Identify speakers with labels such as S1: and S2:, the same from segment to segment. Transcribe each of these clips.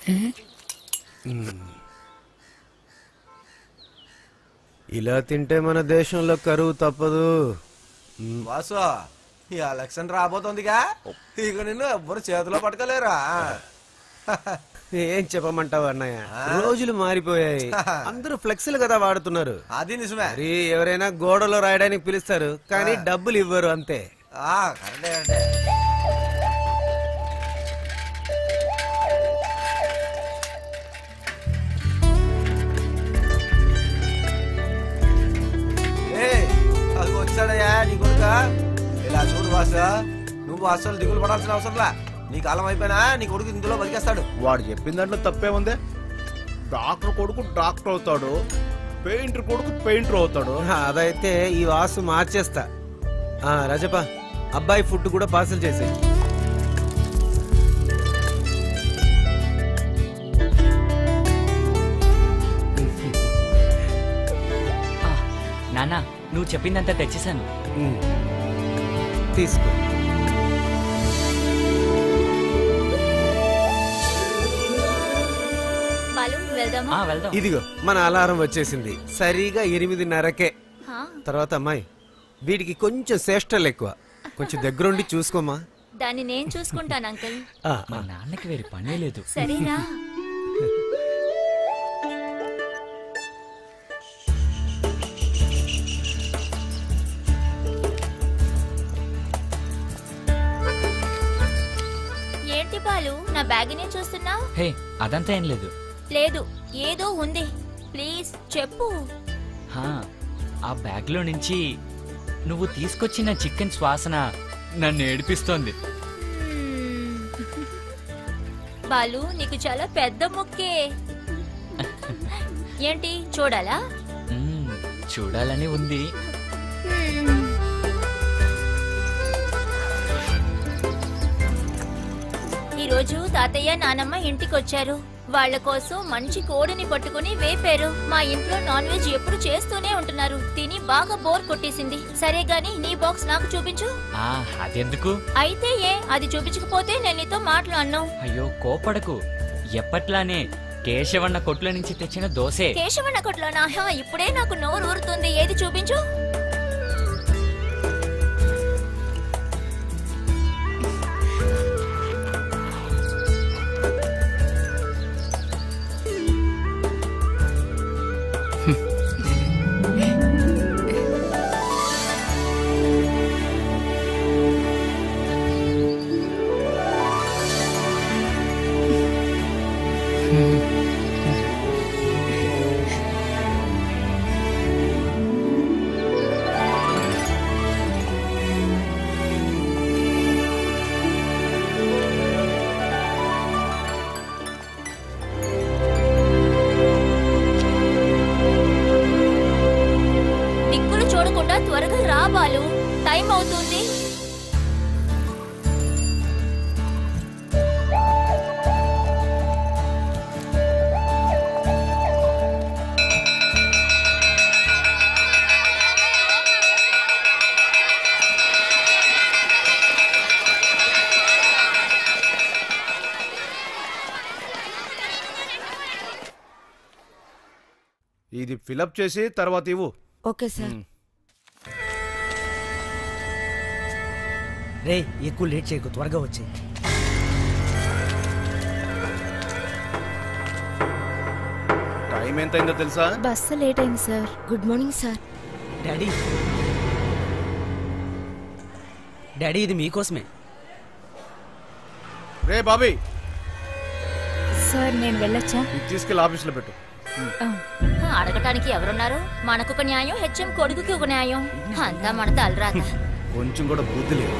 S1: ఇలా తింటే మన దేశంలో కరువు తప్పదు
S2: వాసు ఈ ఎలక్షన్ రాబోతోందిగా ఇక నిన్ను ఎవ్వరు చేతిలో పట్టుకోలేరా
S1: ఏం చెప్పమంటావు అన్నయ్య రోజులు మారిపోయాయి అందరూ ఫ్లెక్సీలు కదా వాడుతున్నారు
S2: అది నిజమే
S1: మరి ఎవరైనా గోడలో రాయడానికి పిలుస్తారు కానీ డబ్బులు ఇవ్వరు అంతే
S2: ఆ, కరెక్టే కరెక్టే ఏయ్, అది వచ్చాడయ్యా నీ కొడుక ఇలా చూడు వాసు నువ్వు అసలు దిగులు పడాల్సిన అవసరంలా నీ కాలం అయిపోయినా నీ కొడుకు ఇందులో బతికేస్తాడు
S3: వాడు చెప్పిన దాంట్లో తప్పే ఉంది డాక్టర్ కొడుకు డాక్టర్ అవుతాడు పెయింటర్ కొడుకు పెయింటర్ అవుతాడు
S1: అదైతే ఈ వాసు మార్చేస్తా ఆ రజప అబ్బాయి ఫుడ్ కూడా పార్సల్ చేసే
S4: ఆ, నాన్న నువ్వు చెప్పిందంతా తెచ్చేసాను
S1: తీసుకో
S5: బాలు వెళ్దామా
S4: ఆ, వెళ్దాం
S1: ఇదిగో మన అలారం వచ్చేసింది సరిగా ఎనిమిదిన్నరకే
S5: హా,
S1: తర్వాత అమ్మాయి వీడికి కొంచెం చేష్టలు ఎక్కువ కొంచెం దగ్గరుండి చూసుకోమా
S5: దాన్ని నేను చూసుకుంటాను అంకుల్
S1: ఆ,
S4: మా నాన్నకి వేరే పనే లేదు
S5: సరేనా ఏంటి బాలు నా బ్యాగ్నే చూస్తున్నావు
S4: హే అదంతా ఏం లేదు
S5: లేదు ఏదో ఉంది ప్లీజ్ చెప్పు
S4: హా, ఆ బ్యాగ్లో నుంచి నువ్వు తీసుకొచ్చిన చికెన్ శ్వాసన నన్ను ఏడిపిస్తోంది
S5: మ్మ్. బాలు నీకు చాలా పెద్ద ముక్కే ఏంటి చూడాలా
S4: మ్మ్, చూడాలని ఉంది
S5: మ్మ్. ఈరోజు తాతయ్య నానమ్మ ఇంటికొచ్చారు వాళ్ళ కోసం మంచి కోడిని పట్టుకుని వేపారు మా ఇంట్లో నాన్ వెజ్ ఎప్పుడు చేస్తూనే ఉంటున్నారు తిని బాగా బోర్ కొట్టేసింది సరే గాని నీ బాక్స్ నాకు చూపించు
S4: ఆ అదెందుకు
S5: అయితే ఏ అది చూపించకపోతే నేను నీతో మాట్లాడను
S4: అయ్యో కోపడకు ఎప్పట్లానే కేశవన్న కొట్ల నుంచి తెచ్చిన దోసే
S5: కేశవన్న కొట్లోనా హా, ఇప్పుడే నాకు నోరు ఊరుతుంది ఏది చూపించు దిక్కులు చూడకుండా త్వరగా రా బాలు టైం అవుతుంది
S3: ఇది ఫిలప్ చేసి తర్వాత ఇవ్వు
S6: ఓకే సార్
S7: రే ఎక్కువ లేట్ చేయకు త్వరగా వచ్చి
S3: టైం ఎంతైందో తెలుసా
S6: బస్సు లేట్ అయింది sir good morning sir
S7: daddy daddy ఇది మీకోసమే
S3: రే బాబీ
S6: సార్ నేను వెళ్ళొచ్చా
S3: ఇది తీసుకెళ్ళి ఆఫీస్లో పెట్టు
S5: హా, అడగటానికి ఎవరున్నారు మనకొక న్యాయం హెచ్ఎం కొడుకుకి ఒక న్యాయం అంతా మన తలరాత
S3: కొంచెం కూడా బుద్ధి లేదు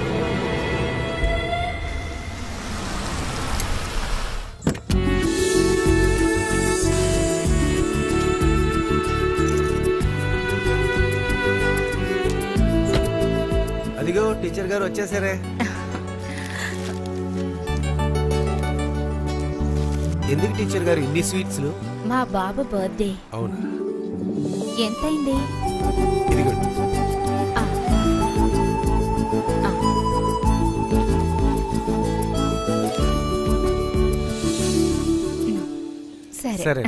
S1: అదిగో టీచర్ గారు వచ్చేసారే ఎందుకు టీచర్ గారు ఇన్ని స్వీట్స్
S6: మా బాబు బర్త్డే
S1: అవును
S6: ఎంతైంది
S1: ఇదిగోండి
S6: ఆ. ఆ.
S1: సరే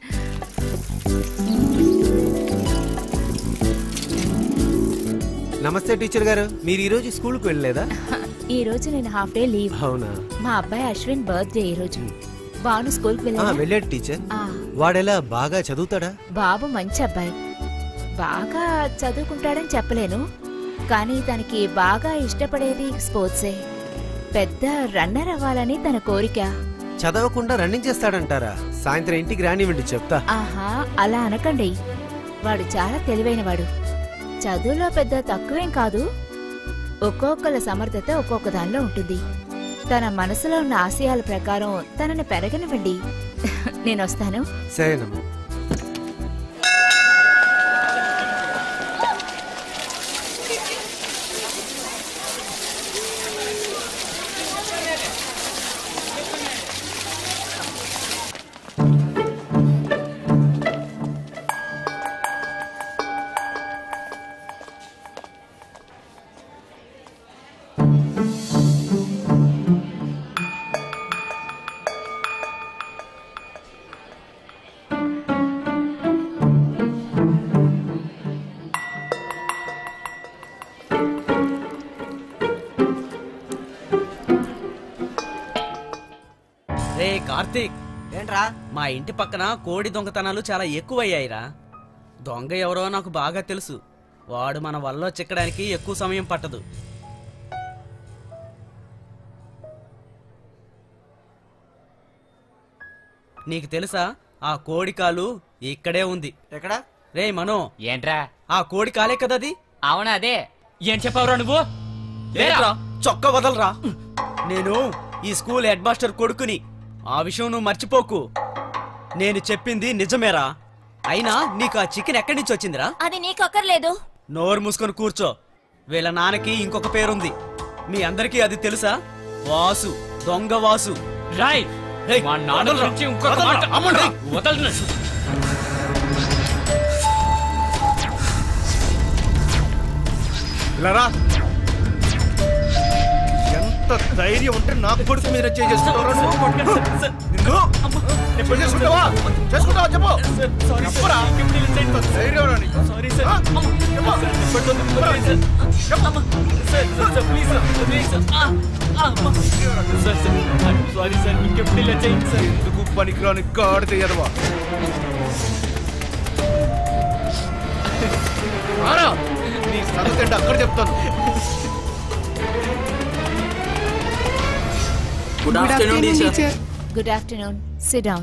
S1: నమస్తే టీచర్ గారు మీరు ఈ రోజు స్కూల్కి వెళ్ళలేదా
S6: ఈ రోజు నేను హాఫ్ డే లీవ్
S1: అవునా
S6: మా అబ్బాయి అశ్విన్ బర్త్డే ఈ రోజు బాను స్కూల్కి
S1: ఆ,
S6: వెళ్ళా
S1: వెళ్ళాడు టీచర్ వాడెలా బాగా చదువుతాడా
S6: బాబు మంచి అబ్బాయి బాగా చదువుకుంటాడని చెప్పలేను కానీ తనకి బాగా ఇష్టపడేది స్పోర్ట్సే పెద్ద రన్నర్ అవ్వాలని తన కోరిక
S1: చదవకుండా రన్నింగ్ చేస్తాడంటారా సాయంత్రం ఇంటికి రానివ్వండి చెప్తా
S6: ఆహా అలా అనకండి వాడు చాలా తెలివైనవాడు చదువులో పెద్ద తక్కువేం కాదు ఒక్కొక్కల సమర్థత ఒక్కొక్క దానిలో ఉంటుంది తన మనసులో ఉన్న ఆశయాల ప్రకారం తనని పెరగనివ్వండి నేను వస్తాను
S1: సరేనమ్మా
S7: రే కార్తీక్
S2: ఏంట్రా
S7: మా ఇంటి పక్కన కోడి దొంగతనాలు చాలా ఎక్కువయ్యాయిరా దొంగ ఎవరో నాకు బాగా తెలుసు వాడు మన వల్ల చిక్కడానికి ఎక్కువ సమయం పట్టదు నీకు తెలుసా ఆ కోడి కాలు ఇక్కడే ఉంది
S2: ఎక్కడ
S7: రే మనో
S4: ఏంట్రా
S7: ఆ కోడి కాలే కదా అది
S4: అవునా అదే ఏం చెప్పావురా నువ్వు
S7: లేరా చొక్క వదలరా నేను ఈ స్కూల్ హెడ్ మాస్టర్ కొడుకుని ఆ విషయం నువ్వు మర్చిపోకు నేను చెప్పింది నిజమేరా అయినా నీకు ఆ చికెన్ ఎక్కడి నుంచి వచ్చిందిరా
S5: అది నీకు అక్కర్లేదు
S7: నోరు మూసుకొని కూర్చో వీళ్ళ నాన్నకి ఇంకొక పేరుంది మీ అందరికీ అది తెలుసా వాసు దొంగ వాసు
S4: రాయ్
S7: రేయ్,
S4: మా నాన్న
S7: వదలరా,
S4: గురించి ఇంకొక
S7: వదలరా,
S4: మాట
S7: అమ్ముడు.
S4: రేయ్, వదలను
S3: ఇలా రా ఎంత ధైర్యం ఉంటే నాకు కొడుకు మీద చేసుకుంటావు నిన్ను నేను పెళ్లి చేసుకుంటావా చేసుకుంటావా చెప్పు చెప్పరా ఎంత ధైర్యం రా నీకు? ఆ? చెప్పు. చెప్పు.
S4: సారీ సార్ ఇంకెప్పుడు ఇలా చేయండి సార్
S3: ఎందుకు పనికిరాని గాడిద ఎదవా రారా నీ సంగతి ఏంటో అక్కడ చెప్తాను
S7: good afternoon teacher
S6: good afternoon sit down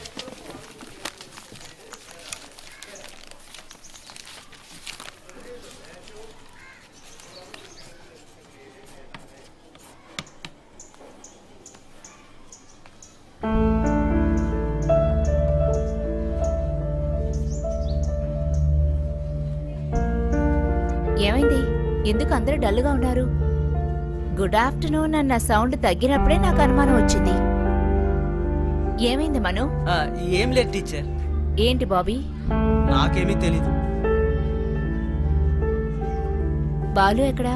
S6: ఏమైంది ఎందుకు అందరూ డల్గా ఉన్నారు గుడ్ ఆఫ్టర్నూన్ అన్న సౌండ్ తగ్గినప్పుడే నాకు అనుమానం వచ్చింది ఏమైంది మను
S7: ఏం లేదు టీచర్
S6: ఏంటి బాబీ
S7: నాకేమీ తెలీదు
S6: బాలు ఎక్కడా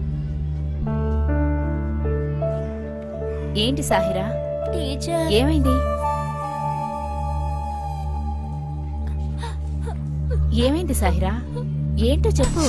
S6: ఏంటి సాహిరా
S5: టీచర్
S6: ఏమైంది ఏమైంది సాహిరా ఏంటో చెప్పు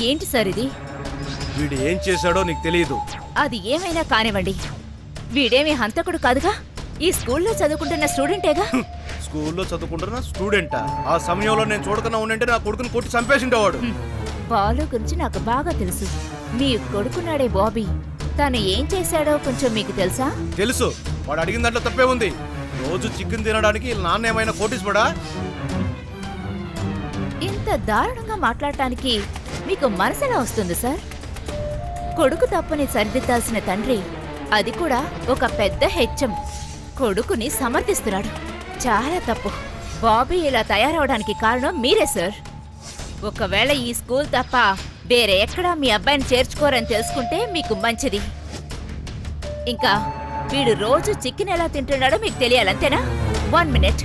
S6: ఏంటి సార్ ఇది
S3: వీడు ఏం చేశాడో నీకు తెలియదు
S6: అది ఏమైనా కానివ్వండి వీడేమి హంతకుడు కాదుగా ఈ స్కూల్లో చదువుకుంటున్న స్టూడెంటేగా
S3: స్కూల్లో చదువుకుంటున్న స్టూడెంటా ఆ సమయంలో నేను చూడకుండా ఉండంటే నా కొడుకుని కొట్టి చంపేసిండేవాడు
S6: బాలు గురించి నాకు బాగా తెలుసు మీ కొడుకున్నాడే బాబీ తను ఏం చేశాడో కొంచెం మీకు తెలుసా
S3: తెలుసు వాడు అడిగిన దాంట్లో తప్పే ఉంది రోజు చికెన్ తినడానికి వీళ్ళ నాన్న ఏమైనా కోటీసుపడా
S6: ఇంత దారుణంగా మాట్లాడటానికి మీకు మనసులా వస్తుంది సార్ కొడుకు తప్పుని సరిదిద్దాల్సిన తండ్రి అది కూడా ఒక పెద్ద హెచ్చం కొడుకుని సమర్థిస్తున్నాడు చాలా తప్పు బాబీ ఇలా తయారవడానికి కారణం మీరే సార్ ఒకవేళ ఈ స్కూల్ తప్ప వేరే ఎక్కడా మీ అబ్బాయిని చేర్చుకోరని తెలుసుకుంటే మీకు మంచిది ఇంకా వీడు రోజు చికెన్ ఎలా తింటున్నాడో మీకు తెలియాలంతేనా వన్ మినిట్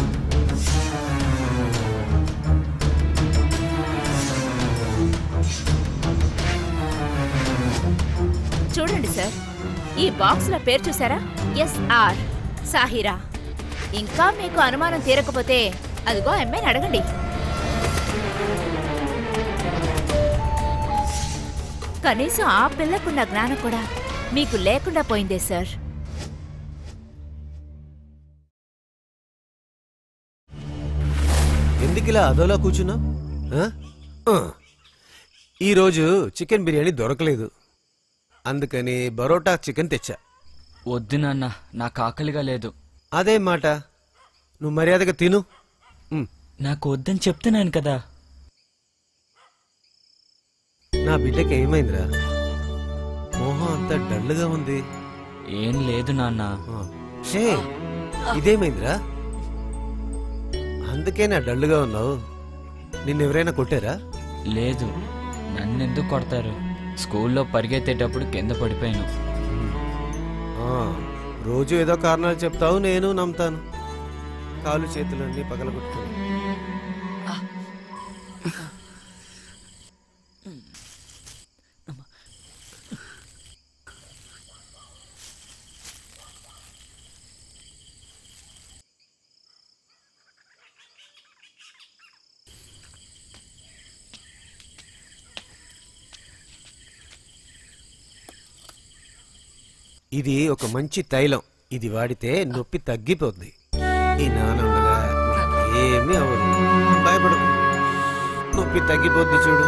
S6: చూడండి సార్ ఈ బాక్స్ లో పేరు చూసారా ఎస్ఆర్ సాహిరా ఇంకా మీకు అనుమానం తీరకపోతే అదిగో అమ్మాయిని అడగండి కనీసం ఆ పిల్లకున్న జ్ఞానం కూడా మీకు లేకుండా పోయిందే సార్
S1: ఎందుకు ఇలా అదోలా కూర్చున్నావు ఈరోజు చికెన్ బిర్యానీ దొరకలేదు అందుకని బరోటా చికెన్ తెచ్చా
S4: వద్దు నాన్న నాకు ఆకలిగా లేదు
S1: అదే మాట నువ్వు మర్యాదగా తిను ఉమ్,
S4: నాకు వద్దని చెప్తున్నాను కదా
S1: నా బిడ్డకి ఏమైందిరా మోహం అంతా డల్గా ఉంది
S4: ఏం లేదు నాన్న
S1: ఆ, హే ఇదేమైందిరా అందుకే నా డల్గా ఉన్నావు నిన్నెవరైనా కొట్టారా
S4: లేదు నన్నెందుకు కొడతారు స్కూల్లో పరిగెత్తేటప్పుడు కింద పడిపోయాను
S1: ఆ, రోజు ఏదో కారణాలు చెప్తావు నేను నమ్ముతాను కాలు చేతులన్నీ పగలగొట్టుకుని ఇది ఒక మంచి తైలం ఇది వాడితే నొప్పి తగ్గిపోద్ది ఈ నాన్న ఉండగా ఏమీ అవ్వదు భయపడు నొప్పి తగ్గిపోద్ది చూడు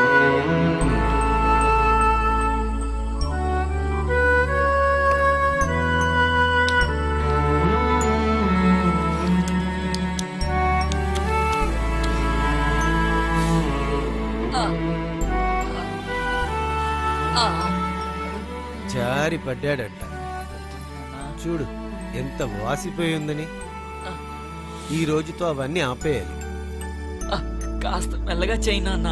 S1: జారి పడ్డాడంట చూడు ఎంత వాసిపోయి ఉందని ఈ రోజుతో అవన్నీ ఆపేయాలి
S4: ఆ, కాస్త మెల్లగా చేయి నాన్న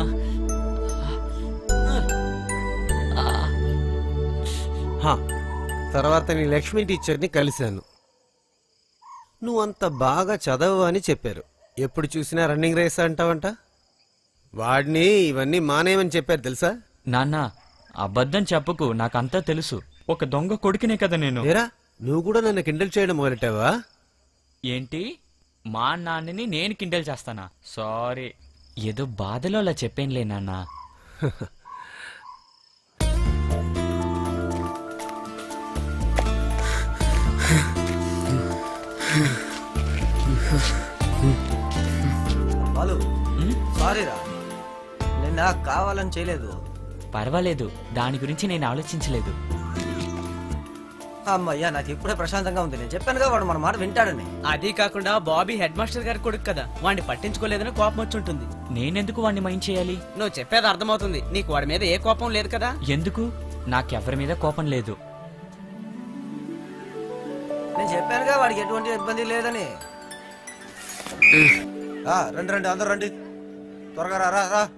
S4: ఆ,
S1: హా తర్వాత నీ లక్ష్మి టీచర్ని కలిశాను నువ్వంత బాగా చదవు అని చెప్పారు ఎప్పుడు చూసినా రన్నింగ్ రేస్ అంటావంట వాడిని ఇవన్నీ మానేయమని చెప్పారు తెలుసా
S4: నాన్న అబద్ధం చెప్పకు నాకంతా తెలుసు ఒక దొంగ కొడుకునే కదా నేను
S1: లేరా నువ్వు కూడా నన్ను కిండల్ చేయడం మొదలెట్టావా
S4: ఏంటి మా నాన్నని నేను కిండల్ చేస్తానా సారీ ఏదో బాధలో అలా చెప్పేనులే నాన్న
S2: బాలు సారీరా నిన్న కావాలని చేయలేదు
S4: పర్వాలేదు దాని గురించి నేను ఆలోచించలేదు
S2: అమ్మయ్యా నాకు ఇప్పుడే ప్రశాంతంగా ఉంది నేను చెప్పానుగా వాడు మన మాట వింటాడని
S7: అది కాకుండా బాబీ హెడ్ మాస్టర్ గారి కొడుకు కదా వాడిని పట్టించుకోలేదని కోపం వచ్చి ఉంటుంది
S4: నేనెందుకు వాడిని మైండ్ చేయాలి
S7: నువ్వు చెప్పేది అర్థమవుతుంది నీకు వాడి మీద ఏ కోపం లేదు కదా
S4: ఎందుకు నాకెవరి మీద కోపం లేదు
S2: నేను చెప్పానుగా వాడికి ఎటువంటి ఇబ్బంది లేదని ఆ, రండి రండి అందరు రండి త్వరగా రా రా రా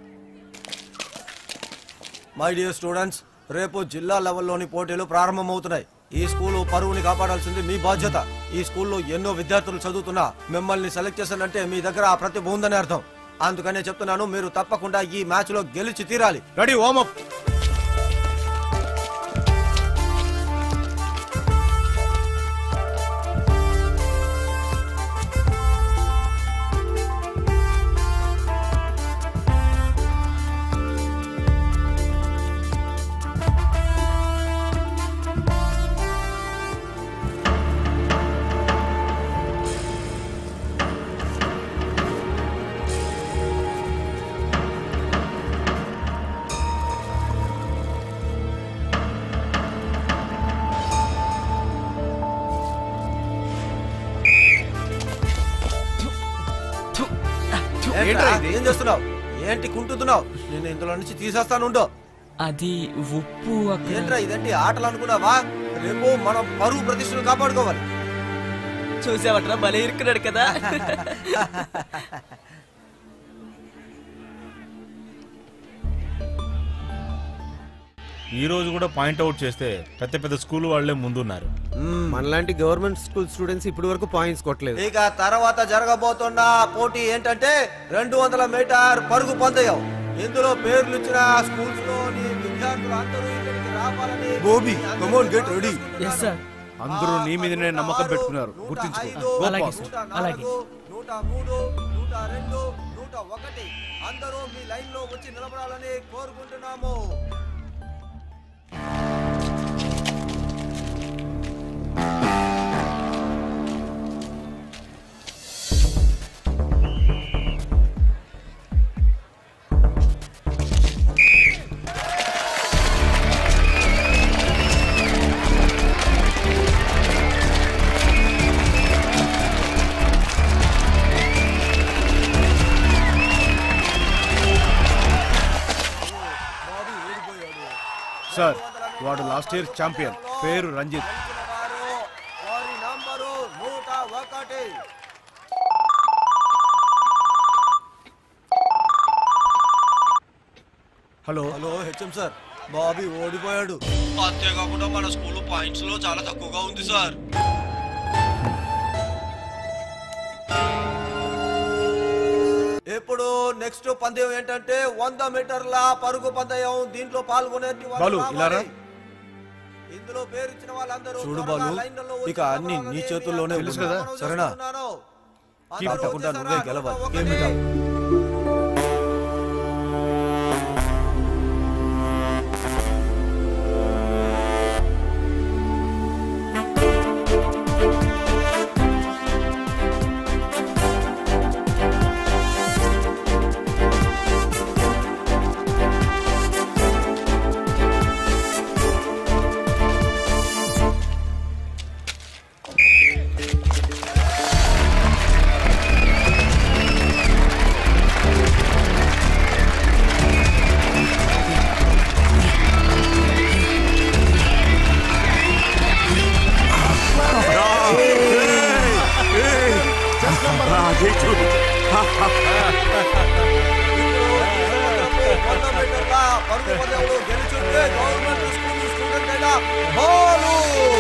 S2: మై డియర్ స్టూడెంట్స్ రేపు జిల్లా లెవెల్లోని పోటీలు ప్రారంభమవుతున్నాయి ఈ స్కూల్ పరువుని కాపాడాల్సింది మీ బాధ్యత ఈ స్కూల్లో ఎన్నో విద్యార్థులు చదువుతున్నా మిమ్మల్ని సెలెక్ట్ చేశానంటే మీ దగ్గర ఆ ప్రతిభ ఉందని అర్థం అందుకనే చెప్తున్నాను మీరు తప్పకుండా ఈ మ్యాచ్ లో గెలిచి తీరాలి
S3: రెడీ ఓమప్
S2: చేస్తున్నావు ఏంటి కుంటున్నావు నేను ఇందులో నుంచి తీసేస్తాను ఉండో
S4: అది ఉప్పు అక్కడ
S2: ఏంట్రా ఇదేంటి ఆటలు అనుకున్నావా రేపు మనం పరువు ప్రతిష్టలు కాపాడుకోవాలి
S7: చూసావట్రా భలే ఇరుక్కున్నాడు కదా
S8: ఈ రోజు కూడా పాయింట్అవుట్ చేస్తే పెద్ద పెద్ద స్కూల్ వాళ్ళే ముందున్నారు
S1: మనలాంటి గవర్నమెంట్ స్కూల్ స్టూడెంట్స్ ఇప్పటి వరకు పాయింట్స్ కొట్టలేదు
S2: ఇక తర్వాత జరగబోతున్న పోటీ ఏంటంటే రెండు వందల మీటర్ పరుగు పందెం ఇందులో పేర్లు ఇచ్చిన స్కూల్స్ లోని విద్యార్థులు అందరూ ఇక్కడికి రావాలని
S3: Gobi come on get ready
S7: yes sir
S3: అందరూ నీ మీదనే నమ్మకం పెట్టుకున్నారు గుర్తుంచుకో Go
S7: అలాగే
S3: fast.
S7: సార్. అలాగే.
S2: నూట మూడు నూట రెండు నూట ఒకటి అందరూ మీ లైన్ లో వచ్చి నిలబడాలని కోరుకుంటున్నాము
S3: సార్ వాడు లాస్ట్ ఇయర్ ఛాంపియన్ పేరు రంజిత్
S2: వారు వారి నంబరు నూట ఒకటి
S3: hello
S2: hello HM sir Bobby ఓడిపోయాడు అంతేకాకుండా మన స్కూల్ పాయింట్స్ లో చాలా తక్కువగా ఉంది సార్ ఇప్పుడు నెక్స్ట్ పందెం ఏంటంటే వంద మీటర్ల పరుగు పందెం దీంట్లో పాల్గొనే
S3: బాలు, ఇలా రా.
S2: ఇందులో పేరు ఇచ్చిన వాళ్ళందరూ
S9: చూడు
S2: త్వరగా
S9: బాలు,
S2: లైన్లలో వచ్చి
S9: ఇక అన్ని నీ
S2: నిలబడాలని
S9: చేతుల్లోనే
S2: మీ
S3: తెలుసు
S2: అందరికీ
S3: కదా,
S2: మనవి
S9: సరేనా?
S2: చేస్తున్నాను.
S9: కీప్
S2: అందరూ
S9: తప్పకుండా
S2: వచ్చేసారా?
S9: నువ్వే గెలవాలి.
S2: ఒకటి.
S9: ఏం మీద?
S2: వంద మీటర్ల పరుగు పందెంలో గెలుచుంటే గవర్నమెంట్ స్కూల్ స్టూడెంట్ అయిన బాలు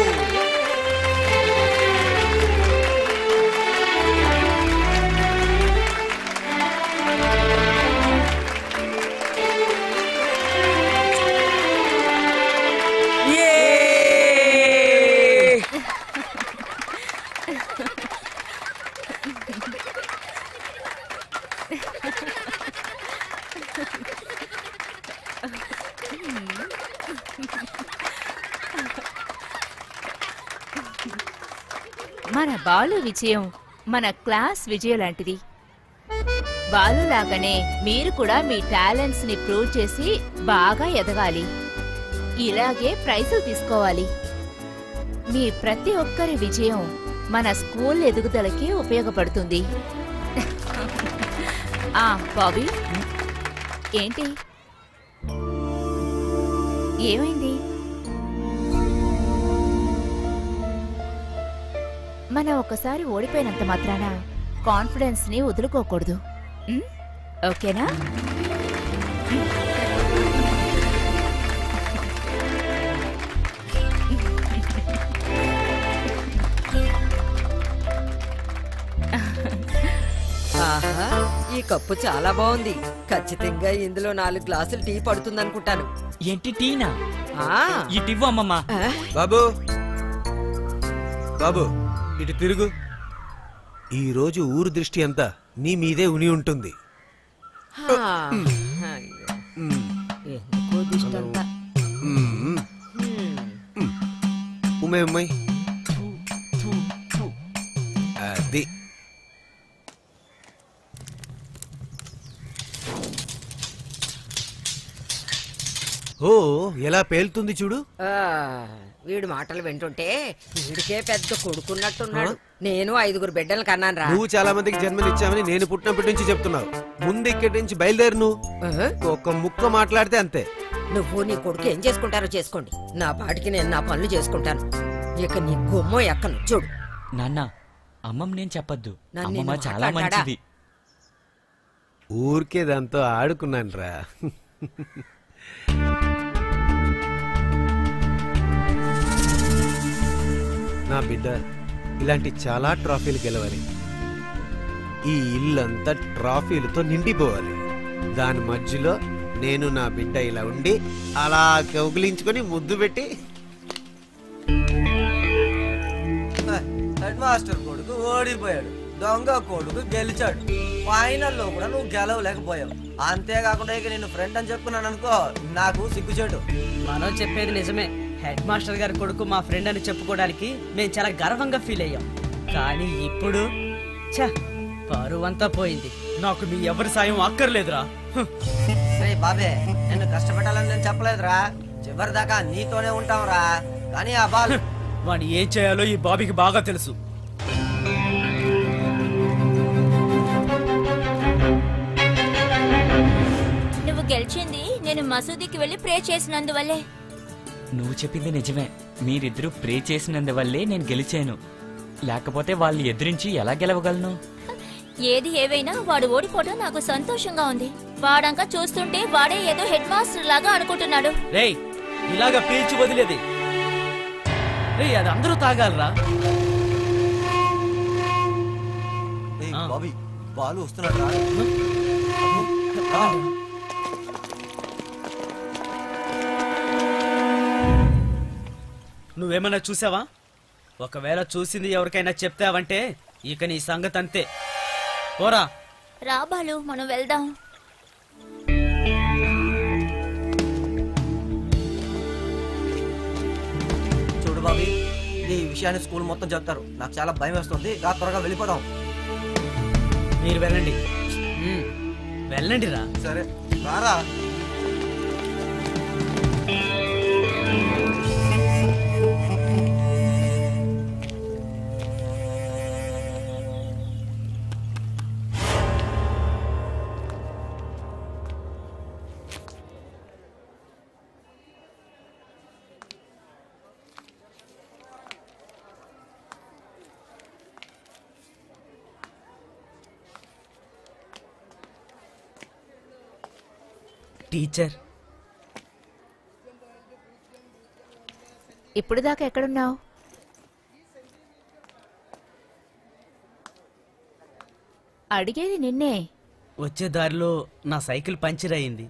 S6: మన బాలు విజయం మన క్లాస్ విజయం లాంటిది బాలు లాగానే మీరు కూడా మీ టాలెంట్స్ ని ప్రూవ్ చేసి బాగా ఎదగాలి ఇలాగే ప్రైజులు తీసుకోవాలి మీ ప్రతి ఒక్కరి విజయం మన స్కూల్ ఎదుగుదలకి ఉపయోగపడుతుంది ఆ బాబీ ఏంటి ఏమైంది మనం ఒకసారి ఓడిపోయినంత మాత్రాన కాన్ఫిడెన్స్ ని వదులుకోకూడదు ఉమ్? ఓకేనా
S10: ఆహా ఈ కప్పు చాలా బాగుంది ఖచ్చితంగా ఇందులో నాలుగు గ్లాసులు టీ పడుతుందనుకుంటాను
S4: ఏంటి టీనా
S10: ఆ
S4: ఇటివ్వు అమ్మమ్మా
S10: ఆ,
S1: బాబు బాబు ఇటు తిరుగు ఈ రోజు ఊరు దృష్టి అంతా నీ మీదే ఉని ఉంటుంది
S10: ఆ. అయ్యో. ఎందుకో దిష్టంతా.
S1: మ్మ్.
S10: హ్మ్.
S1: ఉమ్మే ఉమ్మాయి అది ఓ ఎలా పేలుతుంది చూడు
S10: ఆ, వీడి మాటలు వింటుంటే వీడికే పెద్ద కొడుకున్నట్టున్నాడు నేను ఐదుగురు బిడ్డలు కన్నాను రా
S1: నువ్వు చాలా మందికి జన్మనిచ్చావని నేను పుట్టినప్పటి నుంచి చెప్తున్నావు ముందు ఇక్కడి నుంచి బయలుదేరు నువ్వు ఒక్క ముక్క మాట్లాడితే అంతే
S10: నువ్వు నీ కొడుకు ఏం చేసుకుంటారో చేసుకోండి నా పాటికి నేను నా పనులు చేసుకుంటాను ఇక నీ గుమ్మో ఎక్కను చూడు
S4: నాన్న అమ్మమ్మ నేను చెప్పొద్దు
S10: నన్ను
S4: అమ్మమ్మ
S10: నిన్ను
S4: చాలా
S10: మాట్లాడతాడా?
S4: మంచిది
S1: ఊరికే దాంతో ఆడుకున్నాను రా నా బిడ్డ ఇలాంటి చాలా ట్రాఫీలు గెలవాలి ఈ ఇల్లంతా ట్రాఫీలతో నిండిపోవాలి దాని మధ్యలో నేను నా బిడ్డ ఇలా ఉండి అలా కౌగిలించుకొని ముద్దు పెట్టి
S2: హెడ్ మాస్టర్ కొడుకు ఓడిపోయాడు దొంగ కొడుకు గెలిచాడు ఫైనల్లో కూడా నువ్వు గెలవలేకపోయావు అంతేకాకుండా ఇక నేను ఫ్రెండ్ అని చెప్పుకున్నాను అనుకో నాకు సిగ్గుచేటు
S7: మనం చెప్పేది నిజమే హెడ్ మాస్టర్ గారి కొడుకు మా ఫ్రెండ్ అని చెప్పుకోవడానికి మేము చాలా గర్వంగా ఫీల్ అయ్యాం కానీ ఇప్పుడు ఛ పరువంతా పోయింది నాకు మీ ఎవరి సాయం అక్కర్లేదురా హ్.
S2: రేయ్ బాబే నిన్ను కష్టపెట్టాలని నేను చెప్పలేదురా చివరి దాకా నీతోనే ఉంటావురా కానీ ఆ బాల్
S7: వాడిని ఏం చేయాలో ఈ బాబీకి బాగా తెలుసు
S5: నువ్వు గెలిచింది నేను మసూదీకి వెళ్ళి ప్రే చేసినందువల్లే
S4: నువ్వు చెప్పింది నిజమే మీరిద్దరూ ప్రే చేసినందువల్లే నేను గెలిచాను లేకపోతే వాళ్ళు ఎదిరించి ఎలా గెలవగలను
S5: ఏది ఏవైనా వాడు ఓడిపోవడం నాకు సంతోషంగా ఉంది వాడంక చూస్తుంటే వాడే ఏదో హెడ్ మాస్టర్ లాగా అనుకుంటున్నాడు
S7: రేయ్ ఇలాగా పీల్చి వదిలేది రేయ్ అది అందరూ తాగాలరా
S2: ఏయ్
S7: ఆ.
S2: బాబీ బాలు వస్తున్నాడు
S7: నువ్వేమన్నా చూసావా ఒకవేళ చూసింది ఎవరికైనా చెప్తావంటే ఇక నీ సంగతి అంతే పోరా
S5: రా బాలు మనం వెళ్దాం
S2: చూడు బాబీ ఈ విషయాన్ని స్కూల్ మొత్తం చెప్తారు నాకు చాలా భయం వేస్తుంది రా త్వరగా వెళ్ళిపోదాం
S7: మీరు వెళ్ళండి మ్మ్. వెళ్ళండి రా
S2: సరే రారా
S7: టీచర్
S6: ఇప్పుడు దాకా ఎక్కడున్నావు అడిగేది నిన్నే
S7: వచ్చే దారిలో నా సైకిల్ పంచర్ అయింది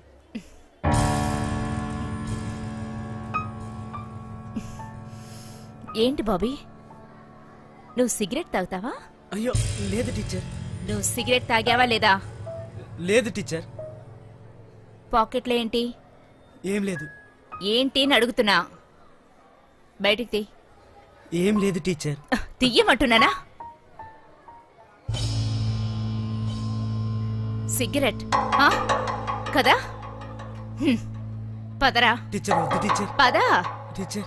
S6: ఏంటి బాబీ నువ్వు సిగరెట్ తాగుతావా
S7: అయ్యో లేదు టీచర్
S6: నువ్వు సిగరెట్ తాగావా లేదా
S7: లేదు టీచర్
S6: పాకెట్లో ఏంటి
S7: ఏం లేదు
S6: ఏంటి అని అడుగుతున్నా బయటికి తీ
S7: ఏం లేదు టీచర్
S6: తీయమంటున్నానా సిగరెట్ ఆ? కదా హ్మ్. పదరా
S7: టీచర్ వద్దు టీచర్
S6: పద
S7: టీచర్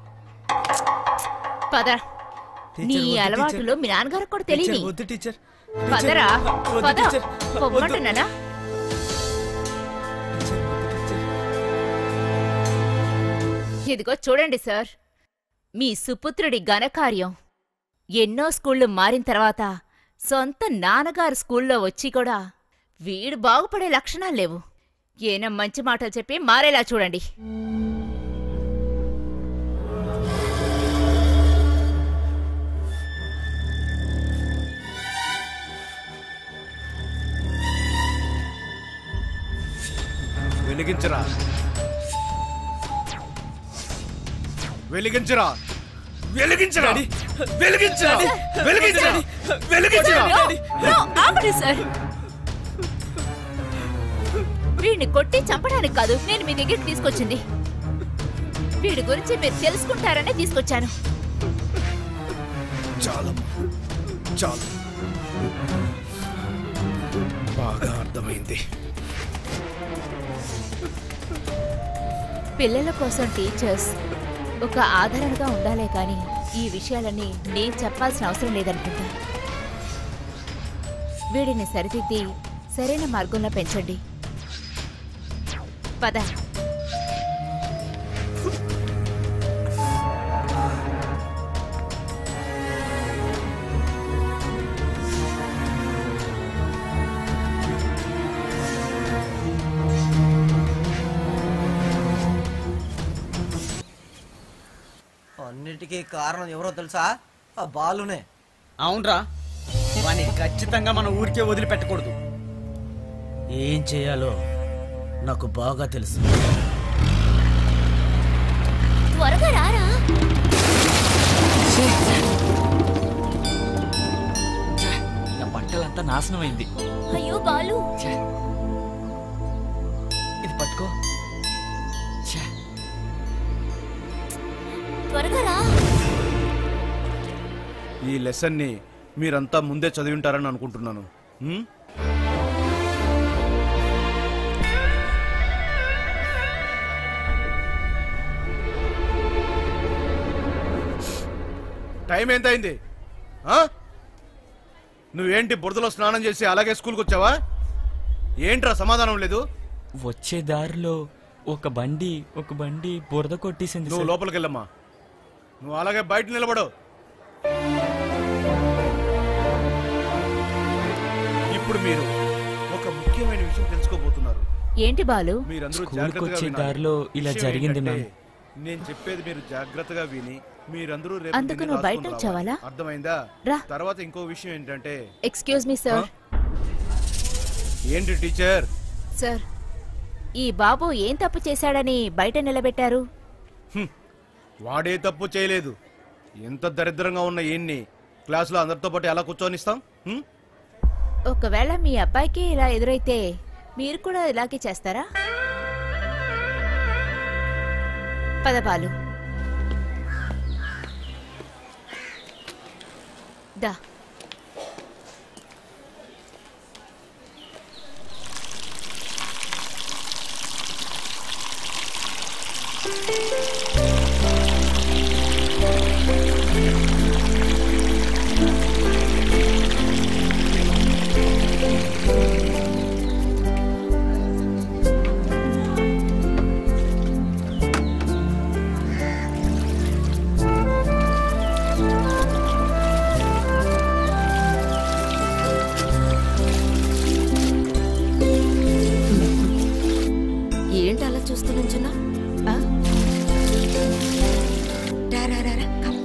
S6: పద
S7: టీచర్
S6: నీ
S7: వద్దు టీచర్.
S6: అలవాటులో మీ నాన్నగారికి కూడా తెలియని
S7: టీచర్, వద్దు టీచర్
S6: పదరా
S7: వద్దు
S6: పద
S7: టీచర్. వద్దు.
S6: పొమ్మంటున్నానా
S7: టీచర్, వద్దు టీచర్.
S6: ఇదిగో చూడండి సార్ మీ సుపుత్రుడి ఘనకార్యం ఎన్నో స్కూళ్ళు మారిన తర్వాత సొంత నాన్నగారు స్కూల్లో వచ్చి కూడా వీడు బాగుపడే లక్షణాలు లేవు ఏనా మంచి మాటలు చెప్పి మారేలా చూడండి
S3: వెలిగించరా వెలిగించరా వెలిగించరా వెలిగించరా వెలిగించరా వెలిగించరా
S6: నో, ఆపండి సార్ వీడిని కొట్టి చంపడానికి కాదు నేను మీ దగ్గరికి తీసుకొచ్చింది వీడి గురించి మీరు తెలుసుకుంటారనే తీసుకొచ్చాను
S3: చాలా చాలా బాగా అర్థమైంది
S6: పిల్లల కోసం టీచర్స్ ఒక ఆదరణగా ఉండాలే కానీ ఈ విషయాలన్నీ నేను చెప్పాల్సిన అవసరం లేదనుకుంటా వీడిని సరిదిద్ది సరైన మార్గంలో పెంచండి పద
S2: అన్నిటికీ కారణం ఎవరో తెలుసా ఆ బాలునే
S7: అవునరా వాని ఖచ్చితంగా మన ఊరికే వదిలిపెట్టకూడదు ఏం చేయాలో నాకు బాగా తెలుసు
S5: త్వరగా రారా
S4: నా బట్టలంతా నాశనం అయింది
S5: అయ్యో బాలు
S4: ఇది పట్టుకో ఛే,
S5: త్వరగా రా
S3: ఈ లెసన్ని మీరంతా ముందే చదివి ఉంటారని అనుకుంటున్నాను హ్మ్? టైం ఎంతైంది ఆ? నువ్వేంటి బురదలో స్నానం చేసి అలాగే స్కూల్కి వచ్చావా ఏంట్రా సమాధానం లేదు
S4: వచ్చే దారిలో ఒక బండి ఒక బండి బురద కొట్టేసింది
S3: నువ్వు
S4: సార్.
S3: లోపలికి వెళ్ళమ్మా నువ్వు అలాగే బయట నిలబడు ఇప్పుడు మీరు ఒక ముఖ్యమైన విషయం తెలుసుకోబోతున్నారు
S6: ఏంటి బాలు
S3: మీరందరూ
S4: స్కూల్కి
S3: జాగ్రత్తగా
S4: వచ్చే
S3: వినాలి.
S4: దారిలో ఇలా
S3: విషయం
S4: జరిగింది
S3: ఏంటంటే,
S4: మ్యామ్.
S3: నేను చెప్పేది మీరు జాగ్రత్తగా విని మీరందరూ రేపు
S6: అందుకు
S3: దీన్ని
S6: నువ్వు బయట
S3: రాసుకొని
S6: వచ్చావాలా?
S3: రావాలి. అర్థమైందా
S6: రా.
S3: తర్వాత ఇంకో విషయం ఏంటంటే
S6: ఎక్స్క్యూజ్ మీ సార్
S3: ఏంటి టీచర్
S6: సార్ ఈ బాబు ఏం తప్పు చేశాడని బయట నిలబెట్టారు
S3: వాడే తప్పు చేయలేదు ఎంత దరిద్రంగా ఉన్న ఈయన్ని క్లాసులో అందరితో పాటు ఎలా కూర్చొనిస్తాం హ్మ్?
S6: ఒకవేళ మీ అబ్బాయికి ఇలా ఎదురైతే మీరు కూడా ఇలాగే చేస్తారా పద బాలు దా
S10: ఏంటి అలా చూస్తూ నుంచున్నా
S6: ఆ?
S10: రా రా రా రా కమ్.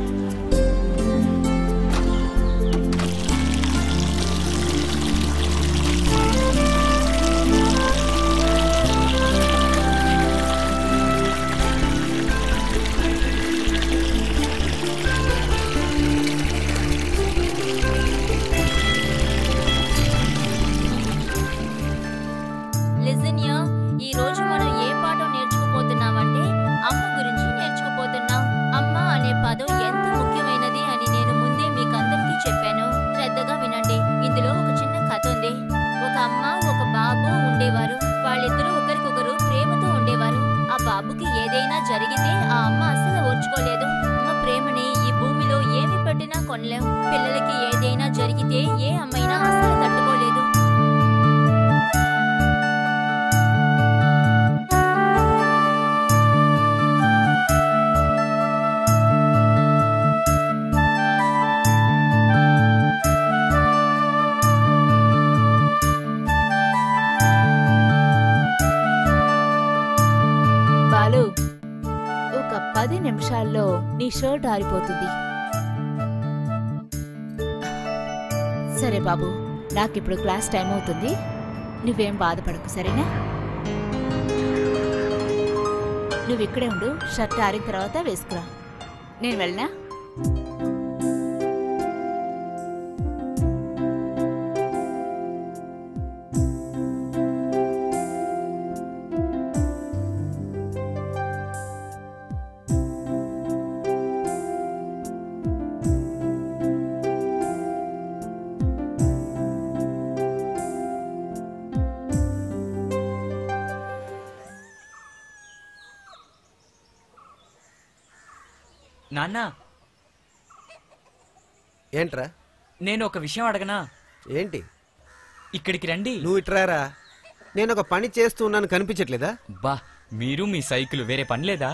S5: లిజన్ యా ఈ రోజు మనం ఏ పాఠం నేర్చుకుపోతున్నామంటే అమ్మ గురించి నేర్చుకుపోతున్నాం అమ్మ అనే పదం ఎంత ముఖ్యమైనది అని నేను ముందే మీకు అందరికీ చెప్పాను శ్రద్ధగా వినండి ఇందులో ఒక చిన్న కథ ఉంది ఒక అమ్మ ఒక బాబు ఉండేవారు వాళ్ళిద్దరూ ఒకరికొకరు ప్రేమతో ఉండేవారు ఆ బాబుకి ఏదైనా జరిగితే ఆ అమ్మ అస్సలు ఓర్చుకోలేదు అమ్మ ప్రేమని ఈ భూమిలో ఏమి పెట్టినా కొనలేం పిల్లలకి ఏదైనా జరిగితే ఏ అమ్మైనా అస్సలు తట్టుకోలేదు
S6: బాలు ఒక పది నిమిషాల్లో నీ షర్ట్ ఆరిపోతుంది సరే బాబు నాకిప్పుడు క్లాస్ టైం అవుతుంది నువ్వేం బాధపడకు సరేనా నువ్వు ఇక్కడే ఉండు షర్ట్ ఆరిన తర్వాత వేసుకురా నేను వెళ్ళనా
S4: నాన్న
S1: ఏంట్రా
S4: నేను ఒక విషయం అడగనా
S1: ఏంటి
S4: ఇక్కడికి రండి
S1: నువ్వు ఇట్రారా నేను ఒక పని చేస్తూ ఉన్నాను కనిపించట్లేదా
S4: బా మీరు మీ సైకిల్ వేరే పని లేదా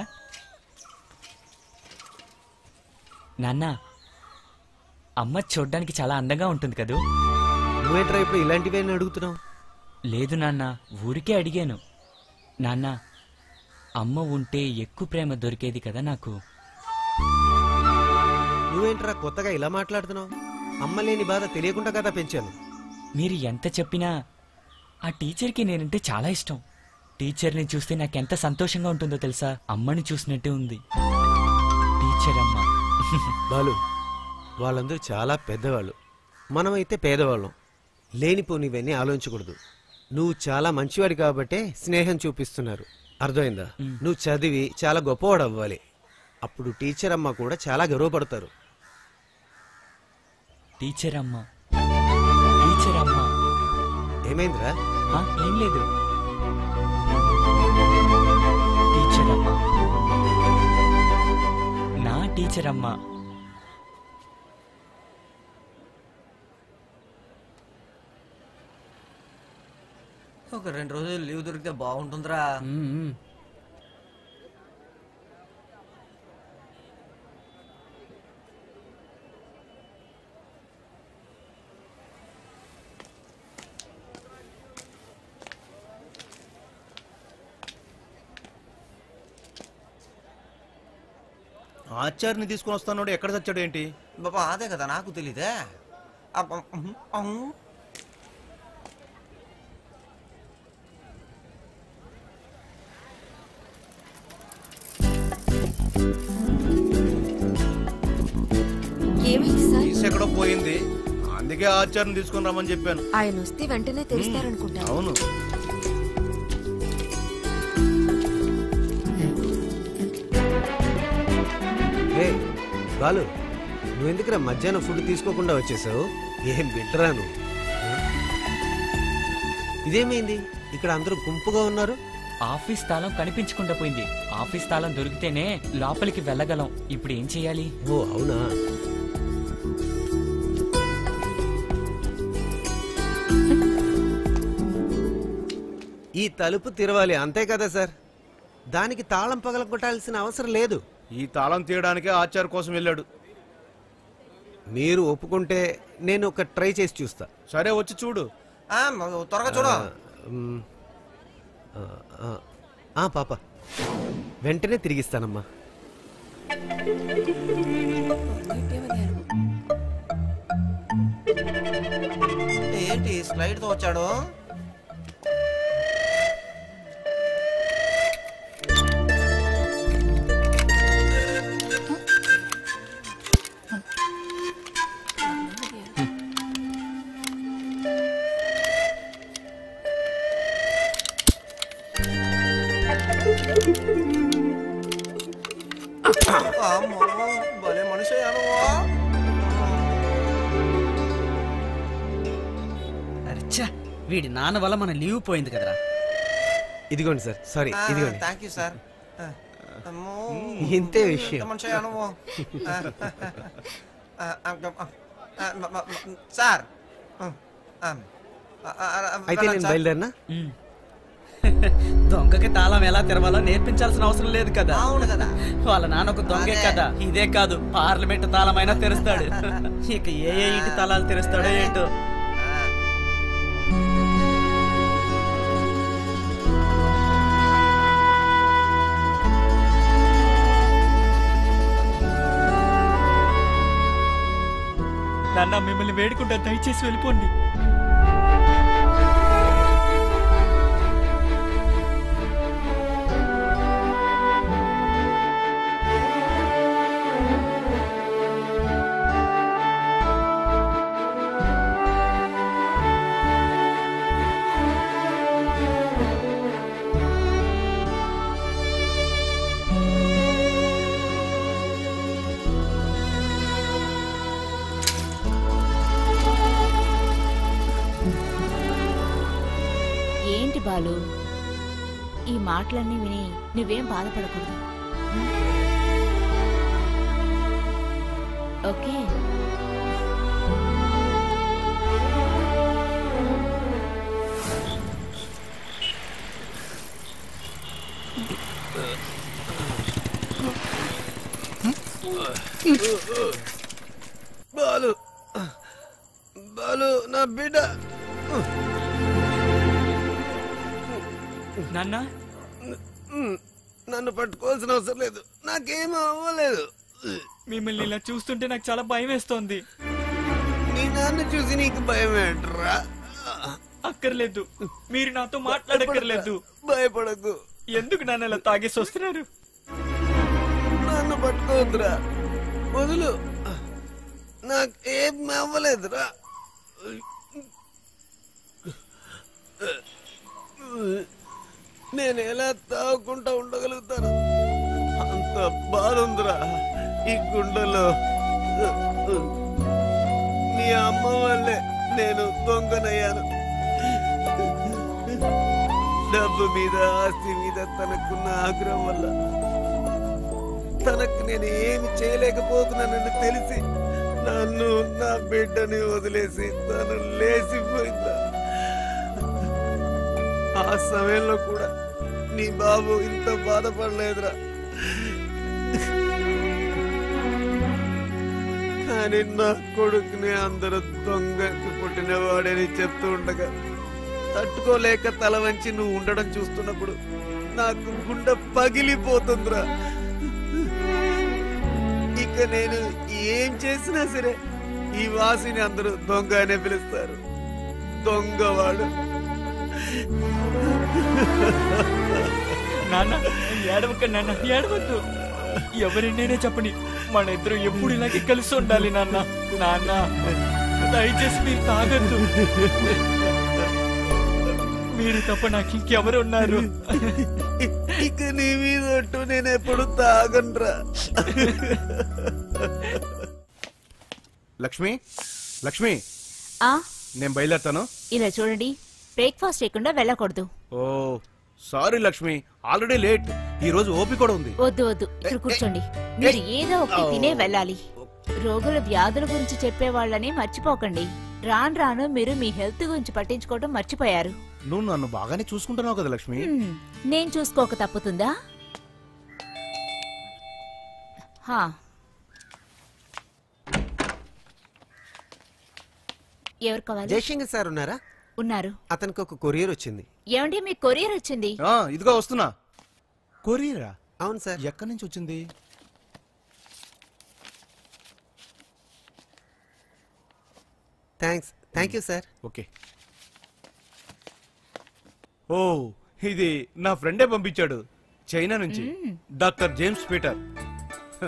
S4: నాన్న అమ్మ చూడ్డానికి చాలా అందంగా ఉంటుంది కదూ
S1: నువ్వేంట్రా ఇప్పుడు ఇలాంటివి అని అడుగుతున్నావు
S4: లేదు నాన్న ఊరికే అడిగాను నాన్న అమ్మ ఉంటే ఎక్కువ ప్రేమ దొరికేది కదా నాకు
S1: నువ్వేంట్రా కొత్తగా ఇలా మాట్లాడుతున్నావు అమ్మ లేని బాధ తెలియకుండా కదా పెంచాను
S4: మీరు ఎంత చెప్పినా ఆ టీచర్కి నేనంటే చాలా ఇష్టం టీచర్ని చూస్తే నాకెంత సంతోషంగా ఉంటుందో తెలుసా అమ్మని చూసినట్టే ఉంది టీచర్ అమ్మ
S1: బాలు వాళ్ళందరూ చాలా పెద్దవాళ్ళు మనమైతే పేదవాళ్ళం లేనిపోనివన్నీ ఆలోచించకూడదు నువ్వు చాలా మంచివాడి కాబట్టే స్నేహం చూపిస్తున్నారు అర్థమైందా నువ్వు చదివి చాలా గొప్పవాడు అవ్వాలి అప్పుడు టీచర్ అమ్మ కూడా చాలా గర్వపడతారు
S4: టీచర్ అమ్మ టీచర్ అమ్మ
S1: ఏమైందిరా
S4: ఆ, ఏం లేదు టీచర్ అమ్మ నా టీచర్ అమ్మ
S2: ఒక రెండు రోజులు లీవ్ దొరికితే బాగుంటుందిరా
S3: ఆచార్యని తీసుకుని వస్తానోడు ఎక్కడ చచ్చాడు ఏంటి
S2: బాబా అదే కదా నాకు తెలీదే అబ్బ, ఉహు, అహు.
S9: ఏమైంది సార్
S3: తీసి ఎక్కడో పోయింది అందుకే ఆచార్యని తీసుకుని రమ్మని చెప్పాను
S9: ఆయన వస్తే వెంటనే తెరుస్తారనుకుంటా
S3: అవును
S1: ఏ బాలు నువ్వెందుకురా మధ్యాహ్నం ఫుడ్ తీసుకోకుండా వచ్చేసావు ఏం బిడ్డరా నువ్వు ఆ? ఇదేమైంది ఇక్కడ అందరూ గుంపుగా ఉన్నారు
S4: ఆఫీస్ తాళం కనిపించకుండా పోయింది ఆఫీస్ తాళం దొరికితేనే లోపలికి వెళ్ళగలం ఇప్పుడు ఏం చేయాలి
S1: ఓ అవునా ఈ తలుపు తెరవాలి అంతే కదా సార్ దానికి తాళం పగల కొట్టాల్సిన అవసరం లేదు
S3: ఈ తాళం తీయడానికే ఆచార్య కోసం వెళ్ళాడు
S1: మీరు ఒప్పుకుంటే నేను ఒక ట్రై చేసి చూస్తా
S3: సరే వచ్చి చూడు
S2: ఆ, మ- త్వరగా చూడు
S1: ఆ, మ్, ఆ, ఆ, ఆ, పాప వెంటనే తిరిగిస్తానమ్మా
S2: ఏంటి స్లైడ్ తో వచ్చాడు అమ్మో, భలే మనిషి అనువా
S7: అచ్చా వీడి నాన్న వల్ల మన లీవ్ పోయింది కదరా
S1: ఇదిగోండి సార్ సారీ ఇదిగోండి
S2: థ్యాంక్ యూ సార్ అమ్మో
S1: ఇంతే విషయం.
S2: ఎంత మనిషి అనువో సార్
S1: అయితే నేను బయలుదేరినా
S4: ఉమ్.
S7: దొంగకి తాళం ఎలా తెరవాలో నేర్పించాల్సిన అవసరం లేదు కదా
S2: అవును కదా
S7: వాళ్ళ నాన్న ఒక దొంగే
S2: అదే.
S7: కదా ఇదే కాదు పార్లమెంట్ తాళమైనా తెరుస్తాడు ఇక ఏ ఏ ఇంటి తాళాలు తెరుస్తాడో ఏంటో
S4: నాన్న మిమ్మల్ని వేడుకుంటా దయచేసి వెళ్ళిపోండి
S6: ఏంటి బాలు ఈ మాటలన్నీ విని నువ్వేం బాధపడకూడదు ఓకే
S1: బాలు బాలు నా బిడ్డ
S4: నాన్న
S1: నన్ను పట్టుకోవాల్సిన అవసరం లేదు నాకేం అవ్వలేదు
S4: మిమ్మల్ని ఇలా చూస్తుంటే నాకు చాలా భయం వేస్తోంది
S1: నీ నాన్న చూసి నీకు భయం ఏంట్రా
S4: అక్కర్లేదు మీరు నాతో మాట్లాడక్కర్లేదు
S1: భయపడకు
S4: ఎందుకు నన్ను ఇలా తాగేసి వస్తున్నారు
S1: నన్ను పట్టుకోవద్దురా వదులు నాకు ఏం అవ్వలేదురా నేను ఎలా తాగకుండా ఉండగలుగుతాను అంత బాధ ఉందిరా ఈ గుండెలో మీ అమ్మ వల్లే నేను దొంగనయ్యాను డబ్బు మీద ఆస్తి మీద తనకున్న ఆగ్రహం వల్ల తనకు నేను ఏమి చేయలేకపోతున్నానని తెలిసి నన్ను నా బిడ్డని వదిలేసి తను లేచిపోయిందా ఆ సమయంలో కూడా నీ బాబు ఇంత బాధపడలేదురా కానీ నా కొడుకుని అందరూ దొంగకి పుట్టినవాడని చెప్తూ ఉండగా తట్టుకోలేక తల వంచి నువ్వు ఉండడం చూస్తున్నప్పుడు నాకు గుండె పగిలిపోతుందిరా ఇక నేను ఏం చేసినా సరే ఈ వాసిని అందరూ దొంగ అనే పిలుస్తారు దొంగవాడు
S4: నాన్న ఏడవక నాన్న ఏడవద్దు ఎవరినైనా చెప్పని మన ఇద్దరు ఎప్పుడు ఇలాగే కలిసి ఉండాలి నాన్న నాన్న దయచేసి మీరు తాగద్దు మీరు తప్ప నాకు ఇంకెవరు ఉన్నారు
S1: ఇక నీ మీద ఒట్టు నేను ఎప్పుడు తాగనరా
S3: లక్ష్మి లక్ష్మి
S6: ఆ
S3: నేను బయలుదేరుతాను
S6: ఇలా చూడండి బ్రేక్ఫాస్ట్ చేయకుండా వెళ్ళకూడదు
S3: oh sorry Lakshmi already late ఈ రోజు ఓపి కూడా ఉంది
S6: వద్దు వద్దు ఇక్కడ కూర్చోండి మీరు ఏదో ఒకటి తినే వెళ్ళాలి రోగుల వ్యాధుల గురించి చెప్పే వాళ్ళని మర్చిపోకండి రాను రాను మీరు మీ హెల్త్ గురించి పట్టించుకోవడం మర్చిపోయారు
S3: నువ్వు నన్ను బాగానే చూసుకుంటున్నావు కదా లక్ష్మి
S6: హ్మ్, నేను చూసుకోక తప్పుతుందా హా ఎవరు కావాలి
S1: జయశంకర్ సార్ ఉన్నారా
S6: ఉన్నారు
S1: అతనికి ఒక కొరియర్ వచ్చింది
S6: ఏమండి మీ కొరియర్ వచ్చింది
S3: ఆ, ఇదిగో వస్తున్నా కొరియరా
S1: అవును సార్
S3: ఎక్కడి నుంచి వచ్చింది
S1: thanks thank you sir
S3: okay oh ఇది నా ఫ్రెండే పంపించాడు చైనా నుంచి డాక్టర్ జేమ్స్ పీటర్ హ.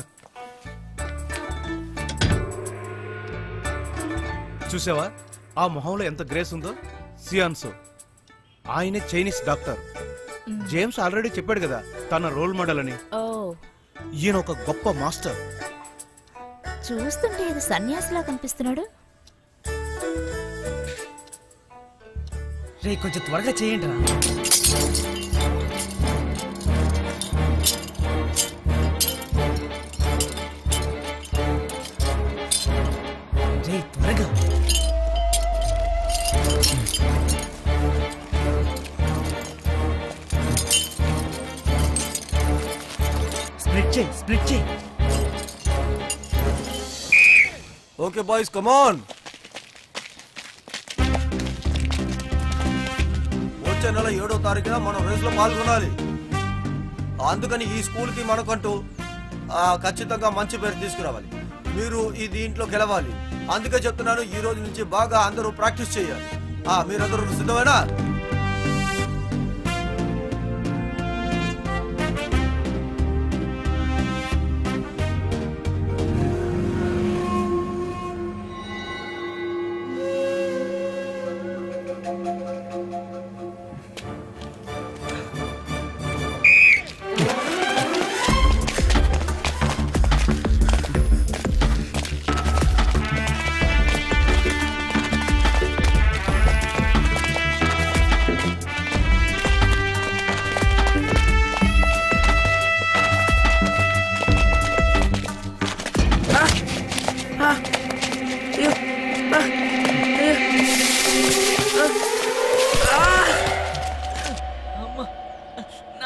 S3: చూసావా ఆ మొహంలో ఎంత గ్రేస్ ఉందో సియాన్సో ఆయనే చైనీస్ డాక్టర్ జేమ్స్ ఆల్రెడీ చెప్పాడు కదా తన రోల్ మోడల్ అని
S6: ఓ
S3: ఈయన ఒక గొప్ప మాస్టర్
S6: చూస్తుంటే ఇది సన్యాసిలా కనిపిస్తున్నాడు
S7: రే కొంచెం త్వరగా చేయండి రా రే త్వరగా స్ప్లిట్ చేయి స్ప్లిట్ చేయి
S2: ఓకే బాయ్స్ కమాన్ వచ్చే నెల ఏడో తారీఖున మనం రేస్ లో పాల్గొనాలి అందుకని ఈ స్కూల్ కి మనకంటూ ఆ, ఖచ్చితంగా మంచి పేరు తీసుకురావాలి మీరు ఈ దీంట్లో గెలవాలి అందుకే చెప్తున్నాను ఈ రోజు నుంచి బాగా అందరూ ప్రాక్టీస్ చేయాలి ఆ, మీరందరూ సిద్ధమేనా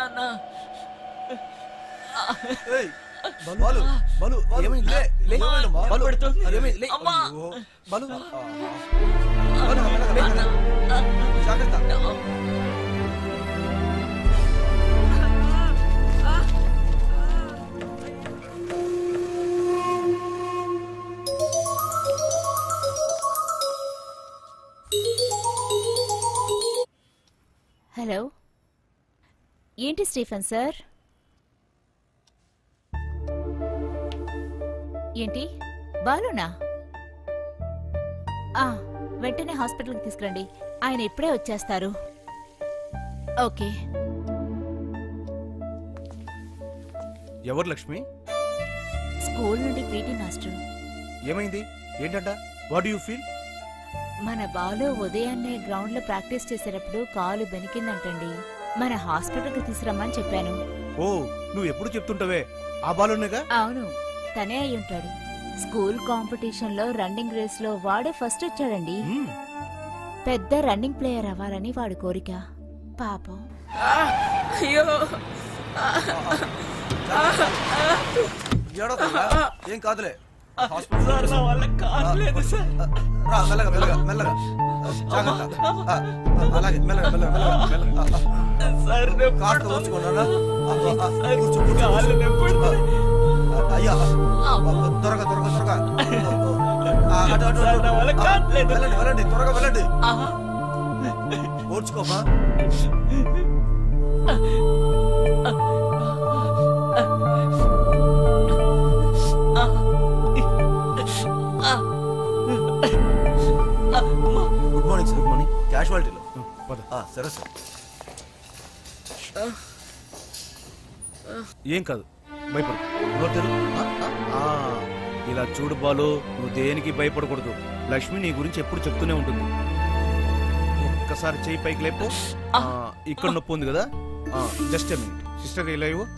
S4: నాన్న
S2: ఏయ్, బాలు బాలు ఏమైంది లే, లే. ఏమైందమ్మా? బాలు,
S4: పడుతుంది.
S2: అదేమైంది? లే.
S4: అమ్మా.
S2: అయ్యో, బాలు ఆ. బాలు, మెల్లగా, మెల్లగా. జాగ్రత్త
S6: హలో ఏంటి స్టీఫెన్ సార్ ఏంటి బాలునా ఆ, వెంటనే హాస్పిటల్కి తీసుకురండి ఆయన ఇప్పుడే వచ్చేస్తారు ఓకే
S3: ఎవరు లక్ష్మి
S6: స్కూల్ నుండి పీటీ మాస్టర్
S3: ఏమైంది ఏంటంట వాట్ యూ ఫీల్
S6: మన బాలు ఉదయాన్నే గ్రౌండ్ లో ప్రాక్టీస్ చేసేటప్పుడు కాలు బెనికిందంటండి మన హాస్పిటల్కి తీసుకురమ్మని చెప్పాను
S3: ఓ నువ్వు ఎప్పుడు చెప్తుంటావే ఆ బాలునేగా
S6: అవును తనే అయి ఉంటాడు స్కూల్ కాంపిటీషన్ లో రన్నింగ్ రేస్ లో వాడే ఫస్ట్ వచ్చాడండి పెద్ద రన్నింగ్ ప్లేయర్ అవ్వాలని వాడి కోరిక పాపం
S4: అయ్యో
S2: ఏడవకుండా ఏం కాదులే
S4: సార్ నా వల్ల కావట్లేదు సార్
S2: రా మెల్లగా మెల్లగా మెల్లగా జాగ్రత్త ఆ, అలాగే మెల్లగా మెల్లగా మెల్లగా మెల్లగా ఆ, ఆ.
S4: సార్
S2: కాస్త ఊర్చుకున్నారా కూర్చో కూర్చో ఆ, అయ్యా ఆ, త్వరగా త్వరగా త్వరగా ఆ, అటు అటు
S4: సార్, నా వల్ల
S2: అటు. ఆ,
S4: కావట్లేదు.
S2: వెళ్ళండి వెళ్ళండి త్వరగా వెళ్ళండి ఓర్చుకోమా good morning sir good morning క్యాషువాలిటీలో
S3: పద
S2: ఆ, సరే సార్
S3: ఏం కాదు భయపడు నోరు తెరు. ఆ, ఆ, ఆ. ఇలా చూడు బాలు నువ్వు దేనికి భయపడకూడదు లక్ష్మి నీ గురించి ఎప్పుడు చెప్తూనే ఉంటుంది ఒక్కసారి చేయి పైకి లేపు ఆ, ఇక్కడ నొప్పి ఉంది కదా జస్ట్ మినిట్ సిస్టర్ ఇలా ఇవ్వు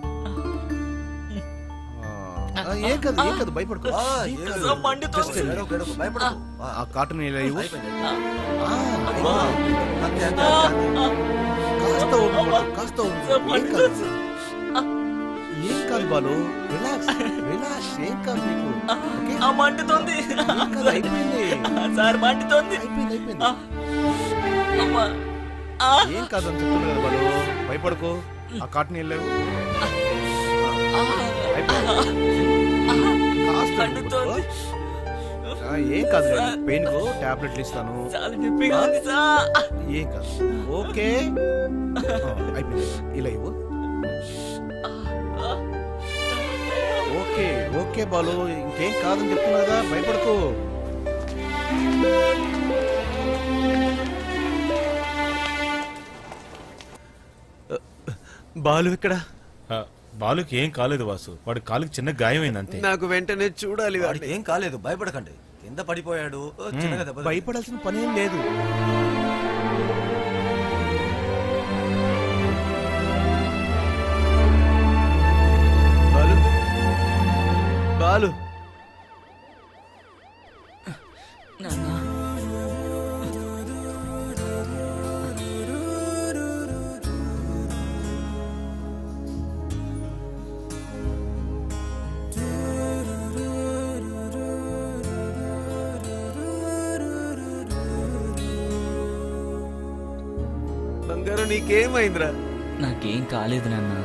S3: ఆ, ఆ, ఏం కాదు ఏం కాదు భయపడుకో
S2: ఆ,
S3: ఏం
S2: ఏం
S3: కాదు.
S2: లేదు.
S4: మండుతోంది.
S3: Just a minute.
S2: ఏడవకు, ఏడవకు, భయపడకు. ఆ,
S3: ఆ కాటన్ ఇలా ఇవ్వు
S2: అయిపోయింది,
S3: ఆ,
S2: అయిపోయింది. అంతే, అంతే, అంతే, అంతే.
S3: కాస్త ఓపిక పట్టు, కాస్త ఓపిక పట్టు. ఏం కాదు ఏం కాదు బాలు రిలాక్స్ రిలాక్స్ ఏం కాదు నీకు ఓకే?
S4: ఆ మండుతోంది
S3: ఏం కాదు, అయిపోయింది
S4: సార్ మండుతోంది
S3: అయిపోయింది అయిపోయింది
S4: అమ్మా ఆ,
S3: ఏం కాదు అని చెప్తున్నా కదా బాలు భయపడకు ఆ కాటన్ వెళ్ళావు కాస్త
S4: మండుతోంది.
S3: ఆ, ఏం కాదు పెయిన్ కు టాబ్లెట్లు ఇస్తాను
S4: చాలా నొప్పిగా ఉంది సార్
S3: ఏం కాదు ఓకే ఆ, అయిపోయింది ఇలా ఇవ్వు ఓకే ఓకే బాలు ఇంకేం కాదని చెప్తున్నా కదా భయపడకు
S1: బాలు ఇక్కడ
S8: ఆ, బాలుకి ఏం కాలేదు వాసు వాడి కాలుకి చిన్న గాయమైంది అంతే
S1: నాకు వెంటనే చూడాలి
S2: వాడికి ఏం కాలేదు భయపడకండి కింద పడిపోయాడు ఓ, చిన్నగా దెబ్బ తగిలింది.
S3: భయపడాల్సిన పనేం లేదు
S1: బాలు బాలు బంగారు నీకేమైందిరా
S4: నాకేం కాలేదు నాన్న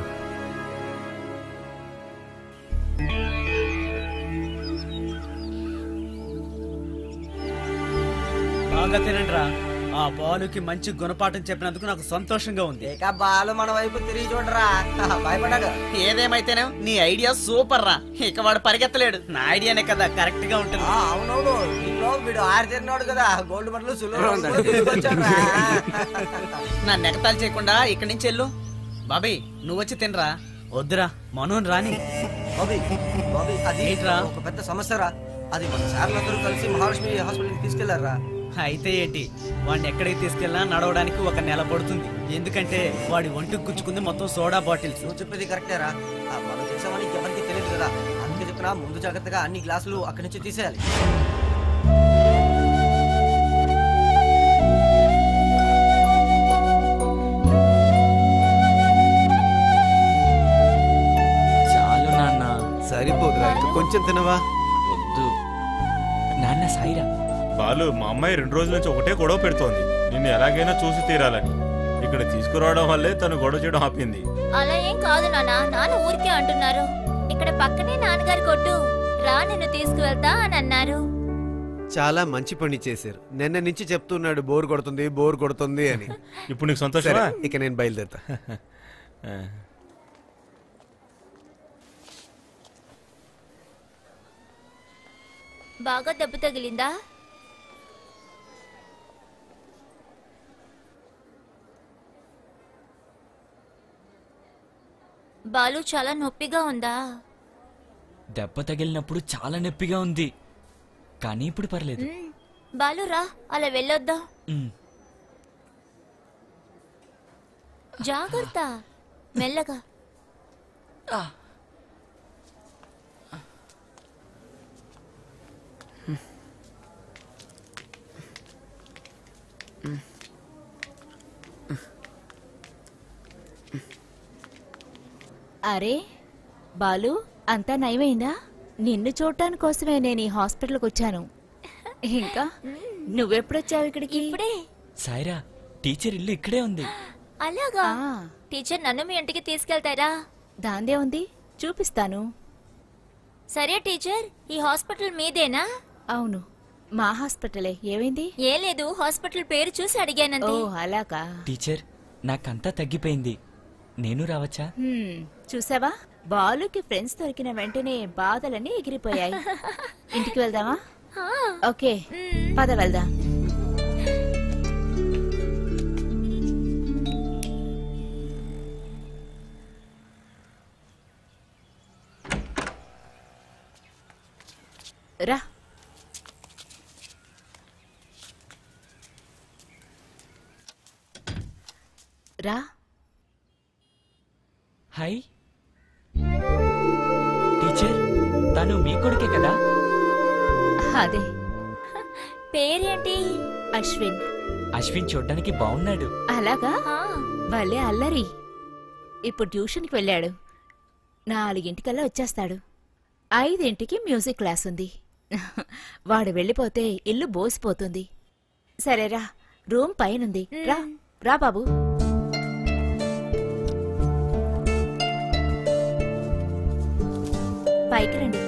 S7: బాగా తినండి రా ఆ బాలుకి మంచి గుణపాఠం చెప్పినందుకు నాకు సంతోషంగా ఉంది
S11: ఇక బాలు మన వైపు తిరిగి చూడరా భయపడాడు
S7: ఏదేమైతేనే నీ ఐడియా సూపర్ రా ఇక వాడు పరిగెత్తలేడు నా ఐడియానే కదా కరెక్ట్ గా ఉంటుంది
S11: ఆ, అవునవును ఇంట్లో వీడు ఆరితేరినాడు కదా గోల్డ్ మెడల్ సిల్వర్ తీసుకొచ్చాడు
S7: నా నెగతాలు చేయకుండా ఇక్కడి నుంచి వెళ్ళు బాబీ నువ్వు వచ్చి తినరా వద్దురా మనోన్ రాని
S2: బాబీ బాబీ అది
S7: ఏంట్రా?
S2: ఒక పెద్ద సమస్య రా అది మన సార్లందరూ కలిసి మహాలక్ష్మి హాస్పిటల్కి తీసుకెళ్లారా
S7: అయితే ఏంటి వాడిని ఎక్కడికి తీసుకెళ్ళినా నడవడానికి ఒక నెల పడుతుంది ఎందుకంటే వాడి ఒంటికి గుచ్చుకుంది మొత్తం సోడా బాటిల్స్
S2: నువ్వు చెప్పేది కరెక్టేరా ఆ, మనం చేసామని ఎవరికి తెలియదు కదా అందుకే చెప్తున్నా ముందు జాగ్రత్తగా అన్ని గ్లాసులు అక్కడి నుంచి తీసేయాలి
S1: కొంచెం తినవా
S4: వద్దు నాన్న సాయిరా
S8: బాలు మా అమ్మాయి రెండు రోజుల నుంచి ఒకటే గొడవ పెడుతోంది నిన్ను ఎలాగైనా చూసి తీరాలని ఇక్కడ తీసుకురావడం వల్లే తను గొడవ చేయడం ఆపింది
S5: అలా ఏం కాదు నాన్న నాన్న ఊరికే అంటున్నారు ఇక్కడ పక్కనే నాన్నగారి కొట్టు రా నిన్ను తీసుకువెళ్తా అని అన్నారు
S1: చాలా మంచి పని చేశారు నిన్న నుంచి చెప్తున్నాడు బోర్ కొడుతుంది బోర్ కొడుతుంది అని
S8: ఇప్పుడు నీకు సంతోషమా?
S1: సరే, ఇక నేను బయలుదేరుతా
S5: బాగా దెబ్బ తగిలిందా బాలు చాలా నొప్పిగా ఉందా
S4: దెబ్బ తగిలినప్పుడు చాలా నొప్పిగా ఉంది కానీ ఇప్పుడు పర్లేదు
S5: మ్, బాలు రా అలా వెళ్ళొద్దాం
S4: ఉమ్.
S5: జాగ్రత్త మెల్లగా
S6: అరే బాలు అంతా నయమైందా నిన్ను చూడటానికి కోసమే నేను ఈ హాస్పిటల్కి వచ్చాను ఇంకా నువ్వెప్పుడొచ్చావు ఇక్కడికి
S5: ఇప్పుడే
S4: సాయిరా టీచర్ ఇల్లు ఇక్కడే ఉంది
S5: అలాగా టీచర్ నన్ను మీ ఇంటికి తీసుకెళ్తారా
S6: దాందే ఉంది చూపిస్తాను
S5: సరే టీచర్ ఈ హాస్పిటల్ మీదేనా
S6: అవును మా హాస్పిటలే ఏమైంది
S5: ఏ లేదు హాస్పిటల్ పేరు చూసి
S6: ఓ
S5: అడిగానంతే
S6: అలాగా
S4: టీచర్ నాకంతా తగ్గిపోయింది నేను రావచ్చా
S6: హ్మ్, చూసావా బాలుకి ఫ్రెండ్స్ దొరికిన వెంటనే బాధలన్నీ ఎగిరిపోయాయి ఇంటికి వెళ్దామా ఓకే పద వెళ్దాం రా రా
S4: హాయ్ టీచర్ తను మీ కొడుకే కదా
S6: అదే
S5: పేరేంటి
S6: అశ్విన్
S4: అశ్విన్ చూడ్డానికి బాగున్నాడు
S6: అలాగా భలే అల్లరి ఇప్పుడు ట్యూషన్కి వెళ్ళాడు నాలుగింటికల్లా వచ్చేస్తాడు ఐదింటికి మ్యూజిక్ క్లాస్ ఉంది వాడు వెళ్ళిపోతే ఇల్లు బోసిపోతుంది సరేరా రూమ్ పైనుంది రా రా బాబు పైకి రండి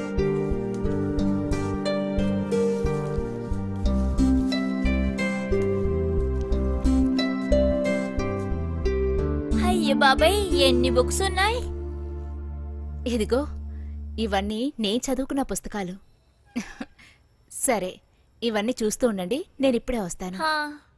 S5: అయ్య బాబాయ్ ఎన్ని బుక్స్ ఉన్నాయి
S6: ఇదిగో ఇవన్నీ నేను చదువుకున్న పుస్తకాలు సరే ఇవన్నీ చూస్తూ ఉండండి నేను ఇప్పుడే వస్తాను
S5: హా.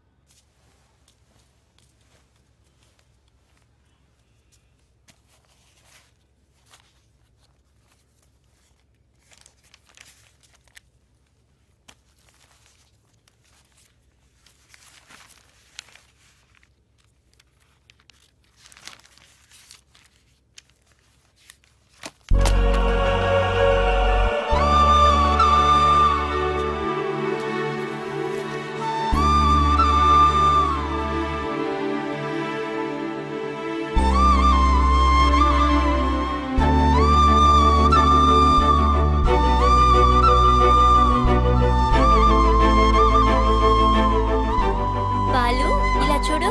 S5: బాలు ఇలా చూడు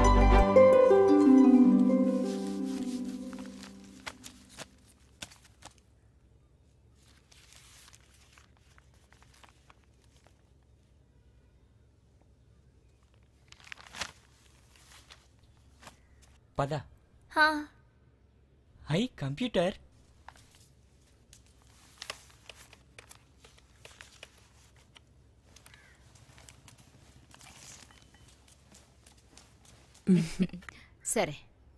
S4: పద
S5: హా
S4: హై కంప్యూటర్
S6: సరే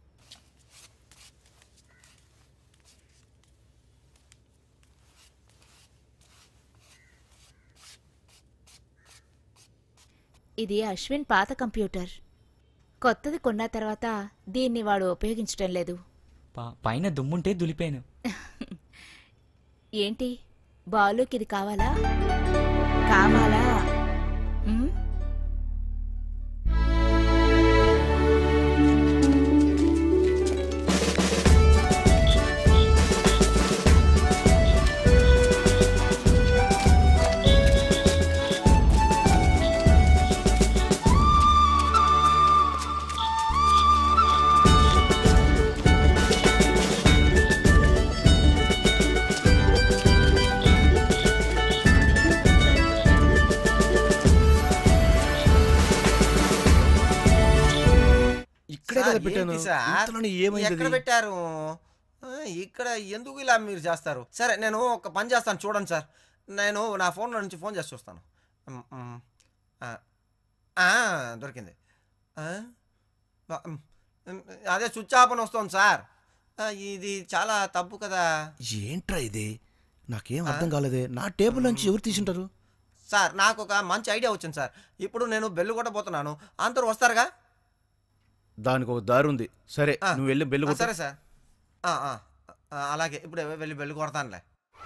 S6: ఇది అశ్విన్ పాత కంప్యూటర్ కొత్తది కొన్న తర్వాత దీన్ని వాడు ఉపయోగించడం లేదు
S4: ప- పైన దుమ్ముంటే దులిపాను
S6: ఏంటి బాలుకి ఇది కావాలా కావాలా ఉమ్?
S3: పెట్టాను
S2: ఏంటి సార్?
S3: ఇంతలోనే ఏమైంది
S2: ఎక్కడ
S3: అది?
S2: పెట్టారు ఆ, ఇక్కడ ఎందుకు ఇలా మీరు చేస్తారు సరే నేను ఒక పని చేస్తాను చూడండి సార్ నేను నా ఫోన్ నుంచి ఫోన్ చేసి చూస్తాను మ్, మ్. ఆ, ఆ, దొరికింది ఆ, బా- మ్, మ్, అదే స్విచ్ ఆఫ్ అని వస్తుంది సార్ ఆ, ఇది చాలా తప్పు కదా
S3: ఏంట్రా ఇది నాకేం అర్థం కాలేదే నా టేబుల్ నుంచి ఎవరు తీసుంటారు
S2: సార్ నాకు ఒక మంచి ఐడియా వచ్చింది సార్ ఇప్పుడు నేను బెల్లు కూడా పోతున్నాను అందరూ వస్తారుగా
S3: దానికి ఒక దారి ఉంది సరే
S2: ఆ,
S3: నువ్వు వెళ్ళి బెల్లు
S2: ఆ,
S3: కొట్టు.
S2: సరే సార్ ఆ, ఆ, ఆ, అలాగే ఇప్పుడు వెళ్ళి బెల్లు కొడతానులే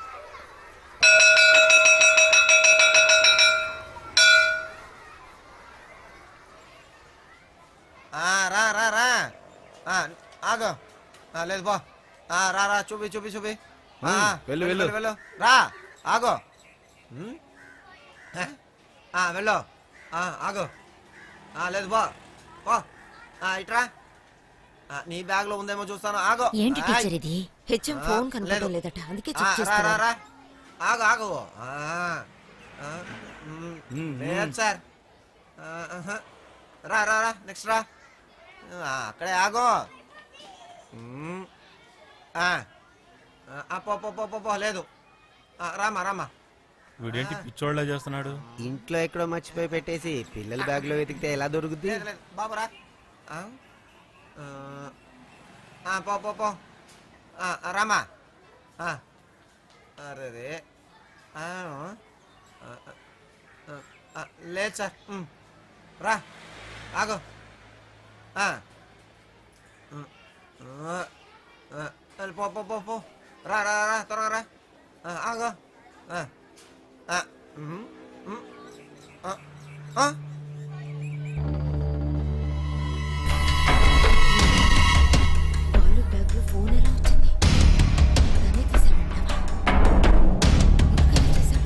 S2: ఆ, రా రా రా ఆ, ఆగు ఆ, లేదు బా ఆ, రా రా చూపి చూపి చూపి ఆ,
S3: ఉమ్, వెళ్ళు, వెళ్ళు.
S2: వెళ్ళు రా ఆగు ఉమ్, ఏ? ఆ, వెళ్ళు ఆ, ఆగు ఆ, లేదు బా బా ఆ, ఇట్రా ఆ, నీ బ్యాగ్ లో ఉందేమో చూస్తాను ఆగు
S9: ఏంటి
S2: ఆయ్.
S9: టీచర్ ఇది హెచ్ఎం
S2: ఆ,
S9: ఫోన్ కనపడడం
S2: లేదు.
S9: లేదట అందుకే
S2: ఆ,
S9: చెక్
S2: రా రా
S9: చేస్తున్నారు
S2: రా ఆగు ఆగు ఆ, ఆ, మ్,
S3: మ్,
S2: లేదు
S3: మ్.
S2: సార్ ఆ, ఆహా. రా రా రా నెక్స్ట్ రా ఆ, అక్కడే ఆగు మ్, ఆ, ఆ, పో పో పో పో, పో లేదు ఆ, రామా రామా
S8: వీడేంటి పిచ్చోళ్ళ చేస్తున్నాడు
S1: ఇంట్లో ఎక్కడో మర్చిపోయి పెట్టేసి పిల్లల బ్యాగ్ లో వెతికితే ఎలా దొరుకుద్ది
S2: లేదు లేదు బాబు రా ఆ, ఆ, ఆ, పో పో పో ఆ, ఆ, రామా ఆ, అరే రే ఆ, ఆ, ఆ, ఆ, లేదు సార్ ఉమ్, రా ఆగు ఆ, ఉమ్, ఆ, ఆ, వెళ్ళి పో పో పో పో రా రా రా త్వరగా రా ఆ, ఆగు ఆ, ఆ, ఉమ్, ఉమ్, ఆ, ఆ.
S9: బాలు బ్యాగ్ లో ఫోన్ ఎలా వచ్చింది దాన్ని తీసాడంటావా ఎందుకలా చేశాడు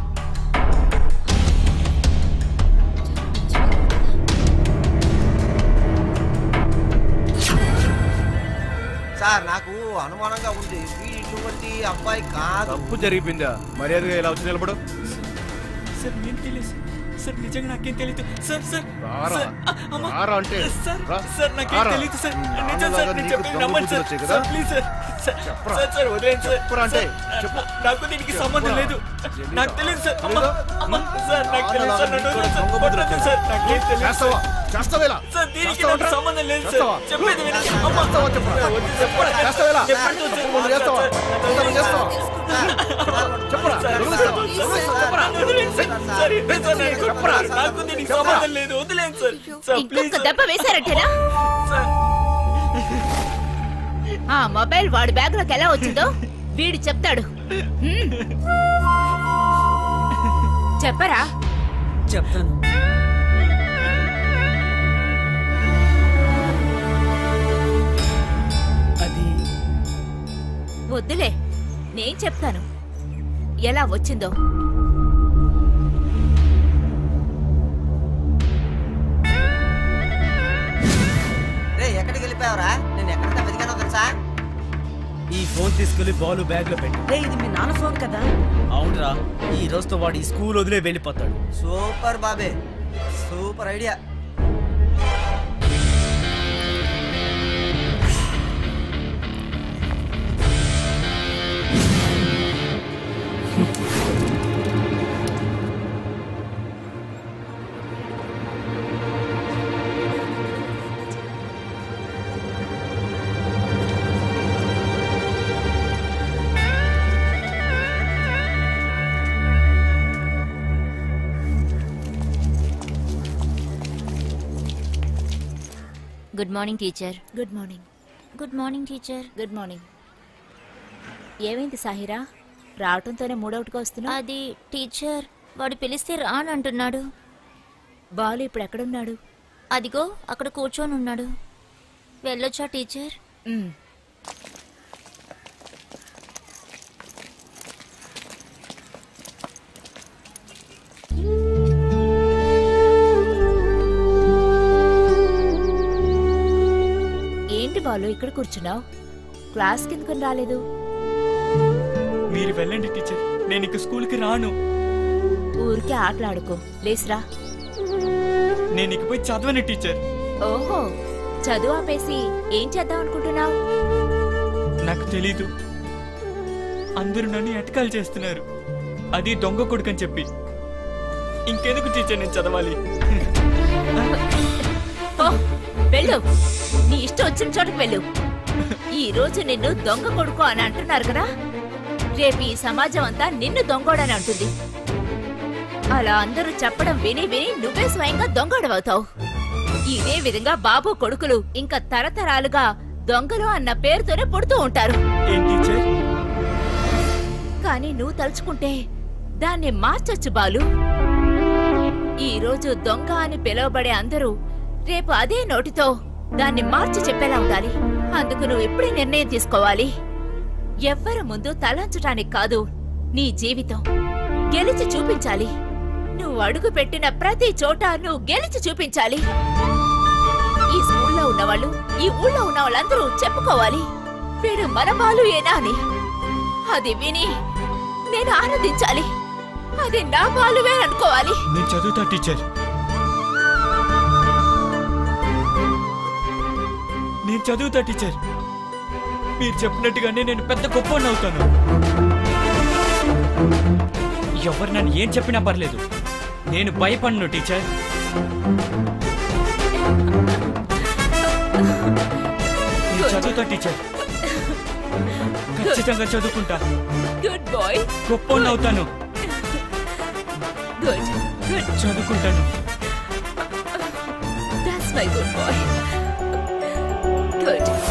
S2: సార్ నాకు అనుమానంగా ఉంది వీటువంటి అబ్బాయి కాదు
S3: తప్పు జరిగిపోయిందా మర్యాదగా ఇలా వచ్చి నిలబడు
S4: సార్ నేను తెలియదు సార్ నిజంగా నాకేం తెలియదు సార్ సార్
S3: రారా.
S4: సార్, ఆ, అమ్మా.
S3: రారా అంటే.
S4: సార్
S3: రా.
S4: సార్ నాకేం
S3: రారా.
S4: తెలియదు సార్
S3: నీ
S4: నిజం
S3: నాన్నలాగా
S4: సార్ నేను
S3: నీకు
S4: చెప్పేది
S3: దొంగ
S4: నమ్మండి సార్
S3: బుద్ధులు వచ్చాయి కదా?
S4: సార్ ప్లీజ్ సార్ సార్
S3: చెప్పరా.
S4: సార్ సార్ వదిలేండి సార్
S3: చెప్పురా అంటే.
S4: సార్,
S3: చెప్పు.
S4: నాకు దీనికి సంబంధం లేదు
S3: తెలీదా?
S4: నాకు తెలియదు సార్ అమ్మా
S3: తెలీదా?
S4: అమ్మా సార్ నాకు తెలియదు సార్ నన్ను
S3: నాన్నలాగా
S4: వదిలేండి సార్.
S3: నీకు దొంగ బుద్ధులు
S4: కొట్టొద్దు సార్ నాకేం తెలియదు
S3: చేస్తావా
S4: సార్.
S3: చేస్తావా ఇలా?
S4: సార్ దీనికి
S3: చేస్తావా
S4: నాకు
S3: రా?
S4: సంబంధం లేదు సార్
S3: చేస్తావా?
S4: చెప్పేది వినండి అమ్మా
S3: చేస్తావా చెప్పరా?
S4: వద్దు చెప్పరా
S3: చేస్తావా ఇలా?
S4: చెప్పండి సార్.
S3: తప్పు నువ్వు చేస్తావా? చేస్తావా? చేస్తావా? చెప్పరా? వదిలేస్తావా?
S4: చెప్పరా వదిలేండి సార్. సార్ ఏంటి సార్ నన్ను కొట్టరా? నాకు దీనికి సంబంధం లేదు వదిలేండి సార్ సార్ ప్లీజ్
S6: ఇంకొక దెబ్బ వేశారంటేనా
S4: సార్
S6: ఆ మొబైల్ వాడి బ్యాగ్ లోకి ఎలా వచ్చిందో వీడు చెప్తాడు హ్మ్. చెప్పరా
S10: చెప్తాను
S4: అది
S6: వద్దులే నేను చెప్తాను ఎలా వచ్చిందో
S11: రే ఎక్కడికి వెళ్ళిపోయావురా నేను ఎక్కడికి వెతికానో తెలుసా
S7: ఈ ఫోన్ తీసుకెళ్లి బాలు బ్యాగ్ లో పెట్టు
S10: రే ఇది మీ నాన్న ఫోన్ కదా
S7: అవునరా ఈ రోజుతో వాడు ఈ స్కూల్ వదిలే వెళ్ళిపోతాడు
S11: సూపర్ బాబే super idea
S5: good morning teacher
S6: good morning
S5: good morning teacher
S6: good morning ఏమైంది సాహిరా రావటంతోనే మూడవుట్గా వస్తున్నా
S5: అది టీచర్ వాడు పిలిస్తే రానంటున్నాడు
S6: బాలు ఇప్పుడు ఎక్కడున్నాడు
S5: అదిగో అక్కడ కూర్చొని ఉన్నాడు వెళ్ళొచ్చా టీచర్
S6: ఉమ్. ఏంటి బాలు ఇక్కడ కూర్చున్నావు క్లాస్ కిందకొని రాలేదు
S4: మీరు వెళ్ళండి టీచర్ నేను ఇక స్కూల్కి రాను
S6: ఊరికే ఆటలాడుకో లేసురా
S4: నేను ఇక పోయి చదవను టీచర్
S6: ఓహో చదువు ఆపేసి ఏం చేద్దాం అనుకుంటున్నావు
S4: నాకు తెలీదు అందరూ నన్ను ఎటకాలు చేస్తున్నారు అది దొంగ కొడుకని చెప్పి ఇంకెందుకు టీచర్ నేను చదవాలి
S6: పో, వెళ్ళు నీ ఇష్టం వచ్చిన చోటుకు వెళ్ళు ఈ రోజు నిన్ను దొంగ కొడుకు అని అంటున్నారు కదా రేపు ఈ సమాజం అంతా నిన్ను దొంగోడని అంటుంది అలా అందరూ చెప్పడం విని విని నువ్వే స్వయంగా దొంగోడవవుతావు ఇదే విధంగా బాబు కొడుకులు ఇంకా తరతరాలుగా దొంగలు అన్న పేరుతోనే పుడుతూ ఉంటారు
S4: ఏం టీచర్
S6: కానీ నువ్వు తలుచుకుంటే దాన్ని మార్చొచ్చు బాలు ఈ రోజు దొంగ అని పిలువబడే అందరూ రేపు అదే నోటితో దాన్ని మార్చి చెప్పేలా ఉండాలి అందుకు నువ్వు ఇప్పుడే నిర్ణయం తీసుకోవాలి ఎవ్వరి ముందు తలంచటానికి కాదు నీ జీవితం గెలిచి చూపించాలి నువ్వు అడుగు పెట్టిన ప్రతి చోట నువ్వు గెలిచి చూపించాలి ఈ స్కూల్లో ఉన్నవాళ్ళు ఈ ఊళ్ళో ఉన్న వాళ్ళందరూ చెప్పుకోవాలి వీడు మన బాలు ఏనా అని అది విని నేను ఆనందించాలి అది నా బాలువే అనుకోవాలి
S4: నేను చదువుతా టీచర్ నేను చదువుతా టీచర్ మీరు చెప్పినట్టుగానే నేను పెద్ద గొప్ప అవుతాను ఎవరు నన్ను ఏం చెప్పినా పర్లేదు నేను భయపడను టీచర్ నేను చదువుతా టీచర్ ఖచ్చితంగా చదువుకుంటా
S6: గుడ్ బాయ్
S4: గొప్ప అవుతాను
S6: గుడ్ గుడ్
S4: చదువుకుంటాను
S6: that's my good boy good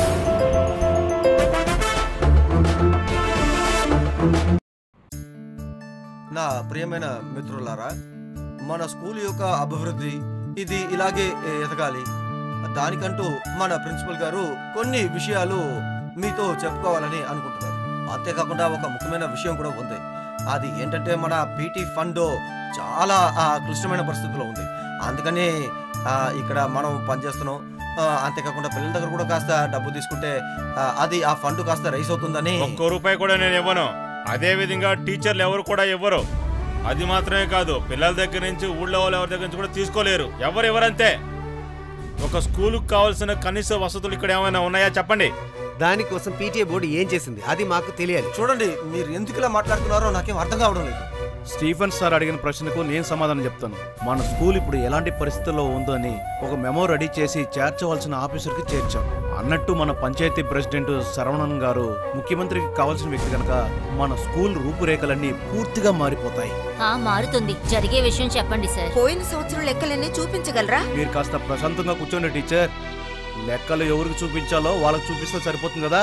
S2: నా ప్రియమైన మిత్రులారా మన స్కూల్ యొక్క అభివృద్ధి ఇది ఇలాగే ఎదగాలి దానికంటూ మన ప్రిన్సిపల్ గారు కొన్ని విషయాలు మీతో చెప్పుకోవాలని అనుకుంటున్నారు అంతేకాకుండా ఒక ముఖ్యమైన విషయం కూడా ఉంది అది ఏంటంటే మన పీటీ ఫండ్ చాలా ఆ, క్లిష్టమైన పరిస్థితిలో ఉంది అందుకని ఆ, ఇక్కడ మనం పనిచేస్తున్నాం ఆ, అంతేకాకుండా పిల్లల దగ్గర కూడా కాస్త డబ్బు తీసుకుంటే ఆ, అది ఆ ఫండ్ కాస్త రైస్ అవుతుందని
S8: ఒక్క రూపాయి కూడా నేను ఇవ్వను అదే విధంగా టీచర్లు ఎవరు కూడా ఇవ్వరు అది మాత్రమే కాదు పిల్లల దగ్గర నుంచి ఊళ్ళో వాళ్ళ ఎవరి దగ్గర నుంచి కూడా తీసుకోలేరు ఎవరు ఎవరంతే ఒక స్కూలుకు కావాల్సిన కనీస వసతులు ఇక్కడ ఏమైనా ఉన్నాయా చెప్పండి
S1: దానికోసం పీటీఏ బోర్డు ఏం చేసింది అది మాకు తెలియాలి
S2: చూడండి మీరు ఎందుకు ఇలా మాట్లాడుతున్నారో నాకేం అర్థం కావడం లేదు
S3: స్టీఫెన్ సార్ అడిగిన ప్రశ్నకు నేను సమాధానం చెప్తాను మన స్కూల్ ఇప్పుడు ఎలాంటి పరిస్థితుల్లో ఉందో అని ఒక మెమో రెడీ చేసి చేర్చవలసిన ఆఫీసర్కి చేర్చాం అన్నట్టు మన పంచాయతీ ప్రెసిడెంట్ శరవణన్ గారు ముఖ్యమంత్రికి కావాల్సిన వ్యక్తి కనుక మన స్కూల్ రూపురేఖలన్నీ పూర్తిగా మారిపోతాయి
S5: ఆ మారుతుంది జరిగే విషయం చెప్పండి సార్
S9: పోయిన సంవత్సరం లెక్కలన్నీ చూపించగలరా
S3: మీరు కాస్త ప్రశాంతంగా కూర్చోండి టీచర్ లెక్కలు ఎవరికి చూపించాలో వాళ్ళకి చూపిస్తే సరిపోతుంది కదా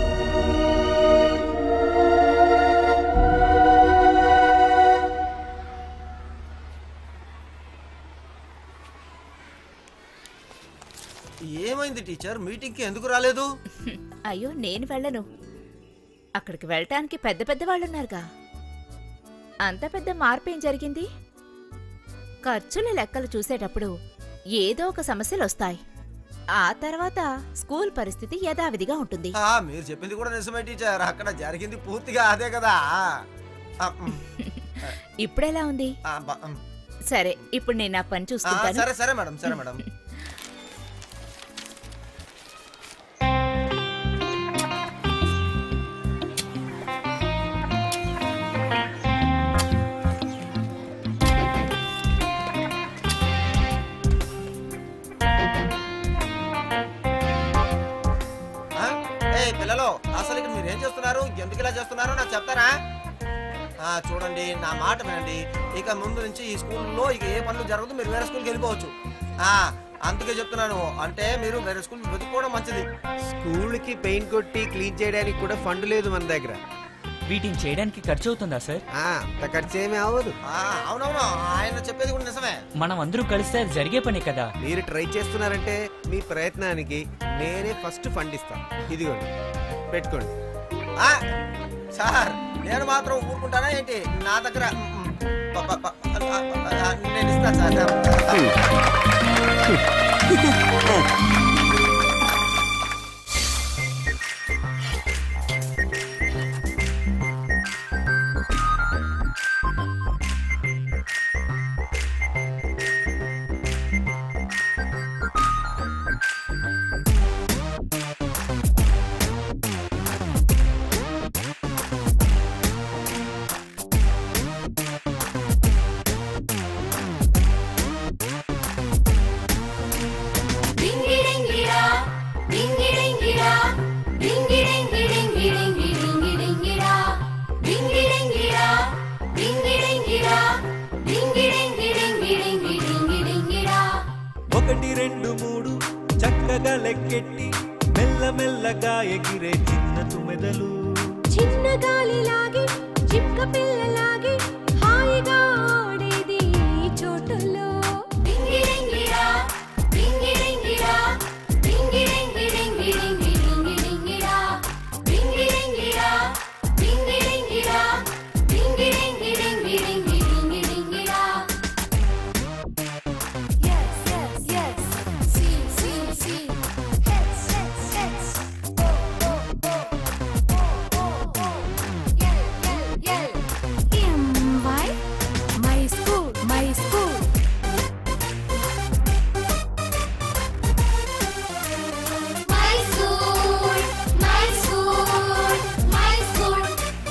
S2: ఏమైంది టీచర్ మీటింగ్కి ఎందుకు రాలేదు
S6: అయ్యో నేను వెళ్ళను అక్కడికి వెళ్ళటానికి పెద్ద పెద్ద వాళ్ళున్నారుగా అంత పెద్ద మార్పు ఏం జరిగింది ఖర్చుల లెక్కలు చూసేటప్పుడు ఏదో ఒక సమస్యలు వస్తాయి ఆ తర్వాత స్కూల్ పరిస్థితి యథావిధిగా ఉంటుంది
S2: ఆ, మీరు చెప్పింది కూడా నిజమే టీచర్ అక్కడ జరిగింది పూర్తిగా అదే కదా ఆ, మ్,
S6: ఇప్పుడెలా ఉంది
S2: ఆ, బ- మ్.
S6: సరే ఇప్పుడు నేను నా పని
S2: ఆ,
S6: చూసుకుంటాను
S2: సరే సరే మేడం సరే మేడం ఆ? ఏయ్ పిల్లలు అసలు ఇక్కడ మీరు ఏం చేస్తున్నారు ఎందుకు ఇలా చేస్తున్నారో నాకు చెప్తారా ఆ, చూడండి నా మాట వినండి ఇక ముందు నుంచి ఈ స్కూల్లో ఇక ఏ పనులు జరగదు మీరు వేరే స్కూల్కి వెళ్ళిపోవచ్చు ఆ, అందుకే చెప్తున్నాను అంటే మీరు వేరే స్కూల్ వెతుక్కోవడం మంచిది
S1: స్కూల్కి పెయింట్ కొట్టి క్లీన్ చేయడానికి కూడా ఫండ్ లేదు మన దగ్గర
S4: వీటిని చేయడానికి ఖర్చు అవుతుందా సార్
S1: ఆ, అంత ఖర్చు ఏమీ అవ్వదు
S2: ఆ, అవునవును ఆయన చెప్పేది కూడా నిజమే
S4: మనం అందరూ కలిస్తే అది జరిగే పనే కదా
S1: మీరు ట్రై చేస్తున్నారంటే మీ ప్రయత్నానికి నేనే ఫస్ట్ ఫండ్ ఇస్తాను ఇదిగోండి పెట్టుకోండి
S2: ఆ, సార్ నేను మాత్రం ఊరుకుంటానా ఏంటి నా దగ్గర మ్, మ్, ప- ప- ప- ఆ, ఆ, నేను ఇస్తాను సార్
S12: లెక్కెట్టి మెల్లమెల్లగా ఎగిరే చిన్న తుమెదలు
S13: చిన్న గాలిలాగే చిక్క పిల్లలాగే హాయిగా ఆడేది ఈ చోటులో డింగిరింగిరా డింగిరింగిరా డింగిరింగిరింగిరింగి డింగిరింగిరా డింగిరింగిరా డింగిరింగిరా డింగిరింగిరింగిరింగి డింగిరింగిరా Yes, yes, yes. See, see, see. Heads, heads, heads. Oh, oh, oh. Oh, oh, oh. Yell, yell, yell. M-Y. My school, my school. My school, my school, my school.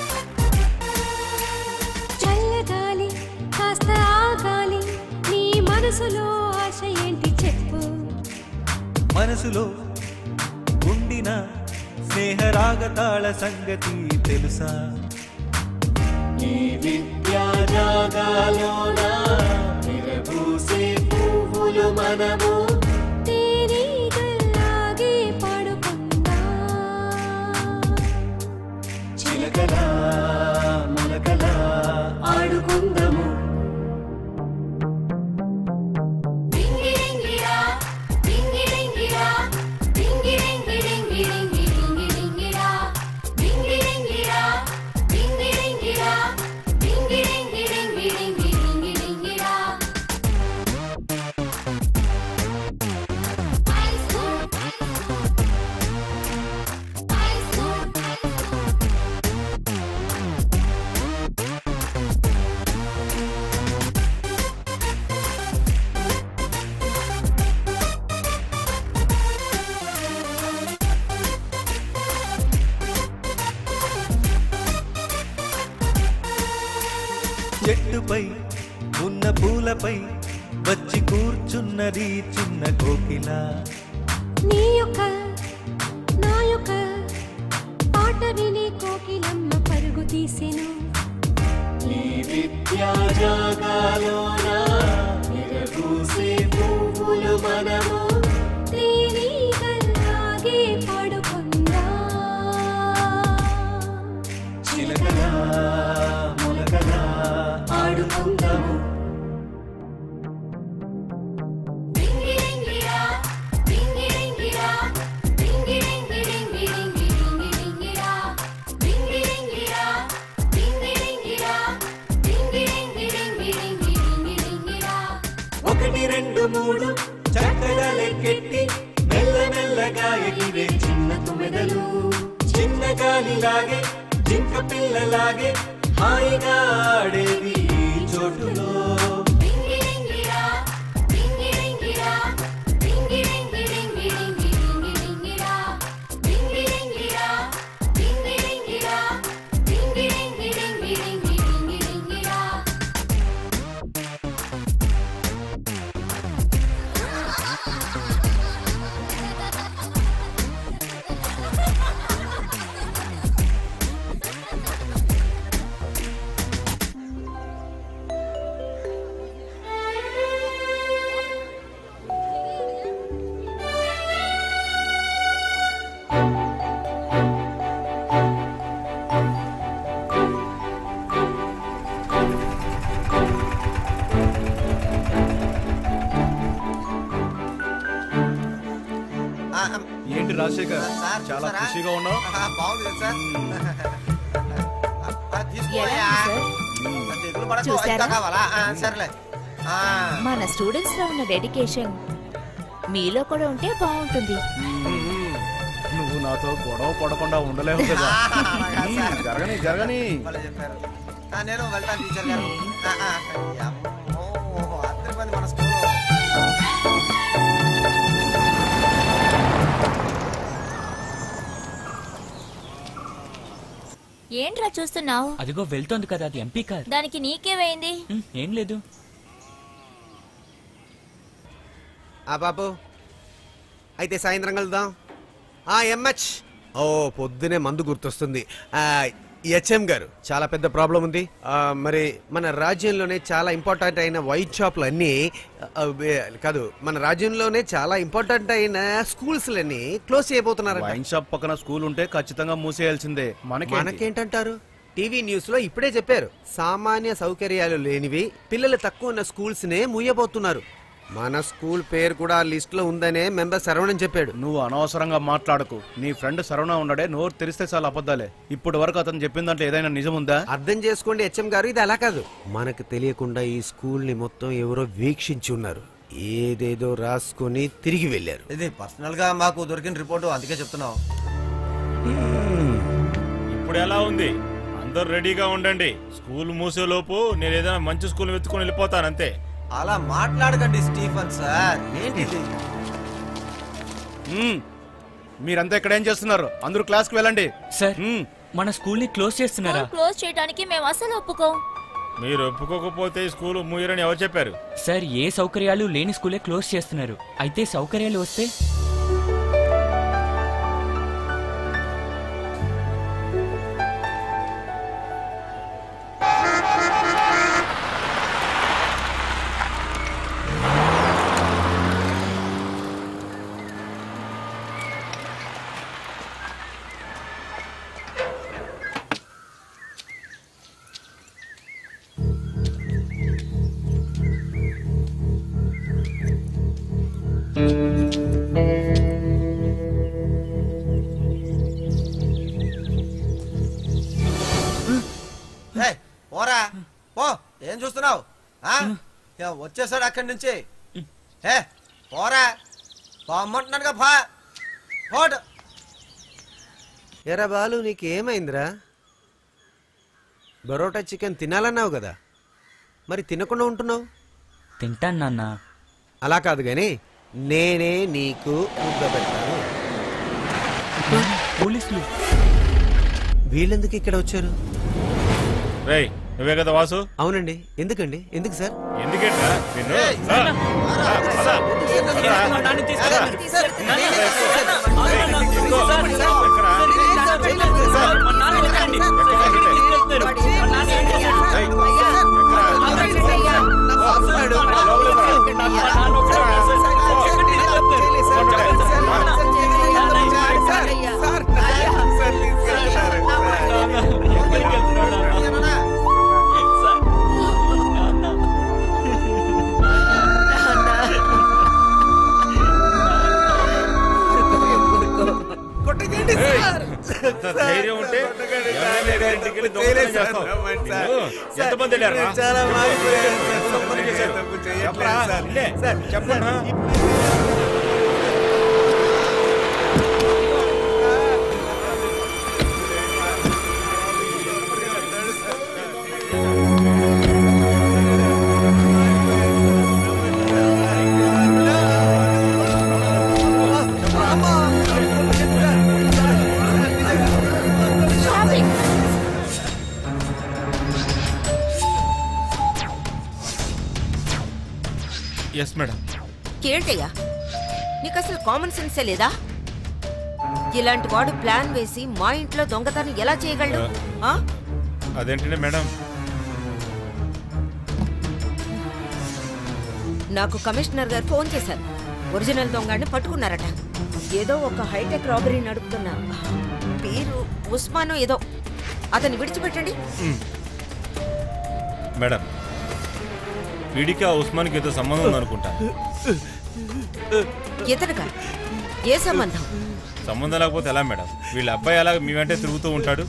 S13: చల్లగాలి కాస్త ఆగాలి నీ మనసులో ఆశ ఏంటి చెప్పు
S12: మనసులో ఉండిన స్నేహరాగతాళ సంగతి తెలుసా ఈ విద్యాజాగాలోన విరబూసే పువ్వులు మనము
S13: తేనీగల్లాగే పాడుకుందా
S12: చిలకలా మొలకలా ఆడుకుందము
S13: డింగిరింగిరా డింగిరింగిరా డింగిరింగిరింగిరింగి డింగిరింగిరా డింగిరింగిరా డింగిరింగిరా డింగిరింగిరింగిరింగి డింగిరింగిరా హై స్కూల్ హై స్కూల్
S12: చెట్టుపై ఉన్న పూలపై వచ్చి కూర్చున్నది చిన్న కోకిల
S13: నీ యొక్క నా యొక్క పాట విని కోకిలమ్మ పరుగు తీసెను
S12: ఈ విద్యాజాగాలోన విరబూసే పువ్వులు మనము
S13: తేనీగల్లాగే పాడుకుందా
S12: చిలకలా మొలకలా ఆడుకుందాము
S13: డింగిరింగిరా డింగిరింగిరా డింగిరింగిరింగిరింగి డింగిరింగిరా డింగిరింగిరా డింగిరింగిరా డింగిరింగిరింగిరింగి డింగిరింగిరా
S12: ఒకటి రెండు మూడు చక్కగా లెక్కెట్టి మెల్లమెల్లగా ఎగిరే చిన్న తుమెదలు చిన్న గాలిలాగే జింక పిల్లలాగే హాయిగా ఆడేది ఈ చోటులో
S13: డింగిరింగిరా డింగిరింగిరా డింగిరింగిరింగిరింగి డింగిరింగిరా డింగిరింగిరా డింగిరింగిరా డింగిరింగిరింగిరింగి డింగిరింగిరా
S3: ఏంటి రాజశేఖర్
S2: సార్,
S3: చాలా
S2: చూసారా?
S3: ఖుషిగా ఉన్నావు
S2: ఆ, బాగుంది కదా సార్ ఆ, తీసుకోయా. ఆ, తెగులు పడకు.
S6: చూసారా?
S2: ఇంకా కావాలా ఆ, సర్లే ఆ,
S6: మన స్టూడెంట్స్ లో ఉన్న డెడికేషన్ మీలో కూడా ఉంటే బాగుంటుంది
S3: నువ్వు నాతో గొడవ పడకుండా ఉండలేవు కదా
S2: అలాగా సార్.
S3: జరగని జరగని
S2: భలే చెప్పారు ఆ, నేను వెళ్తాను టీచర్ గారు ఆ, ఆ, అమ్మో, అద్దరిపోయింది మన స్కూల్
S5: ఏంట్రా చూస్తున్నావు
S4: అదిగో వెళ్తోంది కదా అది ఎంపీ కార్
S5: దానికి నీకేమైంది
S4: ఉమ్, ఏం లేదు
S1: ఆ బాబు అయితే సాయంత్రం కలుద్దాం ఆ ఎంహెచ్ ఓ పొద్దునే మందు గుర్తొస్తుంది హెచ్ఎం గారు చాలా పెద్ద ప్రాబ్లం ఉంది ఆ, మరి మన రాజ్యంలోనే చాలా ఇంపార్టెంట్ అయిన వైన్ షాప్లు అన్నీ ఆ, వే- కాదు మన రాజ్యంలోనే చాలా ఇంపార్టెంట్ అయిన స్కూల్స్ అన్ని క్లోజ్ చేయబోతున్నారు
S3: వైన్ షాప్ పక్కన స్కూల్ ఉంటే ఖచ్చితంగా మూసేయాల్సిందే మనకి
S1: మనకేంటంటారు టీవీ న్యూస్ లో ఇప్పుడే చెప్పారు సామాన్య సౌకర్యాలు లేనివి పిల్లలు తక్కువ ఉన్న స్కూల్స్ నే ముయ్యబోతున్నారు మన స్కూల్ పేరు కూడా లిస్ట్ లో ఉందనే మెంబర్ శరవణం చెప్పాడు
S3: నువ్వు అనవసరంగా మాట్లాడకు నీ ఫ్రెండ్ సరవణ ఉన్నాడే నోరు తెరిస్తే చాలా అబద్ధాలే ఇప్పటి వరకు అతను చెప్పిన దాంట్లో ఏదైనా నిజం ఉందా
S1: అర్థం చేసుకోండి హెచ్ఎం గారు ఇది అలా కాదు మనకు తెలియకుండా ఈ స్కూల్ ని మొత్తం ఎవరో వీక్షించి ఉన్నారు ఏదేదో రాసుకొని తిరిగి వెళ్ళారు
S2: ఇది పర్సనల్ గా మాకు దొరికిన రిపోర్టు అందుకే చెప్తున్నాం
S8: ఇప్పుడు ఎలా ఉంది అందరూ రెడీగా ఉండండి స్కూల్ మూసేలోపు నేను ఏదైనా మంచి స్కూల్ వెతుకొని వెళ్ళిపోతాను అంతే
S2: అలా మాట్లాడకండి స్టీఫన్ సార్ ఏంటిది
S3: మ్మ్. మీరంతా ఇక్కడ ఏం చేస్తున్నారు అందరూ క్లాస్కి వెళ్ళండి
S4: సార్ మన స్కూల్ ని క్లోజ్ చేస్తున్నారా
S5: స్కూల్ క్లోజ్ చేయడానికి మేము అసలు ఒప్పుకోం
S8: మీరు ఒప్పుకోకపోతే ఈ స్కూల్ మూయరని ఎవరు చెప్పారు
S4: సార్ ఏ సౌకర్యాలు లేని స్కూలే క్లోజ్ చేస్తున్నారు అయితే సౌకర్యాలు వస్తే
S2: ఏయ్, పోరా పో ఏం చూస్తున్నావు వచ్చేసాడు అక్కడి నుంచి ఏ పోరా పోమ్మంటున్నానుగా పా పోటు
S1: ఎరా బాలు నీకేమైందిరా బరోటా చికెన్ తినాలన్నావు కదా మరి తినకుండా ఉంటున్నావు
S4: తింటాను నాన్న
S1: అలా కాదు గాని నేనే నీకు ముద్ద పెడతాను
S4: పోలీసులు
S1: వీళ్ళెందుకు ఇక్కడ వచ్చారు
S8: రేయ్ నువ్వే కదా వాసు
S1: అవునండి ఎందుకండి ఎందుకు సార్
S8: ఎందుకేంట్రా నిన్ను రా, రా, పద. ఎంత ధైర్యం ఉంటే ఎవరైనా గారి ఇంటికి వెళ్ళి దొంగతనం చేస్తావు. నిన్ను ఎంతమంది వెళ్ళారా? ఎంతమంది చేశారు? చెప్పరా? ఇల్లే. చెప్పండి ఎస్ మేడం
S9: కేంటయ్యా నీకు అసలు కామన్ సెన్సే లేదా ఇలాంటి వాడు ప్లాన్ వేసి మా ఇంట్లో దొంగతనం ఎలా చేయగలడు ఆ?
S8: అదేంటంటే మేడం
S9: నాకు కమిషనర్ గారు ఫోన్ చేశారు ఒరిజినల్ దొంగని పట్టుకున్నారట ఏదో ఒక హైటెక్ రాబరీ నడుపుతున్నా పేరు ఉస్మానో ఏదో అతన్ని విడిచిపెట్టండి
S8: మేడం వీడికి ఆ ఉస్మాన్కి ఏదో సంబంధం ఉందనుకుంటా
S9: ఇతనుగా ఏ సంబంధం
S8: సంబంధం లేకపోతే ఎలా మేడం వీళ్ళ అబ్బాయి అలా మీ వెంటే తిరుగుతూ ఉంటాడు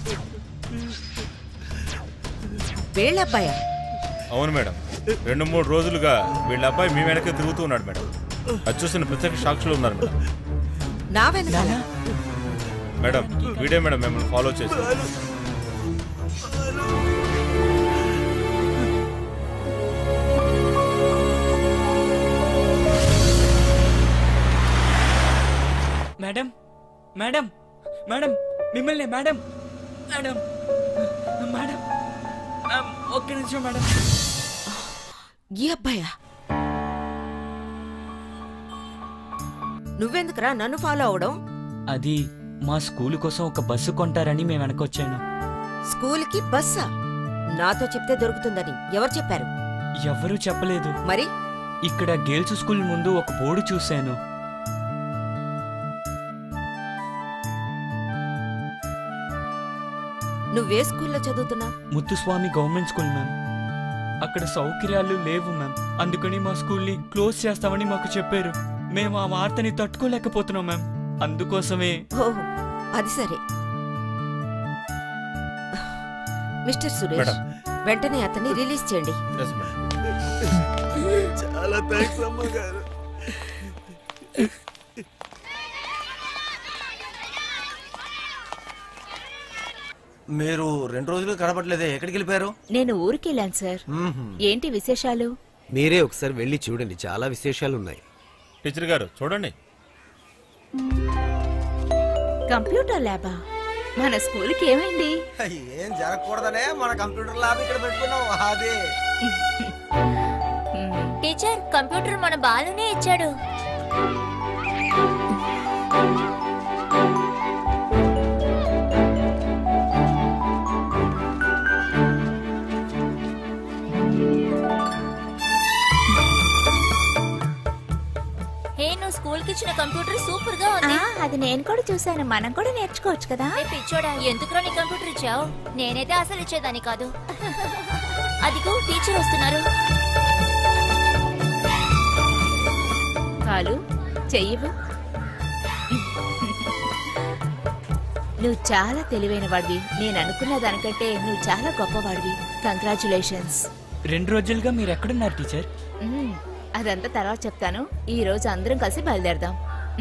S9: వీళ్ళ అబ్బాయా
S8: అవును మేడం రెండు మూడు రోజులుగా వీళ్ళ అబ్బాయి మీ వెనకే తిరుగుతూ ఉన్నాడు మేడం అది చూసిన ప్రత్యక్ష సాక్షులు ఉన్నారు మేడం
S9: నా వెనకాల
S8: మేడం వీడే మేడం మిమ్మల్ని ఫాలో చేసి
S4: మేడం మేడం మేడం మిమ్మల్ని మేడం మేడం మేడం ఆ, ఒక్క నిమిషం మేడం
S9: ఈ అబ్బాయా
S14: నువ్వెందుకురా నన్ను ఫాలో అవడం
S4: అది మా స్కూల్ కోసం ఒక బస్సు కొంటారని మేము వెనకొచ్చాను
S9: స్కూల్కి బస్సా నాతో చెప్తే దొరుకుతుందని ఎవరు చెప్పారు
S4: ఎవ్వరూ చెప్పలేదు
S9: మరి
S4: ఇక్కడ గర్ల్స్ స్కూల్ ముందు ఒక బోర్డు చూశాను
S9: నువ్వే స్కూల్లో చదువుతున్నావు
S4: ముత్తుస్వామి గవర్నమెంట్ స్కూల్ మ్యామ్ అక్కడ సౌకర్యాలు లేవు మ్యామ్ అందుకని మా స్కూల్ని క్లోజ్ చేస్తామని మాకు చెప్పారు మేము ఆ వార్తని తట్టుకోలేకపోతున్నాం మ్యామ్ అందుకోసమే
S9: ఓహ్ అది సరే మిస్టర్ సురేష్
S8: మేడం.
S9: వెంటనే అతన్ని రిలీజ్ చేయండి
S3: చాలా థ్యాంక్స్ అమ్మగారు
S2: మీరు రెండు రోజులు కనపట్లేదే ఎక్కడికి వెళ్ళిపోయారు
S6: నేను ఊరికెళ్ళాను సార్
S2: మ్మ్హ్మ్.
S6: ఏంటి విశేషాలు
S1: మీరే ఒకసారి వెళ్ళి చూడండి చాలా విశేషాలు ఉన్నాయి
S8: టీచర్ గారు చూడండి
S6: కంప్యూటర్ ల్యాబా మన స్కూల్కి ఏమైంది
S11: ఏం జరగకూడదనే మన కంప్యూటర్ ల్యాబ్ ఇక్కడ పెట్టుకున్నాం అదే
S5: టీచర్ కంప్యూటర్ మన బాలునే ఇచ్చాడు హే నువ్వు స్కూల్ కి ఇచ్చిన కంప్యూటర్ సూపర్ గా ఉంది
S6: అది నేను కూడా చూశాను మనం కూడా నేర్చుకోవచ్చు కదా
S5: ఏ పిచ్చోడా ఎందుకురా నీ కంప్యూటర్ ఇచ్చావు నేనైతే అసలు ఇచ్చేదాన్ని కాదు అదిగో టీచర్ వస్తున్నారు
S6: కాలు చెయ్యవు నువ్వు చాలా తెలివైన వాడివి నేను అనుకున్న దానికంటే నువ్వు చాలా గొప్పవాడివి కంగ్రాచులేషన్స్
S4: రెండు రోజులుగా మీరు ఎక్కడున్నారు టీచర్
S6: అదంతా తర్వాత చెప్తాను ఈ రోజు అందరం కలిసి బయలుదేరదాం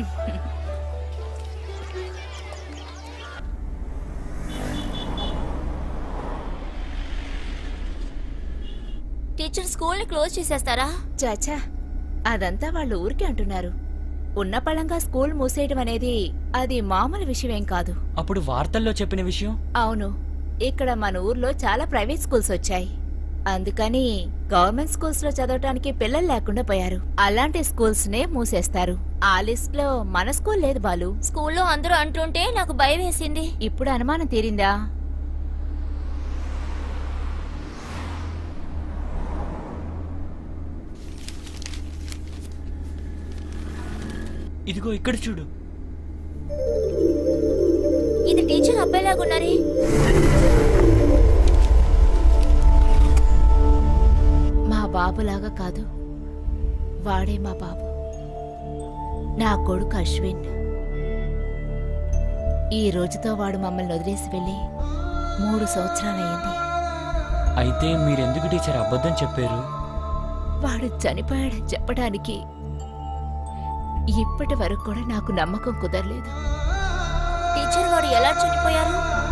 S5: టీచర్ స్కూల్ ని క్లోజ్ చేసేస్తారా
S6: చాచా అదంతా వాళ్ళు ఊరికే అంటున్నారు ఉన్న పళంగా స్కూల్ మూసేయడం అనేది అది మామూలు విషయమేం కాదు
S4: అప్పుడు వార్తల్లో చెప్పిన విషయం
S6: అవును ఇక్కడ మన ఊర్లో చాలా ప్రైవేట్ స్కూల్స్ వచ్చాయి అందుకని గవర్నమెంట్ స్కూల్స్ లో చదవటానికి పిల్లలు లేకుండా పోయారు అలాంటి స్కూల్స్ నే మూసేస్తారు ఆ లిస్ట్ లో మన స్కూల్ లేదు బాలు
S5: స్కూల్లో అందరూ అంటుంటే నాకు భయం వేసింది
S6: ఇప్పుడు అనుమానం తీరిందా
S4: ఇదిగో ఇక్కడ చూడు
S5: ఇది టీచర్ అబ్బాయిలాగున్నారే
S6: మా బాబులాగా కాదు వాడే మా బాబు నా కొడుకు అశ్విన్ ఈ రోజుతో వాడు మమ్మల్ని వదిలేసి వెళ్ళి మూడు సంవత్సరాలయ్యింది
S4: అయితే మీరెందుకు టీచర్ అబద్ధం చెప్పారు
S6: వాడు చనిపోయాడని చెప్పడానికి ఇప్పటి వరకు కూడా నాకు నమ్మకం కుదరలేదు
S5: టీచర్ వాడు ఎలా చనిపోయారు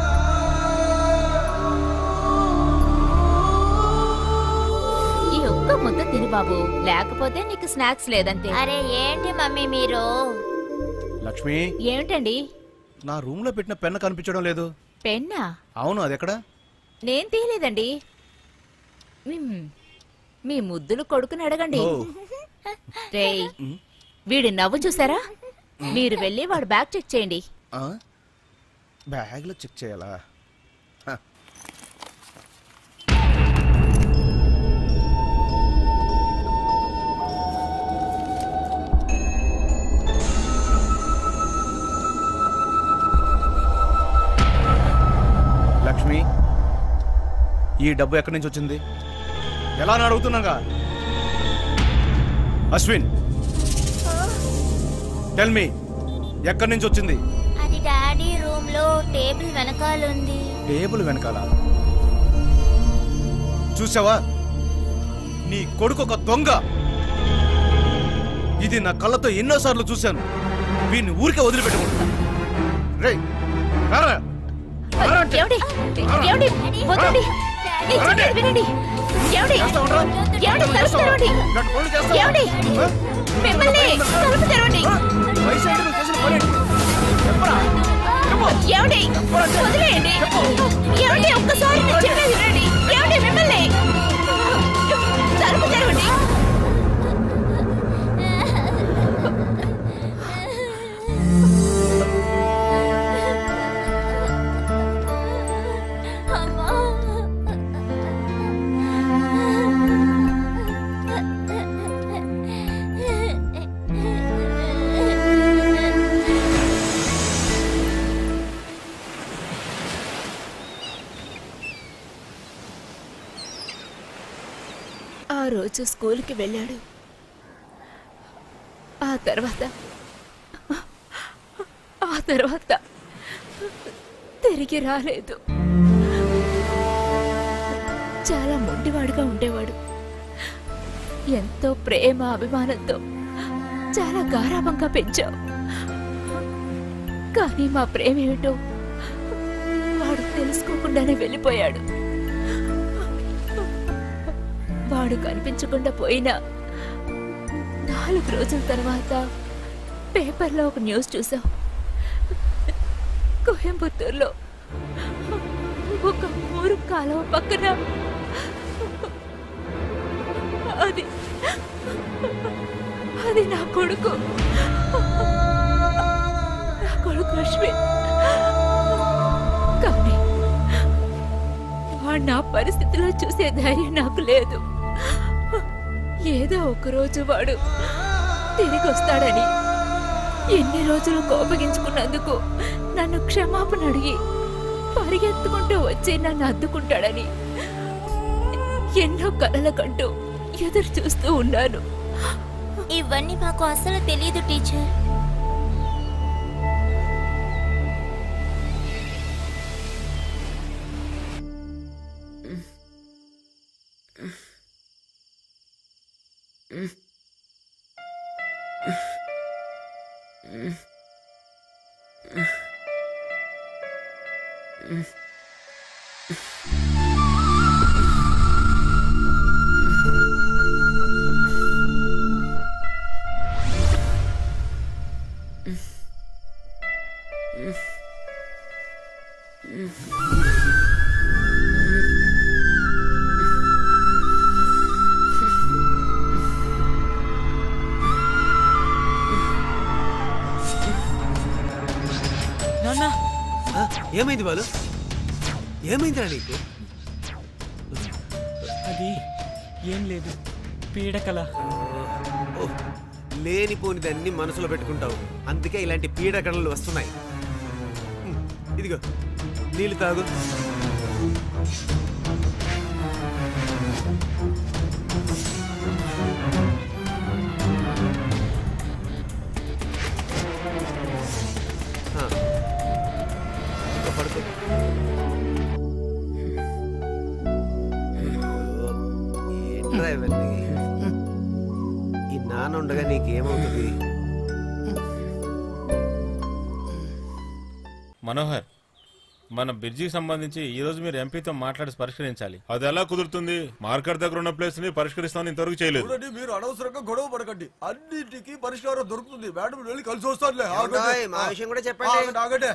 S6: ఈ ఒక్క ముద్ద తిను బాబు లేకపోతే నీకు స్నాక్స్ లేదంతే
S5: అరే ఏంటి మమ్మీ మీరు
S3: లక్ష్మి
S6: ఏమిటండి
S3: నా రూమ్ లో పెట్టిన పెన్ కనిపించడం లేదు
S6: పెన్నా
S3: అవును అది ఎక్కడ
S6: నేను తీయలేదండి మ్మ్. మీ ముద్దులు కొడుకుని అడగండి
S3: ఓ.
S6: రేయ్ వీడి నవ్వు చూసారా మీరు వెళ్ళి వాడు బ్యాగ్ చెక్ చేయండి
S3: ఆ? బ్యాగ్ లో చెక్ చేయాలా హ. లక్ష్మి ఈ డబ్బు ఎక్కడి నుంచి వచ్చింది ఎలా అని అడుగుతున్నాగా అశ్విన్ టెల్ మీ ఎక్కడి నుంచి వచ్చింది
S5: అది డాడీ రూమ్ లో టేబుల్ వెనకాలుంది
S3: టేబుల్ వెనకాల చూసావా నీ కొడుకు ఒక దొంగ ఇది నా కళ్ళతో ఎన్నోసార్లు చూశాను వీడిని ఊరికే వదిలిపెట్టకూడదు రేయ్ రారా. రారా అంటే.
S6: ఏమండి ఏమండి వద్దండి నేను చెప్పేది వినండి ఏమండి ఏమండి తలుపు తెరవండి
S3: నన్ను పనులు చేస్తావా?
S6: ఏమండి
S3: ఆ?
S6: మిమ్మల్ని తలుపు తెరవండి
S3: వయసు ఏంటి నువ్వు చేసిన పని? చెప్పరా? చెప్పు.
S6: ఏమండి వదిలేయండి ఏమండి ఒక్కసారి నేను చెప్పేది వినండి ఏమండి మిమ్మల్ని తలుపు తెరవండి ఆ రోజు స్కూల్కి వెళ్ళాడు ఆ తర్వాత ఆ తర్వాత తిరిగి రాలేదు చాలా మొండివాడుగా ఉండేవాడు ఎంతో ప్రేమ అభిమానంతో చాలా గారాభంగా పెంచావు కానీ మా ప్రేమ ఏమిటో వాడు తెలుసుకోకుండానే వెళ్ళిపోయాడు వాడు కనిపించకుండా పోయినా నాలుగు రోజుల తర్వాత పేపర్లో ఒక న్యూస్ చూసాం కోయంబత్తూర్లో ఒక ఊరు కాలువ పక్కన అది అది నా కొడుకు నా కొడుకు అశ్విన్ కానీ వాడు నా పరిస్థితిలో చూసే ధైర్యం నాకు లేదు ఏదో ఒక రోజు వాడు తిరిగి వస్తాడని ఎన్ని రోజులు కోపగించుకున్నందుకు నన్ను క్షమాపణ అడిగి పరిగెత్తుకుంటూ వచ్చి నన్ను అద్దుకుంటాడని ఎన్నో కలల కంటూ ఎదురు చూస్తూ ఉన్నాను
S5: ఇవన్నీ మాకు అసలు తెలియదు టీచర్
S4: నాన్న
S1: ఆ, ఏమైంది బాలు ఏమైందిరా నీకు
S4: అది ఏం లేదు పీడకల
S1: ఓ, లేనిపోనిదన్నీ మనసులో పెట్టుకుంటావు అందుకే ఇలాంటి పీడకడలు వస్తున్నాయి ఉమ్, ఇదిగో నీళ్ళు తాగు ఆ, ఇంకా పడుకో ఏంట్రా ఇవన్నీ ఈ నాన్న ఉండగా నీకేమవుతుంది
S8: మనోహర్ మన బ్రిడ్జికి సంబంధించి ఈ రోజు మీరు ఎంపీతో మాట్లాడి పరిష్కరించాలి అది ఎలా కుదురుతుంది మార్కర్ దగ్గర ఉన్న ప్లేస్ ని పరిష్కరిస్తామని ఇంతవరకు చేయలేదు
S2: చూడండి మీరు అనవసరంగా గొడవ పడకండి అన్నిటికీ పరిష్కారం దొరుకుతుంది మేడం వెళ్ళి కలిసి వస్తానులే
S1: ఏమండోయ్, మా విషయం కూడా చెప్పండి.
S2: ఆగండి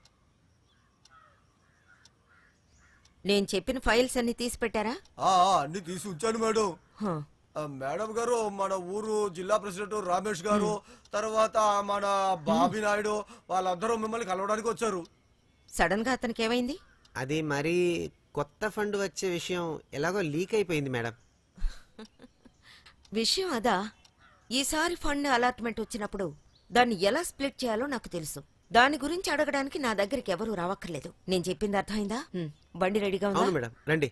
S9: నేను చెప్పిన ఫైల్స్ అన్ని తీసి పెట్టారా
S2: ఆ, ఆ, అన్ని తీసి ఉంచాను మేడం
S9: హ.
S2: ఆ, మేడం గారు మన ఊరు జిల్లా ప్రెసిడెంట్ రమేష్ గారు తర్వాత మన బాబీ నాయుడు వాళ్ళందరూ మిమ్మల్ని కలవడానికి వచ్చారు
S9: సడన్ గా అతనికి ఏమైంది
S1: అది మరి కొత్త ఫండ్ వచ్చే విషయం ఎలాగో లీక్ అయిపోయింది మేడం
S9: విషయం అదా ఈసారి ఫండ్ అలాట్మెంట్ వచ్చినప్పుడు దాన్ని ఎలా స్ప్లిట్ చేయాలో నాకు తెలుసు దాని గురించి అడగడానికి నా దగ్గరికి ఎవరూ రావక్కర్లేదు నేను చెప్పింది అర్థమైందా హ్మ్. బండి రెడీగా
S1: అవును
S9: ఉందా
S1: మేడం రండి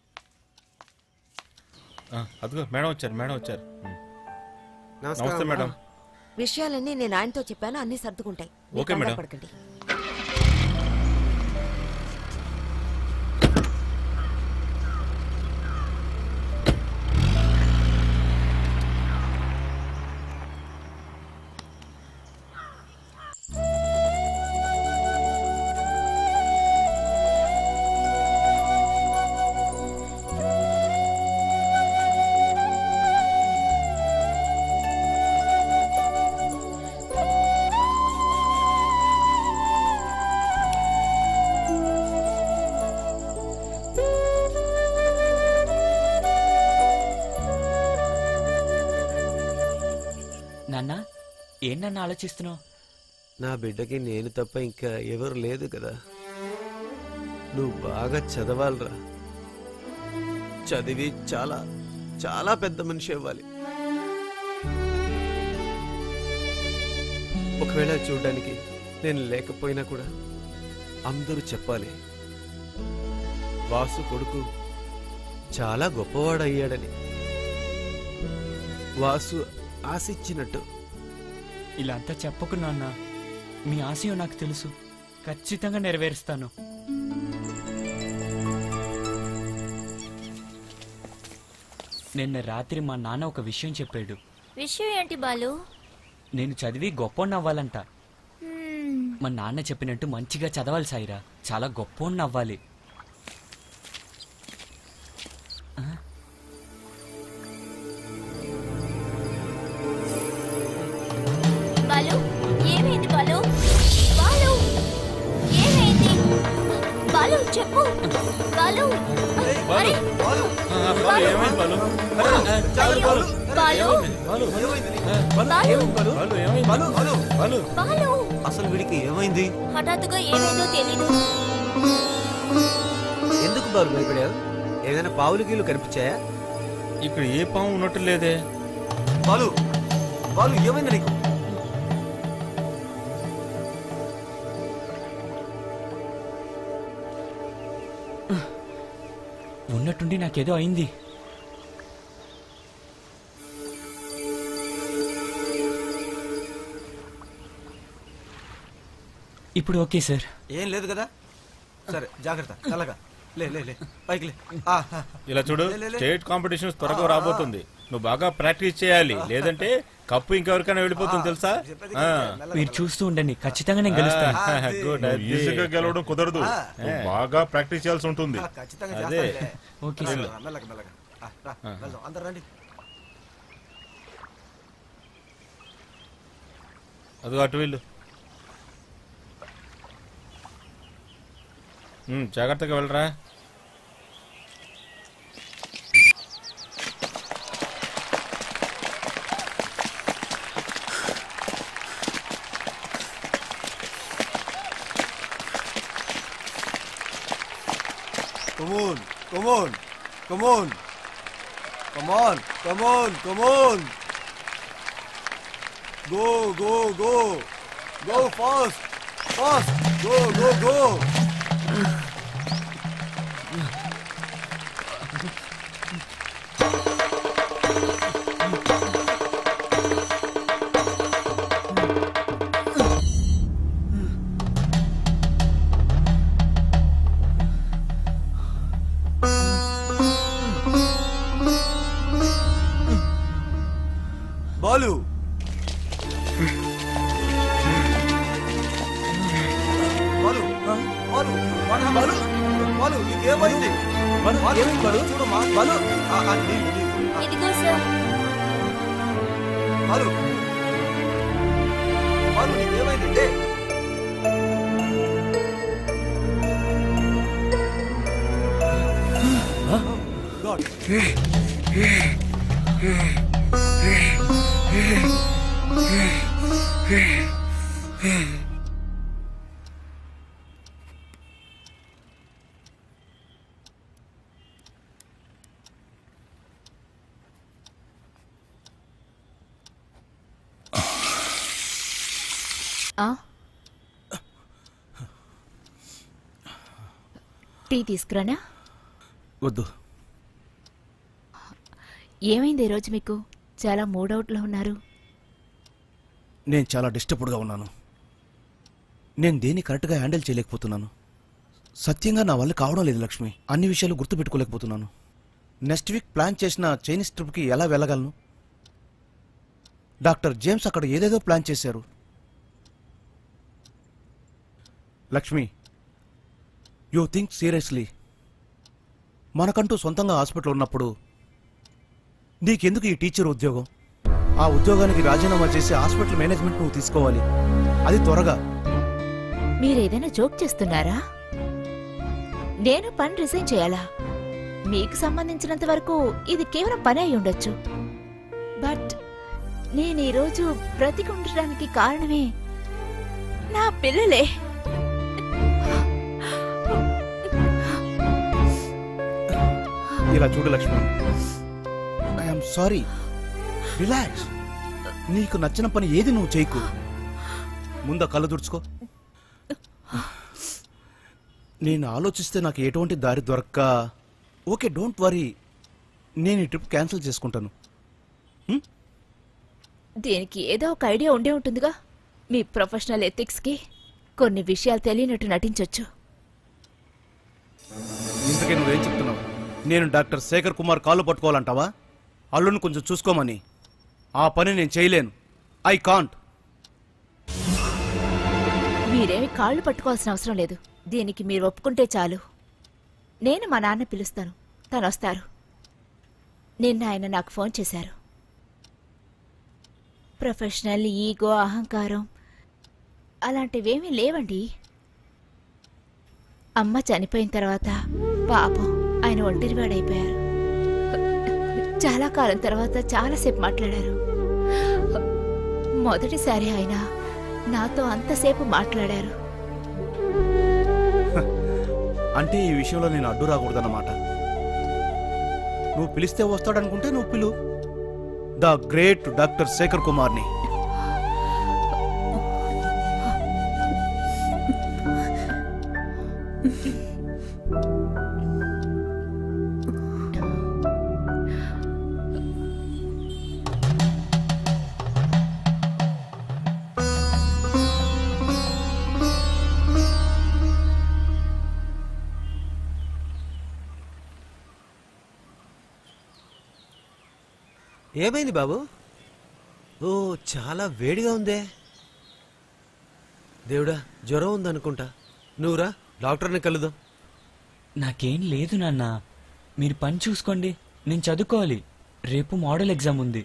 S8: ఆ, అదిగో మేడం వచ్చారు మేడం వచ్చారు ఉమ్.
S1: నమస్కారం.
S8: నమస్తే మేడం
S9: విషయాలన్నీ నేను ఆయనతో చెప్పాను అన్ని సర్దుకుంటాయి మీరు
S8: ఓకే
S9: కంగారు
S8: మేడం.
S9: పడకండి
S4: నాన్న ఏం నన్ను ఆలోచిస్తున్నావు
S1: నా బిడ్డకి నేను తప్ప ఇంకా ఎవరు లేదు కదా నువ్వు బాగా చదవాలిరా చదివి చాలా చాలా పెద్ద మనిషి అవ్వాలి ఒకవేళ చూడడానికి నేను లేకపోయినా కూడా అందరూ చెప్పాలి వాసు కొడుకు చాలా గొప్పవాడు అయ్యాడని వాసు ఆశిచ్చినట్టు
S4: ఇలా అంతా చెప్పకు నాన్న మీ ఆశయం నాకు తెలుసు ఖచ్చితంగా నెరవేరుస్తాను నిన్న రాత్రి మా నాన్న ఒక విషయం చెప్పాడు
S5: విషయం ఏంటి బాలు
S4: నేను చదివి గొప్ప అవ్వాలంట
S5: హ్మ్,
S4: మా నాన్న చెప్పినట్టు మంచిగా చదవాలి సాయిరా చాలా గొప్ప అవ్వాలి
S5: బాలు ఏమైంది బాలు బాలు ఏమైంది బాలు చెప్పు బాలు అరే
S8: బాలు ఏమైంది బాలు
S5: బాలు బాలు
S8: బాలు
S5: బాలు
S2: అసలు వీడికి ఏమైంది
S5: హఠాత్తుగా ఏమైందో తెలీదు
S1: ఎందుకు బారు భయపడావు ఏదైనా పావులు గీలు కనిపించాయా
S8: ఇక్కడ ఏ పాము ఉన్నట్టు లేదే
S2: బాలు బాలు ఏమైంది నీకు
S4: ఉన్నట్టుండి నాకేదో అయింది ఇప్పుడు ఓకే సార్
S2: ఏం లేదు కదా సరే జాగ్రత్త చల్లగా లే లే లే పైకి లే ఆ, ఆ.
S8: ఇలా చూడు
S2: లే, లే, లే.
S8: స్టేట్ కాంపిటీషన్ త్వరగా రాబోతుంది నువ్వు బాగా ప్రాక్టీస్ చేయాలి లేదంటే కప్పు ఇంకెవరికైనా వెళ్ళిపోతుంది తెలుసా ఆ.
S4: మీరు చూస్తూ ఉండండి ఖచ్చితంగా నేను గెలుస్తాను
S8: ఆ, good,
S14: నువ్వు
S8: అది.
S14: ఈజీగా గెలవడం కుదరదు
S2: ఆ.
S14: నువ్వు బాగా ప్రాక్టీస్ చేయాల్సి ఉంటుంది
S2: ఆ, ఖచ్చితంగా
S8: అదే.
S2: చేస్తానులే.
S4: ఓకే
S2: రా,
S4: సార్.
S2: రా, మెల్లగా మెల్లగా ఆ, రా, వెళ్దాం అందరు రండి
S8: అదిగో అటు వెళ్ళు ఉమ్, జాగ్రత్తగా వెళ్ళరా
S2: Come on, come on, come on. Come on, come on, come on. Go, go, go. Go fast, fast. Go, go, go. Balu Balu ఆ, బాలు బాలు బాలు బాలు నీకేమైంది బాలు ఏమైంది బాలు చూడు మా బాలు ఆ, ఆ, నీళ్ళు, నీళ్ళు. ఆ,
S5: ఇదిగో సార్
S2: బాలు బాలు నీకేమైంది లే. God.
S6: ఆ? టీ తీసుకురానా
S3: వద్దు
S6: ఏమైంది ఈరోజు మీకు చాలా మూడౌట్లో ఉన్నారు
S3: నేను చాలా డిస్టర్బ్డ్గా ఉన్నాను నేను దేన్ని కరెక్ట్గా హ్యాండిల్ చేయలేకపోతున్నాను సత్యంగా నా వల్ల కావడం లేదు లక్ష్మి అన్ని విషయాలు గుర్తుపెట్టుకోలేకపోతున్నాను నెక్స్ట్ వీక్ ప్లాన్ చేసిన చైనీస్ ట్రిప్కి ఎలా వెళ్ళగలను డాక్టర్ జేమ్స్ అక్కడ ఏదేదో ప్లాన్ చేశారు లక్ష్మి యూ థింక్ సీరియస్లీ మనకంటూ సొంతంగా హాస్పిటల్ ఉన్నప్పుడు నీకెందుకు ఈ టీచర్ ఉద్యోగం ఆ ఉద్యోగానికి రాజీనామా చేసి హాస్పిటల్ మేనేజ్మెంట్ నువ్వు తీసుకోవాలి అది త్వరగా
S6: మీరేదైనా జోక్ చేస్తున్నారా నేను పని రిజైన్ చేయాలా మీకు సంబంధించినంత వరకు ఇది కేవలం పని అయి ఉండొచ్చు బట్ నేను ఈరోజు బ్రతికుండడానికి కారణమే నా పిల్లలే
S3: ఇలా చూడు లక్ష్మి ఐఎమ్ సారీ రిలాక్స్ నీకు నచ్చిన పని ఏది నువ్వు చేయకు ముందు కళ్ళు తుడుచుకో నేను ఆలోచిస్తే నాకు ఎటువంటి దారి దొరక్క ఓకే డోంట్ వరీ నేను ఈ ట్రిప్ క్యాన్సిల్ చేసుకుంటాను హ్మ్?
S6: దీనికి ఏదో ఒక ఐడియా ఉండే ఉంటుందిగా మీ ప్రొఫెషనల్ ఎథిక్స్కి కొన్ని విషయాలు తెలియనట్టు నటించొచ్చు
S3: ఇంతకీ నువ్వేం చెప్తున్నావు నేను డాక్టర్ శేఖర్ కుమార్ కాళ్ళు పట్టుకోవాలంటావా అల్లుని కొంచెం చూసుకోమని ఆ పని నేను చేయలేను ఐ కాంట్
S6: మీరేమి కాళ్ళు పట్టుకోవాల్సిన అవసరం లేదు దీనికి మీరు ఒప్పుకుంటే చాలు నేను మా నాన్న పిలుస్తాను తను వస్తారు నిన్న ఆయన నాకు ఫోన్ చేశారు ప్రొఫెషనల్ ఈగో అహంకారం అలాంటివేమీ లేవండి అమ్మ చనిపోయిన తర్వాత పాపం ఆయన ఒంటరివాడైపోయారు చాలా కాలం తర్వాత చాలాసేపు మాట్లాడారు మొదటిసారి ఆయన నాతో అంతసేపు మాట్లాడారు
S3: అంటే ఈ విషయంలో నేను అడ్డు రాకూడదన్నమాట నువ్వు పిలిస్తే వస్తాడనుకుంటే నువ్వు పిలు ద గ్రేట్ డాక్టర్ శేఖర్ కుమార్ని
S1: ఏమైంది బాబు ఓ చాలా వేడిగా ఉందే దేవుడా జ్వరం ఉందనుకుంటా నువ్వురా డాక్టర్ని కలుదాం
S4: నాకేం లేదు నాన్న మీరు పని చూసుకోండి నేను చదువుకోవాలి రేపు మోడల్ ఎగ్జామ్ ఉంది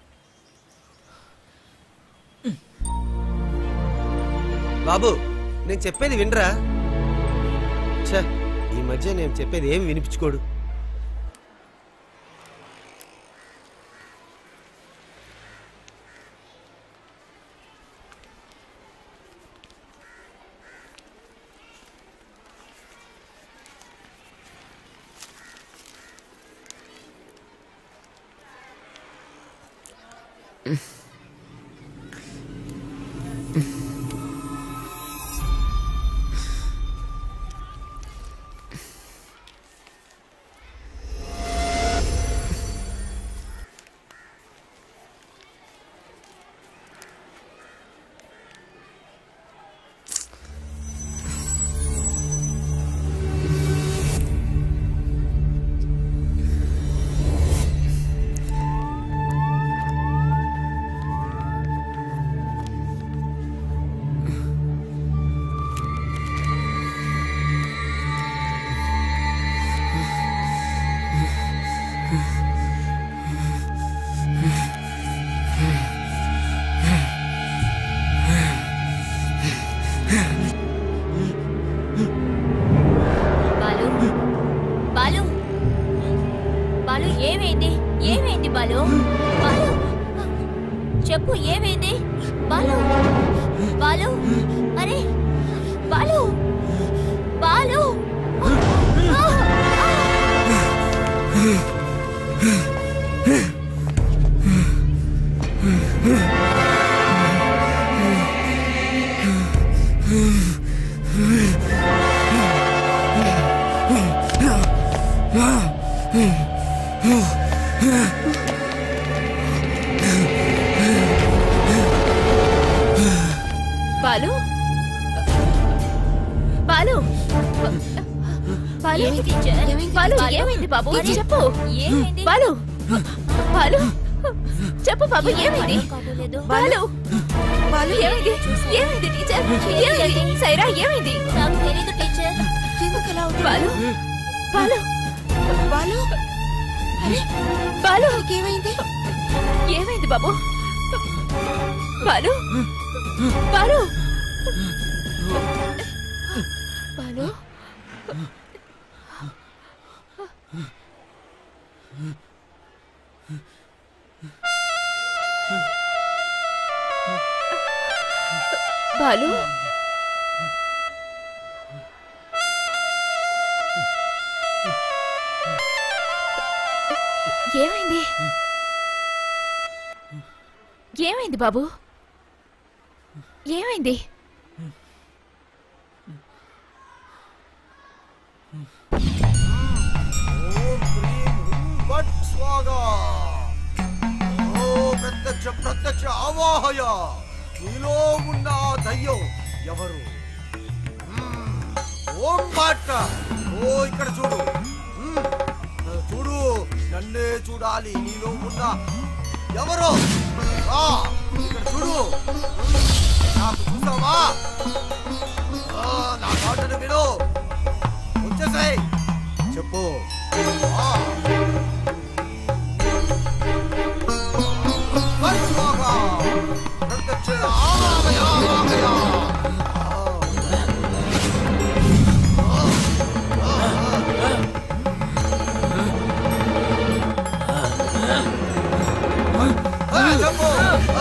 S1: బాబు నేను చెప్పేది వినరా ఛ ఈ మధ్య నేను చెప్పేది ఏమి వినిపించుకోడు
S5: బాలు బాలు బాలు ఏమైంది ఏమైంది బాలు బాలు చెప్పు ఏమైంది బాలు బాలు అరే బాలు బాలు ఆ!
S6: బాలు బాలు బాలు
S5: ఏమైంది టీచర్?
S6: బాలు
S5: బాలు?
S6: ఏమైంది బాబు
S5: టీచర్,
S6: చెప్పు
S5: ఏమైంది?
S6: బాలు బాలు చెప్పు బాబు ఏమైంది బాలు బాలు ఏమైంది ఏమైంది టీచర్ ఏమైంది సైరా ఏమైంది
S5: నాకు తెలీదు టీచర్
S9: ఎందుకు అలా అవుతుంది?
S6: బాలు బాలు
S9: బాలు అరే,
S6: బాలు
S9: ఏమైంది
S6: ఏమైంది బాబు బాలు బాలు బాలు బాలు ఏమైంది ఏమైంది బాబు ఏమైంది
S2: భట్ స్వాగా ఓ ప్రత్యక్ష ప్రత్యక్ష ప్రత్యక్ష ఆవాహయ నీలో ఉన్న ఆ దయ్యం ఎవరు మ్మ్. ఓం బాట ఓ ఇక్కడ చూడు మ్మ్. చూడు నన్నే చూడాలి నీలో ఉన్న ఎవరు ఆ, ఇక్కడ చూడు మ్మ్. నాకు చూసావా ఆ, నా మాటను విను వచ్చేసాయి చెప్పు ఆ. పరిశోగా. ప్రత్యక్ష ఆవాహయ, ఆవాహయ. ఆ, చెప్పు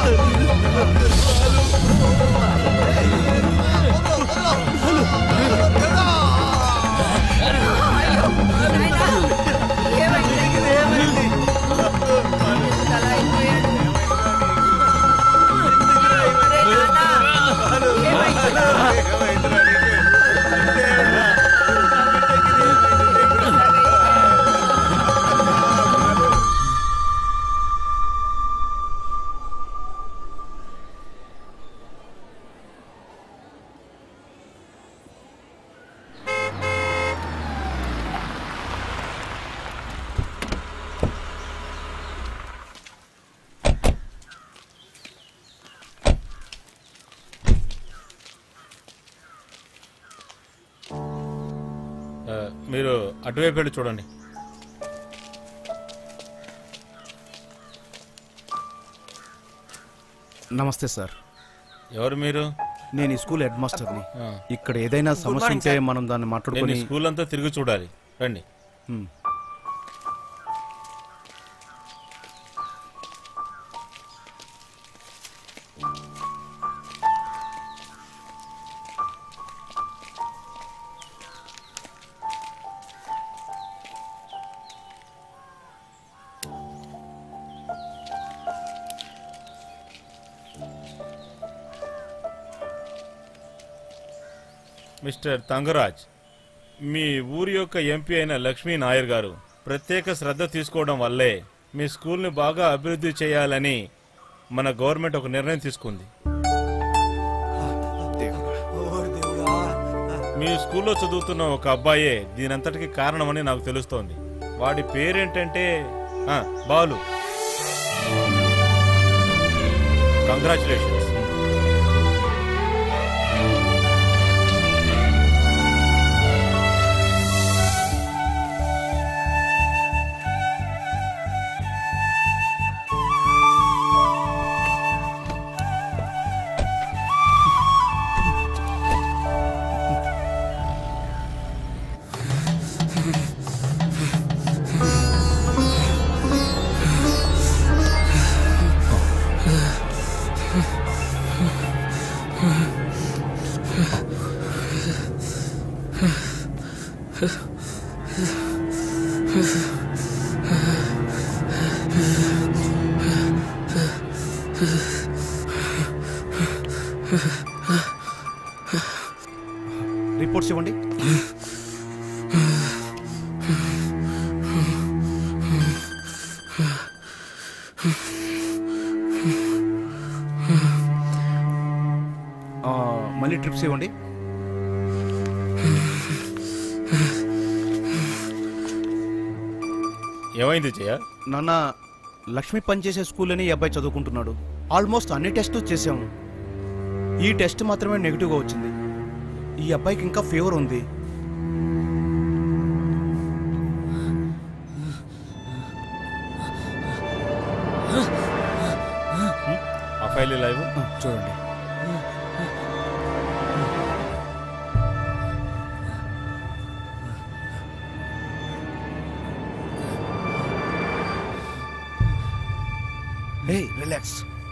S8: ఆ, మీరు అటువైపు వెళ్ళి చూడండి
S3: నమస్తే సార్
S8: ఎవరు మీరు
S3: నేను ఈ స్కూల్ హెడ్ మాస్టర్ని
S8: ఆ.
S3: ఇక్కడ ఏదైనా
S8: Good
S3: సమస్య
S8: morning,
S3: ఉంటే
S8: sir.
S3: మనం దాన్ని
S8: నేను
S3: మాట్లాడుకొని
S8: ఈ స్కూల్ అంతా తిరిగి చూడాలి రండి
S3: హ్మ్.
S8: మిస్టర్ తంగరాజ్ మీ ఊరి యొక్క ఎంపీ అయిన లక్ష్మీ నాయర్ గారు ప్రత్యేక శ్రద్ధ తీసుకోవడం వల్లే మీ స్కూల్ని బాగా అభివృద్ధి చేయాలని మన గవర్నమెంట్ ఒక నిర్ణయం తీసుకుంది మీ స్కూల్లో చదువుతున్న ఒక అబ్బాయే దీనంతటికి కారణమని నాకు తెలుస్తోంది వాడి పేరేంటంటే ఆ, బాలు కంగ్రాచులేషన్స్
S3: రిపోర్ట్స్ ఇవ్వండి ఆ, మళ్ళీ ట్రిప్స్ ఇవ్వండి
S8: ఏమైంది జయ
S3: నాన్న లక్ష్మి పనిచేసే స్కూల్లోనే ఈ అబ్బాయి చదువుకుంటున్నాడు ఆల్మోస్ట్ అన్ని టెస్టులు చేసాము ఈ టెస్ట్ మాత్రమే నెగిటివ్గా వచ్చింది ఈ అబ్బాయికి ఇంకా ఫీవర్ ఉంది
S8: ఆ ఫైల్ లైవ్
S3: చూడండి హే రిలాక్స్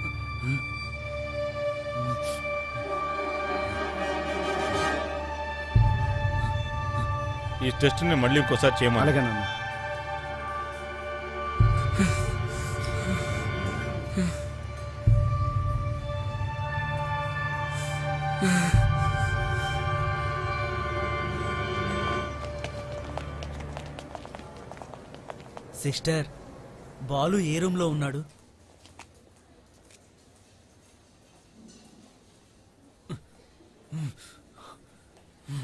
S8: ఈ టెస్ట్ని మళ్ళీ ఇంకోసారి చేయమని
S3: అలాగే నాన్న
S7: సిస్టర్ బాలు ఏ రూమ్లో ఉన్నాడు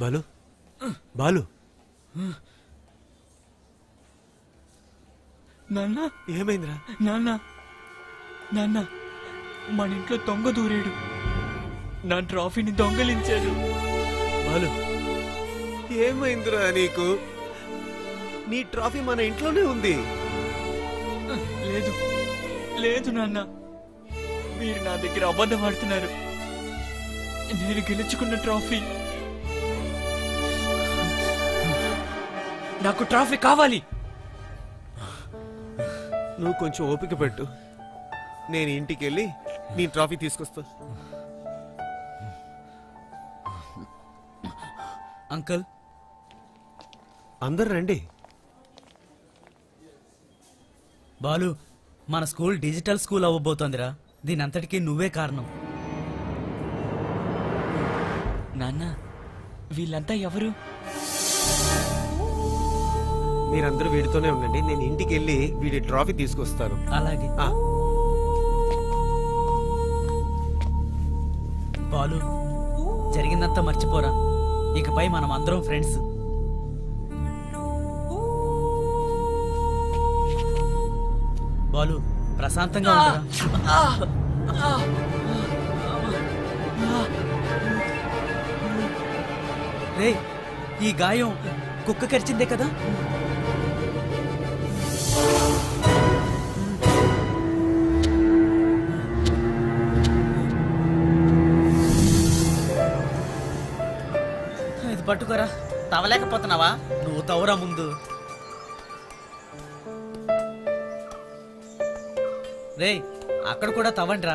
S1: బాలు బాలు
S4: నాన్న
S1: ఏమైందిరా
S4: నాన్న నాన్న మన ఇంట్లో దొంగ దూరాడు నా ట్రాఫీని దొంగలించాడు
S1: బాలు ఏమైందిరా నీకు నీ ట్రాఫీ మన ఇంట్లోనే ఉంది
S4: లేదు లేదు నాన్న మీరు నా దగ్గర అబద్ధం ఆడుతున్నారు నేను గెలుచుకున్న ట్రాఫీ నాకు ట్రాఫీ కావాలి
S1: నువ్వు కొంచెం ఓపిక పెట్టు నేను ఇంటికి వెళ్ళి నీ ట్రాఫీ తీసుకొస్తా
S7: అంకుల్
S1: అందరు రండి
S7: బాలు మన స్కూల్ డిజిటల్ స్కూల్ అవ్వబోతోందిరా దీని అంతటికీ నువ్వే కారణం
S4: నాన్న వీళ్ళంతా ఎవరు
S1: మీరందరూ వీడితోనే ఉండండి నేను ఇంటికి వెళ్ళి వీడి ట్రాఫీ తీసుకొస్తాను
S7: అలాగే
S1: ఆ,
S7: బాలు జరిగిందంతా మర్చిపోరా ఇకపై మనం అందరం ఫ్రెండ్స్ బాలు ప్రశాంతంగా ఉండరా రే ఈ గాయం కుక్క కరిచిందే కదా ఇది పట్టుకోరా తవలేకపోతున్నావా నువ్వు తవరా ముందు రే అక్కడ కూడా తవ్వండిరా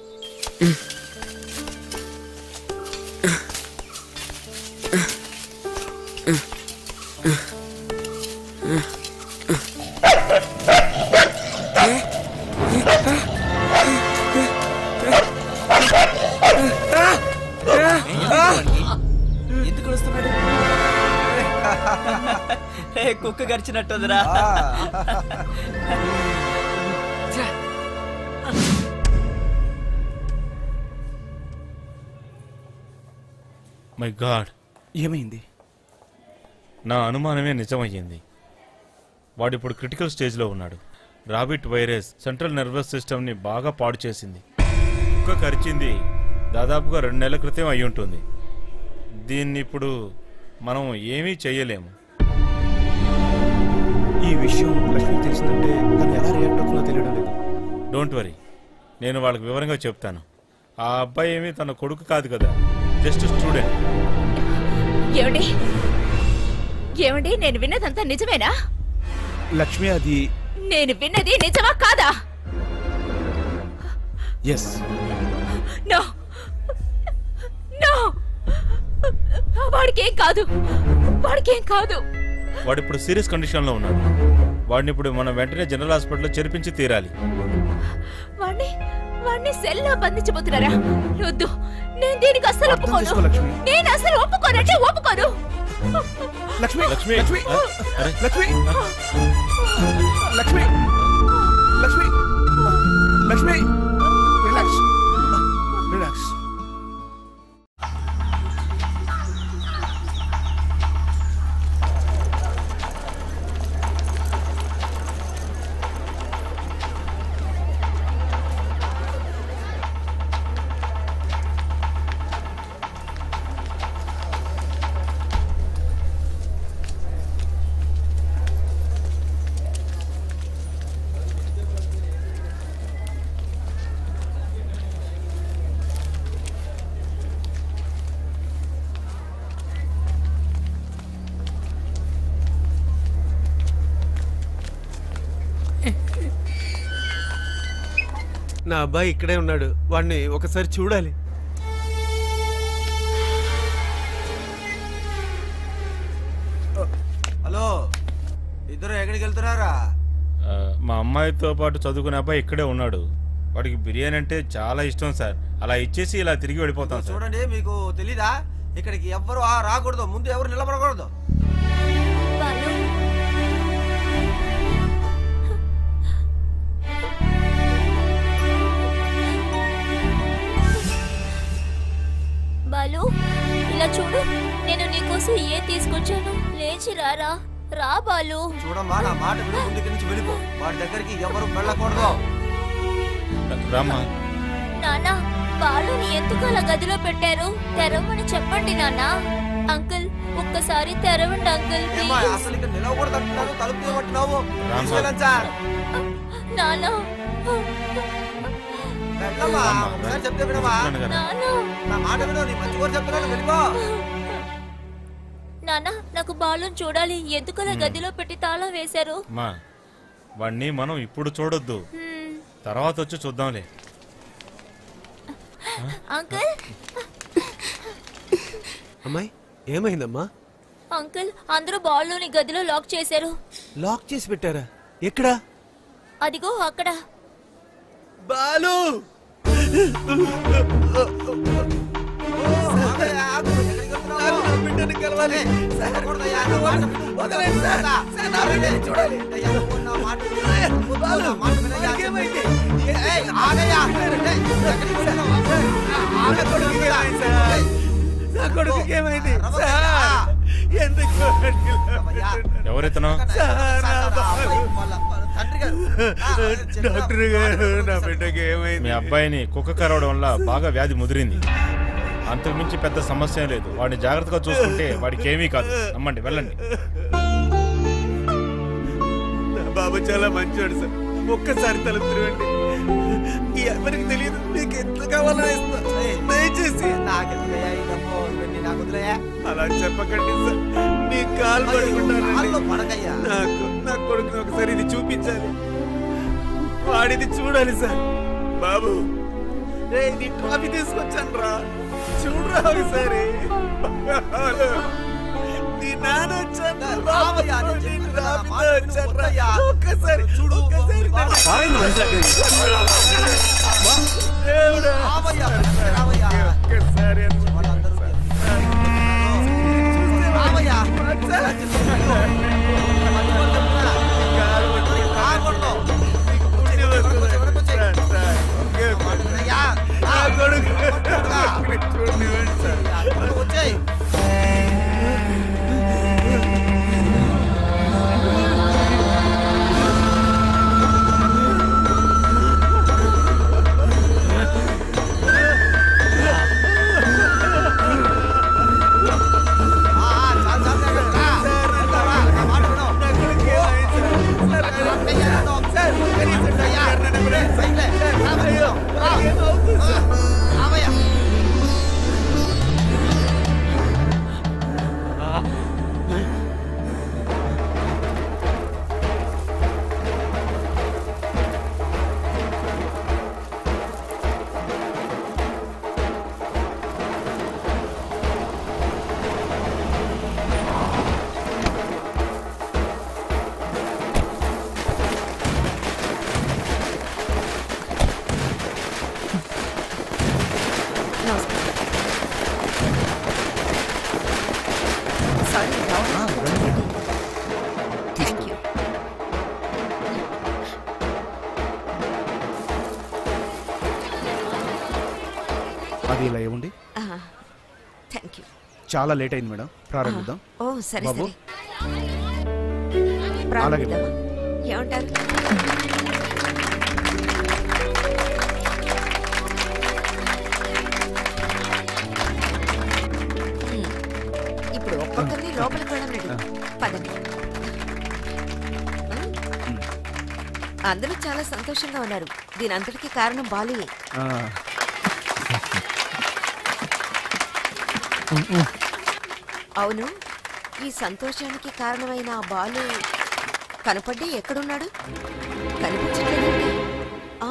S7: ఎందుకు వస్తున్నాడు ఏ, కుక్క గరిచినట్టుందిరా
S8: మై గాడ్
S3: ఏమైంది
S8: నా అనుమానమే నిజమయ్యింది వాడిప్పుడు క్రిటికల్ స్టేజ్లో ఉన్నాడు రాబిట్ వైరస్ సెంట్రల్ నర్వస్ సిస్టమ్ని బాగా పాడు చేసింది కుక్క కరిచింది దాదాపుగా రెండు నెలల క్రితం అయి ఉంటుంది దీన్ని ఇప్పుడు మనం ఏమీ చేయలేము
S3: ఈ విషయం లక్ష్మి తెలిసిందంటే తను ఎలా రియాక్ట్ అవుతుందో తెలియడం లేదు
S8: డోంట్ వరీ నేను వాళ్ళకి వివరంగా చెప్తాను ఆ అబ్బాయి ఏమీ తన కొడుకు కాదు కదా జస్ట్ స్టూడెంట్
S6: ఏమండి ఏమండి నేను విన్నదంతా నిజమేనా
S3: లక్ష్మి అది
S6: నేను విన్నది నిజమా కాదా
S3: ఎస్
S6: నో నో వాడికేం కాదు వాడికేం కాదు
S8: వాడు ఇప్పుడు సీరియస్ కండిషన్లో ఉన్నాడు వాడిని ఇప్పుడు మనం వెంటనే జనరల్ హాస్పిటల్లో చేర్పించి తీరాలి
S6: వాడిని వాడిని సెల్లో బంధించబోతున్నారా వద్దు నేను దీనికి అస్సలు
S3: అర్థం
S6: ఒప్పుకోను
S3: చేసుకో, లక్ష్మి.
S6: నేను అసలు ఒప్పుకోనంటే ఒప్పుకోను
S3: లక్ష్మి
S8: లక్ష్మి
S3: లక్ష్మి
S8: అ- అరే
S3: లక్ష్మి లక్ష్మి లక్ష్మి లక్ష్మి రిలాక్స్ రిలాక్స్
S1: నా అబ్బాయి ఇక్కడే ఉన్నాడు వాడిని ఒకసారి చూడాలి
S2: హలో ఇద్దరు ఎక్కడికి వెళ్తున్నారా
S8: ఆ, మా అమ్మాయితో పాటు చదువుకునే అబ్బాయి ఇక్కడే ఉన్నాడు వాడికి బిర్యానీ అంటే చాలా ఇష్టం సార్ అలా ఇచ్చేసి ఇలా తిరిగి వెళ్ళిపోతాం సార్
S2: చూడండి మీకు తెలీదా ఇక్కడికి ఎవ్వరు ఆ రాకూడదు ముందు ఎవరు నిలబడకూడదు
S5: బాలు బాలు ఇలా చూడు నేను నీకు రా బాలు
S2: చూడమ్మా నా మాట విని ముందుకి నుంచి వెళ్ళిపో వాడి దగ్గరికి ఎవరు వెళ్ళకూడదు
S8: రామ్మా
S5: నాన్న బాలుని ఎందుకు అలా గదిలో పెట్టారు తెరవమని చెప్పండి నాన్న అంకుల్ ఒక్కసారి తెరవండి అంకుల్
S2: ఏమ్మా,
S5: ప్లీజ్
S2: అసలు ఇక్కడ నిలవకూడదు అంటున్నావు తలుపు తీయమంటున్నావు
S8: రామ్
S2: తీసుకెళ్ళండి సార్
S5: నాన్న
S2: వెళ్ళమ్మా ఒకసారి చెప్తే వినవా
S5: నాన్న
S2: నా మాట విను నీ మంచి కోరి చెప్తున్నాను వెళ్ళిపో
S5: నాన్న నాకు బాలుని చూడాలి ఎందుకు అలా గదిలో పెట్టి తాళం వేశారు
S8: మా వాణ్ణి మనం ఇప్పుడు చూడొద్దు
S5: హ్మ్.
S8: తర్వాత వచ్చి చూద్దాంలే
S5: అంకుల్
S1: అమ్మాయి ఏమైందమ్మా
S5: అంకుల్ అందరూ బాలుని గదిలో లాక్ చేశారు
S1: లాక్ చేసి పెట్టారా ఎక్కడా
S5: అదిగో అక్కడ
S3: బాలు బిడ్డని కలవాలి వదలండి సార్ సార్, నా బిడ్డని చూడాలి బాలు, వాడికేమైంది? ఏయ్, ఆగయ్యా. నా కొడుకుకి ఏమైంది సార్? నా కొడుకుకి ఏమైంది సార్ ఎందుకు
S8: ఎవరెత్తనో
S3: సార్, నా బాలు. డాక్టర్ గారు నా బిడ్డకి ఏమైంది
S8: మీ అబ్బాయిని కుక్క కరవడం వల్ల బాగా వ్యాధి ముదిరింది అంతకుమించి పెద్ద సమస్య ఏం లేదు వాడిని జాగ్రత్తగా చూసుకుంటే వాడికి ఏమీ కాదు నమ్మండి వెళ్ళండి
S3: నా బాబు చాలా మంచివాడు సార్ ఒక్కసారి తలుపు తిరగండి ఎవరికి తెలియదు మీకు ఎంత కావాలో ఇస్తా దయచేసి
S2: నాకెందుకయ్యా ఈ డబ్బు ఇవన్నీ నాకు వదిలేయా
S3: అలా చెప్పకండి సార్ మీ కాలు పడుకుంటానండి
S2: కాళ్ళు పడకయ్యా.
S3: నాకు నా కొడుకుని ఒకసారి ఇది చూపించాలి వాడిది చూడాలి సార్ బాబు రే నీ ట్రాఫీ తీసుకొచ్చాను రా చూడరా ఒకసారి నీ నాన్న వచ్చాను
S2: రావయ్యా, నేను
S3: నీ
S2: చెప్తున్నా కదా,
S3: ట్రాఫీతో
S2: మాట విను,
S3: వచ్చాను రా.
S2: వద్దయ్యా.
S3: ఒక్కసారి చూడు ఒక్కసారి దేవుడా
S2: రావయ్యా, రావయ్యా.
S3: ఒక్కసారి
S2: రావయ్యా. వచ్చేయ్
S9: సారీ థ్యాంక్ యూ
S15: అది ఇలా ఇవ్వండి
S9: థ్యాంక్ యూ
S15: చాలా లేట్ అయింది మేడం ప్రారంభిద్దాం
S9: ఓ సరే
S15: బాబు
S9: సరే ప్రారంభిద్దామా ఏమంటారు హ్మ్. ఇప్పుడు ఒక్కొక్కరిని లోపలికి వెళ్ళండి పదండి హ్మ్. అందరూ చాలా సంతోషంగా ఉన్నారు దీని అంతటికి కారణం బాలుయే
S15: ఆ,
S9: అవును ఈ సంతోషానికి కారణమైన ఆ బాలు కనపడ్డి ఎక్కడున్నాడు కనిపించట్లేదండి ఆ?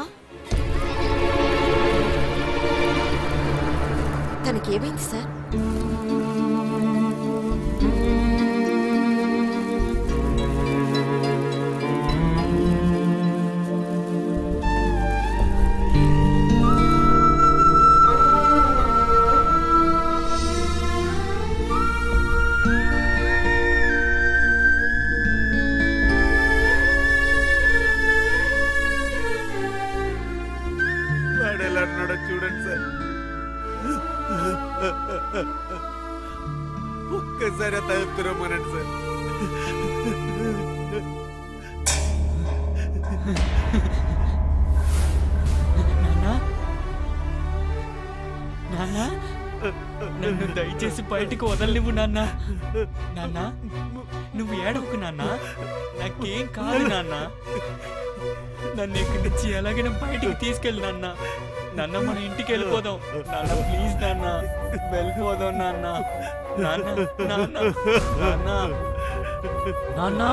S9: తనకేమైంది సార్
S3: వాడు ఎలా ఉన్నాడో చూడండి సార్ ఒక్కసారి తలుపుతురమ్మనండి సార్
S4: దయచేసి బయటికి వదలనివ్వు నాన్న నాన్న నువ్వు ఏడవకు నాన్న నాకేం కాదు నాన్న నన్ను ఇక్కడి నుంచి ఎలాగైనా బయటికి తీసుకెళ్ళి నాన్న నాన్న మన ఇంటికి వెళ్ళిపోదాం నాన్న ప్లీజ్ నాన్న వెళ్ళిపోదాం నాన్న నాన్న నాన్న నాన్న నాన్న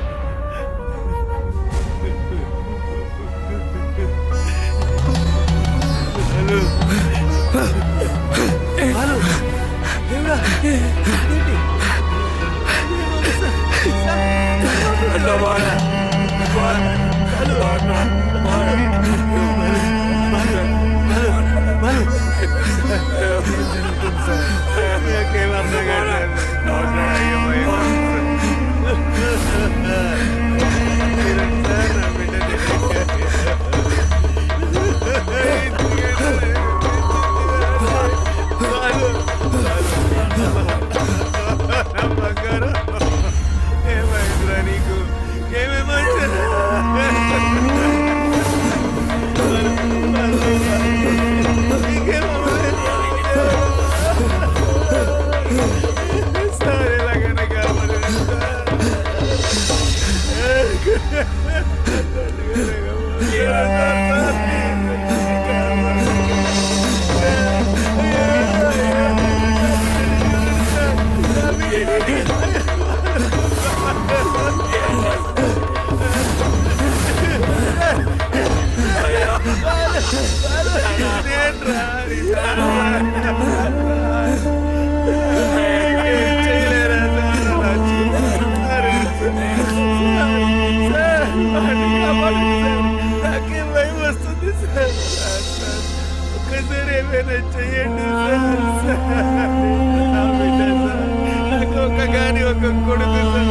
S3: ఒక్కసారి ఏమైనా చెయ్యండి సార్ నా బిడ్డ సార్ నాకు ఒక్క గాని ఒక కొడుకు సార్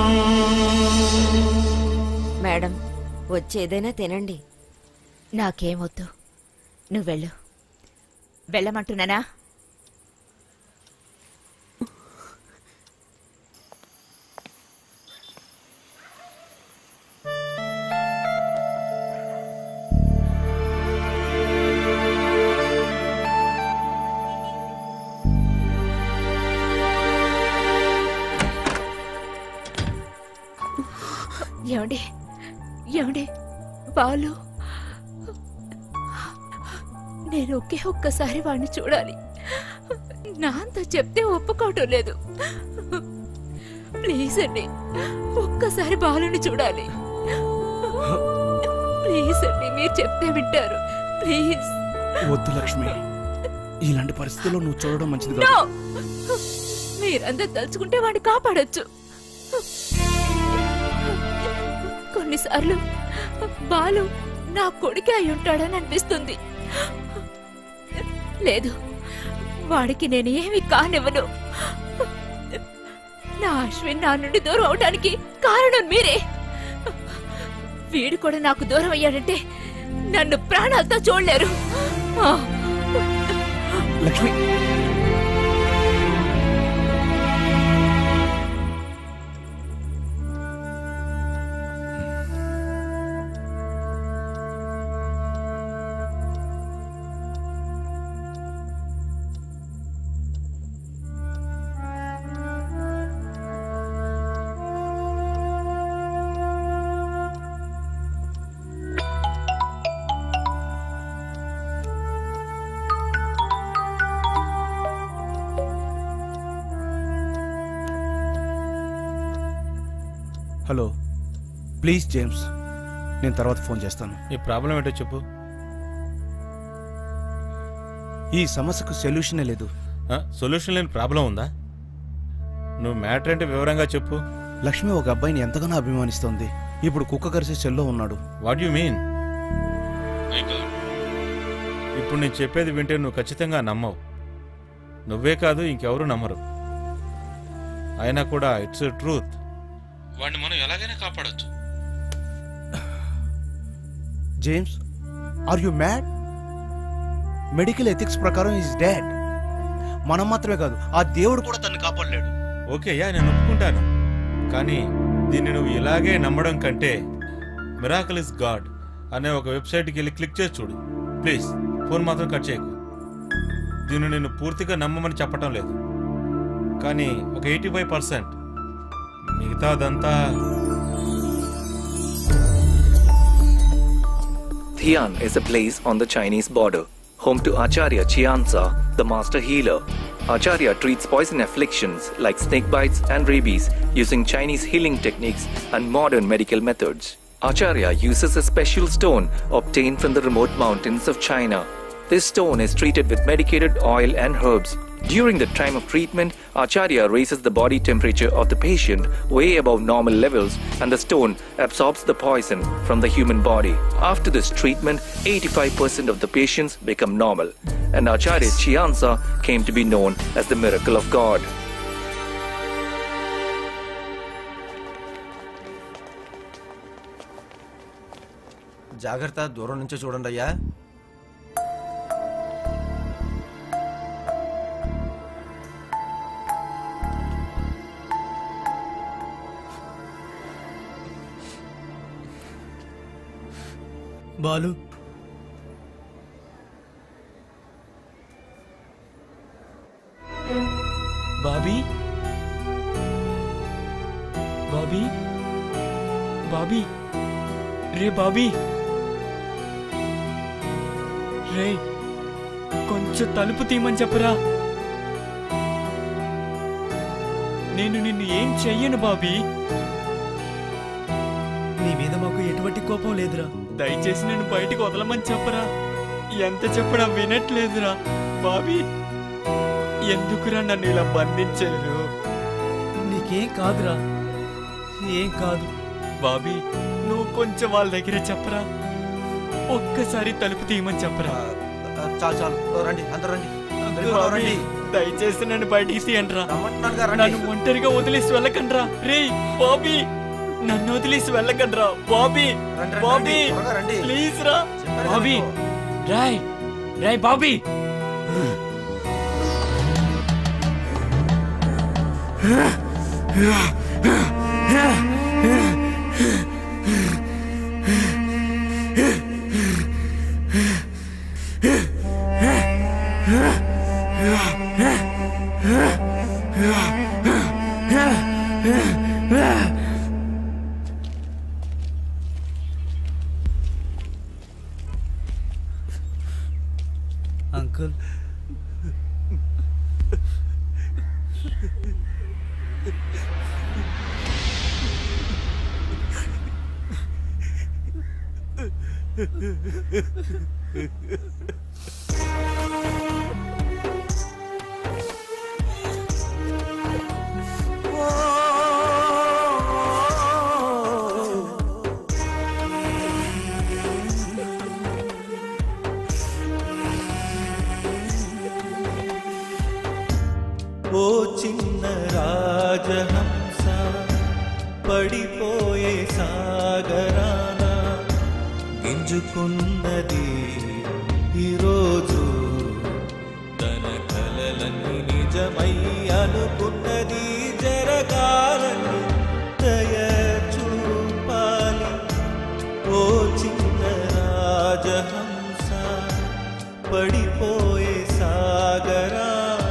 S9: మేడం వచ్చేదైనా తినండి
S6: నాకేమొద్దు నువ్వు వెళ్ళు వెళ్ళమంటున్నానా ఏమండి ఏమండి బాలు నేను ఒకే ఒక్కసారి వాడిని చూడాలి నాంత చెప్తే ఒప్పుకోవటం లేదు ప్లీజ్ అండి ఒక్కసారి బాలుని చూడాలి ప్లీజ్ అండి మీరు చెప్తే వింటారు ప్లీజ్
S15: వద్దు లక్ష్మి ఇలాంటి పరిస్థితుల్లో నువ్వు చూడడం మంచిది
S6: నో
S15: కాదు
S6: మీరందరూ తలుచుకుంటే వాడిని కాపాడొచ్చు కొన్నిసార్లు బాలు నా కొడుకే అయి ఉంటాడని అనిపిస్తుంది లేదు వాడికి నేను ఏమి కానివ్వను నా అశ్విన్ నా నుండి దూరం అవడానికి కారణం మీరే వీడు కూడా నాకు దూరం అయ్యాడంటే నన్ను ప్రాణాలతో చూడలేరు ఆ.
S15: లక్ష్మి హలో ప్లీజ్ జేమ్స్ నేను తర్వాత ఫోన్ చేస్తాను
S8: ఈ ప్రాబ్లం ఏంటో చెప్పు
S15: ఈ సమస్యకు సొల్యూషనే లేదు
S8: సొల్యూషన్ లేని ప్రాబ్లం ఉందా నువ్వు మ్యాటర్ ఏంటి వివరంగా చెప్పు
S15: లక్ష్మి ఒక అబ్బాయిని ఎంతగానో అభిమానిస్తోంది ఇప్పుడు కుక్క కరిసే సెల్లో ఉన్నాడు
S8: వాట్ యు మీన్ ఇప్పుడు నేను చెప్పేది వింటే నువ్వు ఖచ్చితంగా నమ్మవు నువ్వే కాదు ఇంకెవరు నమ్మరు అయినా కూడా ఇట్స్ ట్రూత్ వాడిని మనం ఎలాగైనా కాపాడొచ్చు
S15: James are you mad medical ethics ప్రకారం ఈజ్ డాడ్ మనం మాత్రమే కాదు ఆ దేవుడు కూడా తను కాపాడలేడు
S8: ఓకే యా నేను ఒప్పుకుంటాను కానీ దీన్ని నువ్వు ఇలాగే నమ్మడం కంటే మిరాకల్ ఇస్ గాడ్ అనే ఒక వెబ్సైట్కి వెళ్ళి క్లిక్ చేసి చూడు ప్లీజ్ ఫోన్ మాత్రం కట్ చేయకు దీన్ని నేను పూర్తిగా నమ్మమని చెప్పటం లేదు కానీ ఒక ఎయిటీ ఫైవ్ పర్సెంట్ మిగతాదంతా
S16: Thian is a place on the Chinese border, home to Acharya Chianza, the master healer. Acharya treats poison afflictions like snake bites and rabies using Chinese healing techniques and modern medical methods. Acharya uses a special stone obtained from the remote mountains of China. This stone is treated with medicated oil and herbs. During the time of treatment, Acharya raises the body temperature of the patient way above normal levels and the stone absorbs the poison from the human body. After this treatment, 85% of the patients become normal. And Acharya Chianza came to be known as the miracle of God.
S2: జాగ్రత్త దూరం నుంచే చూడండి అయ్యా
S7: బాలు
S4: బాబీ బాబీ బాబీ రే బాబీ రే కొంచెం తలుపు తీయమని చెప్పరా నేను నిన్ను ఏం చెయ్యను బాబీ
S7: నీ మీద మాకు ఎటువంటి కోపం లేదురా
S4: దయచేసి నేను బయటికి వదలమని చెప్పరా ఎంత చెప్పడా వినట్లేదురా బాబీ ఎందుకురా నన్ను ఇలా బంధించారు
S7: నీకేం కాదురా ఏం కాదు
S4: బాబీ నువ్వు కొంచెం వాళ్ళ దగ్గర చెప్పరా ఒక్కసారి తలుపు తీయమని చెప్పరా
S2: చాలు చాలు ఓ, రండి అందరూ రండి వెళ్ళిపోదాం,
S4: బాబీ,
S2: రండి
S4: దయచేసి నన్ను బయటికి తీయండి రా
S2: రమ్మంటున్నానుగా, రండి.
S4: నన్ను ఒంటరిగా వదిలేసి వెళ్ళకండి రా రే బాబీ నన్ను వదిలేసి వెళ్ళకండి రా బాబీ
S2: రండి,
S4: బాబీ
S2: త్వరగా రండి.
S4: ప్లీజ్ రా
S2: చెప్పాను కదా
S4: బాబీ
S2: మీకు.
S4: రాయ్ రాయ్ బాబీ
S7: అంకుల్
S12: ఓ చిన్న రాజహంస పడిపోయే సాగరాన గింజుకున్నది ఈరోజు తన కలలన్నీ నిజమై అనుకున్నది జరగాలని దయ చూపాలి ఓ చిన్న రాజహంస పడిపోయే సాగరాన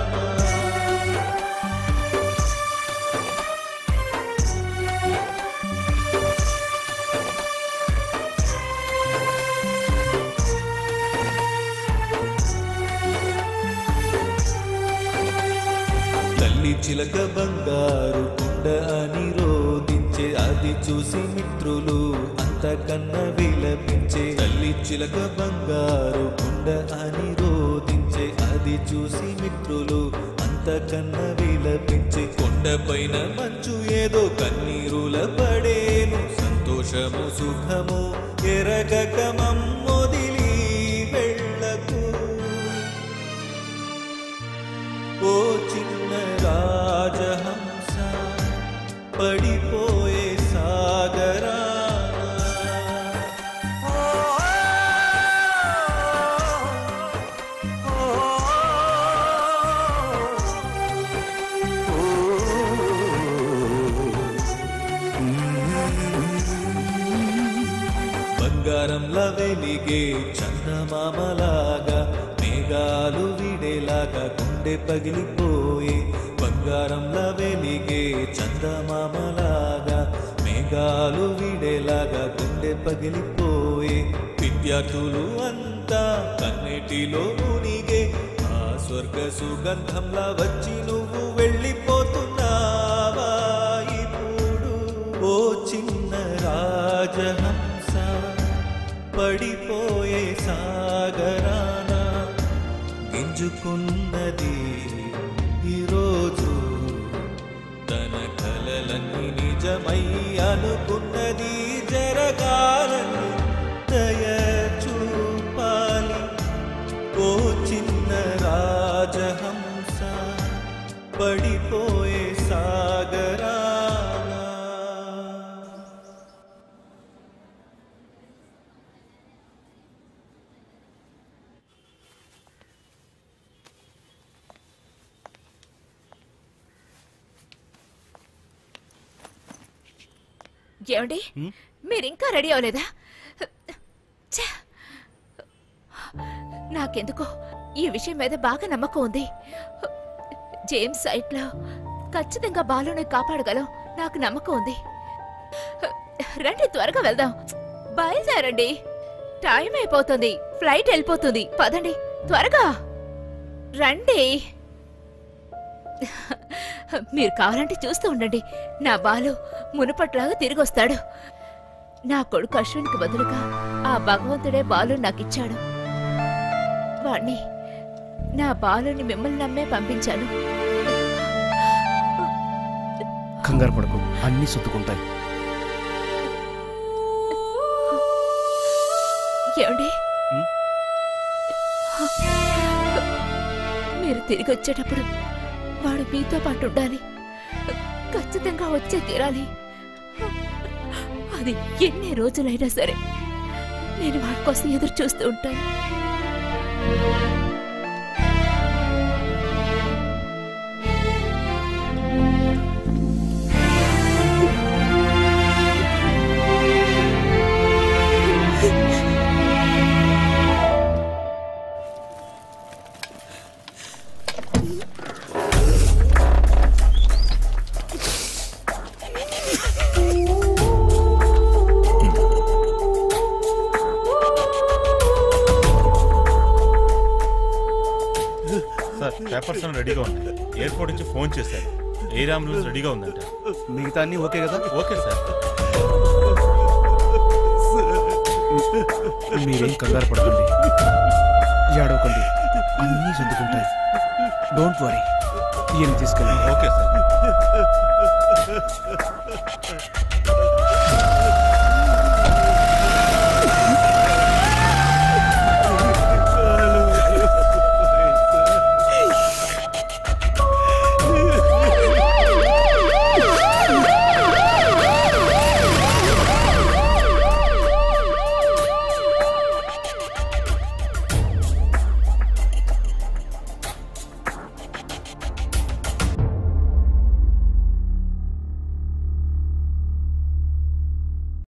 S12: తల్లి చిలక బంగారు కుండ అని రోదించే అది చూసి మిత్రులు అంతకన్నా విలపించే తల్లి చిలక బంగారు కుండ అని రోదించే అది చూసి మిత్రులు అంతకన్నా విలపించే కొండపైన మంచు ఏదో కన్నీరుల పడేను సంతోషము సుఖము ఎరగక మమ్మొదిలి వెళ్ళకు ఓ చిన్న రాజహంస పడిపోయే సాగరా బంగారంలా వెలిగే చందమామలాగా మేఘాలు విడేలాగా గుండె పగిలిపోయే బంగారు బంగారంలా వెలిగే చందమామలాగా మేఘాలు విడేలాగా గుండె పగిలిపోయే విద్యార్థులు అంతా కన్నీటిలో మునిగే ఆ స్వర్గ సుగంధంలా వచ్చి నువ్వు వెళ్ళిపోతున్నావా ఇప్పుడు ఓ చిన్న రాజహంస పడిపోయే సాగరాన గింజుకున్నది ఈరోజు తన కలలన్నీ నిజమై అనుకున్నది జరగాలని దయ చూపాలి ఓ చిన్న రాజహంస పడిపోయే సాగరాన
S6: ఏమండి మీరింకా రెడీ అవ్వలేదా ఛ! నాకెందుకో ఈ విషయం మీద బాగా నమ్మకం ఉంది జేమ్స్ సైట్లో ఖచ్చితంగా బాలుని కాపాడగలం నాకు నమ్మకం ఉంది రండి త్వరగా వెళ్దాం బయలుదేరండి టైం అయిపోతుంది ఫ్లైట్ వెళ్ళిపోతుంది పదండి త్వరగా రండి మీరు కావాలంటే చూస్తూ ఉండండి నా బాలు మునుపట్లాగా తిరిగి వస్తాడు నా కొడుకు అశ్విన్కి బదులుగా ఆ భగవంతుడే బాలు నాకిచ్చాడు వాణ్ణి నా బాలుని మిమ్మల్ని నమ్మే పంపించాను
S15: కంగారు పడకు అన్నీ సర్దుకుంటాయి
S6: ఏమండి మీరు తిరిగి వచ్చేటప్పుడు వాడు మీతో పాటు ఉండాలి ఖచ్చితంగా వచ్చే తీరాలి అది ఎన్ని రోజులైనా సరే నేను వాడి కోసం ఎదురు చూస్తూ ఉంటాను
S8: సార్ పేపర్స్ అన్ని రెడీగా ఉన్నాయి ఎయిర్పోర్ట్ నుంచి ఫోన్ చేశారు ఎయిర్ అంబులెన్స్ రెడీగా ఉందంట
S15: మిగతా అన్ని ఓకే కదా
S8: ఓకే సార్
S15: మీరేం కంగారు పడకండి ఏడవకండి అన్నీ సర్దుకుంటాయి డోంట్ వరీ ఈయన తీసుకెళ్ళి
S8: ఓకే సార్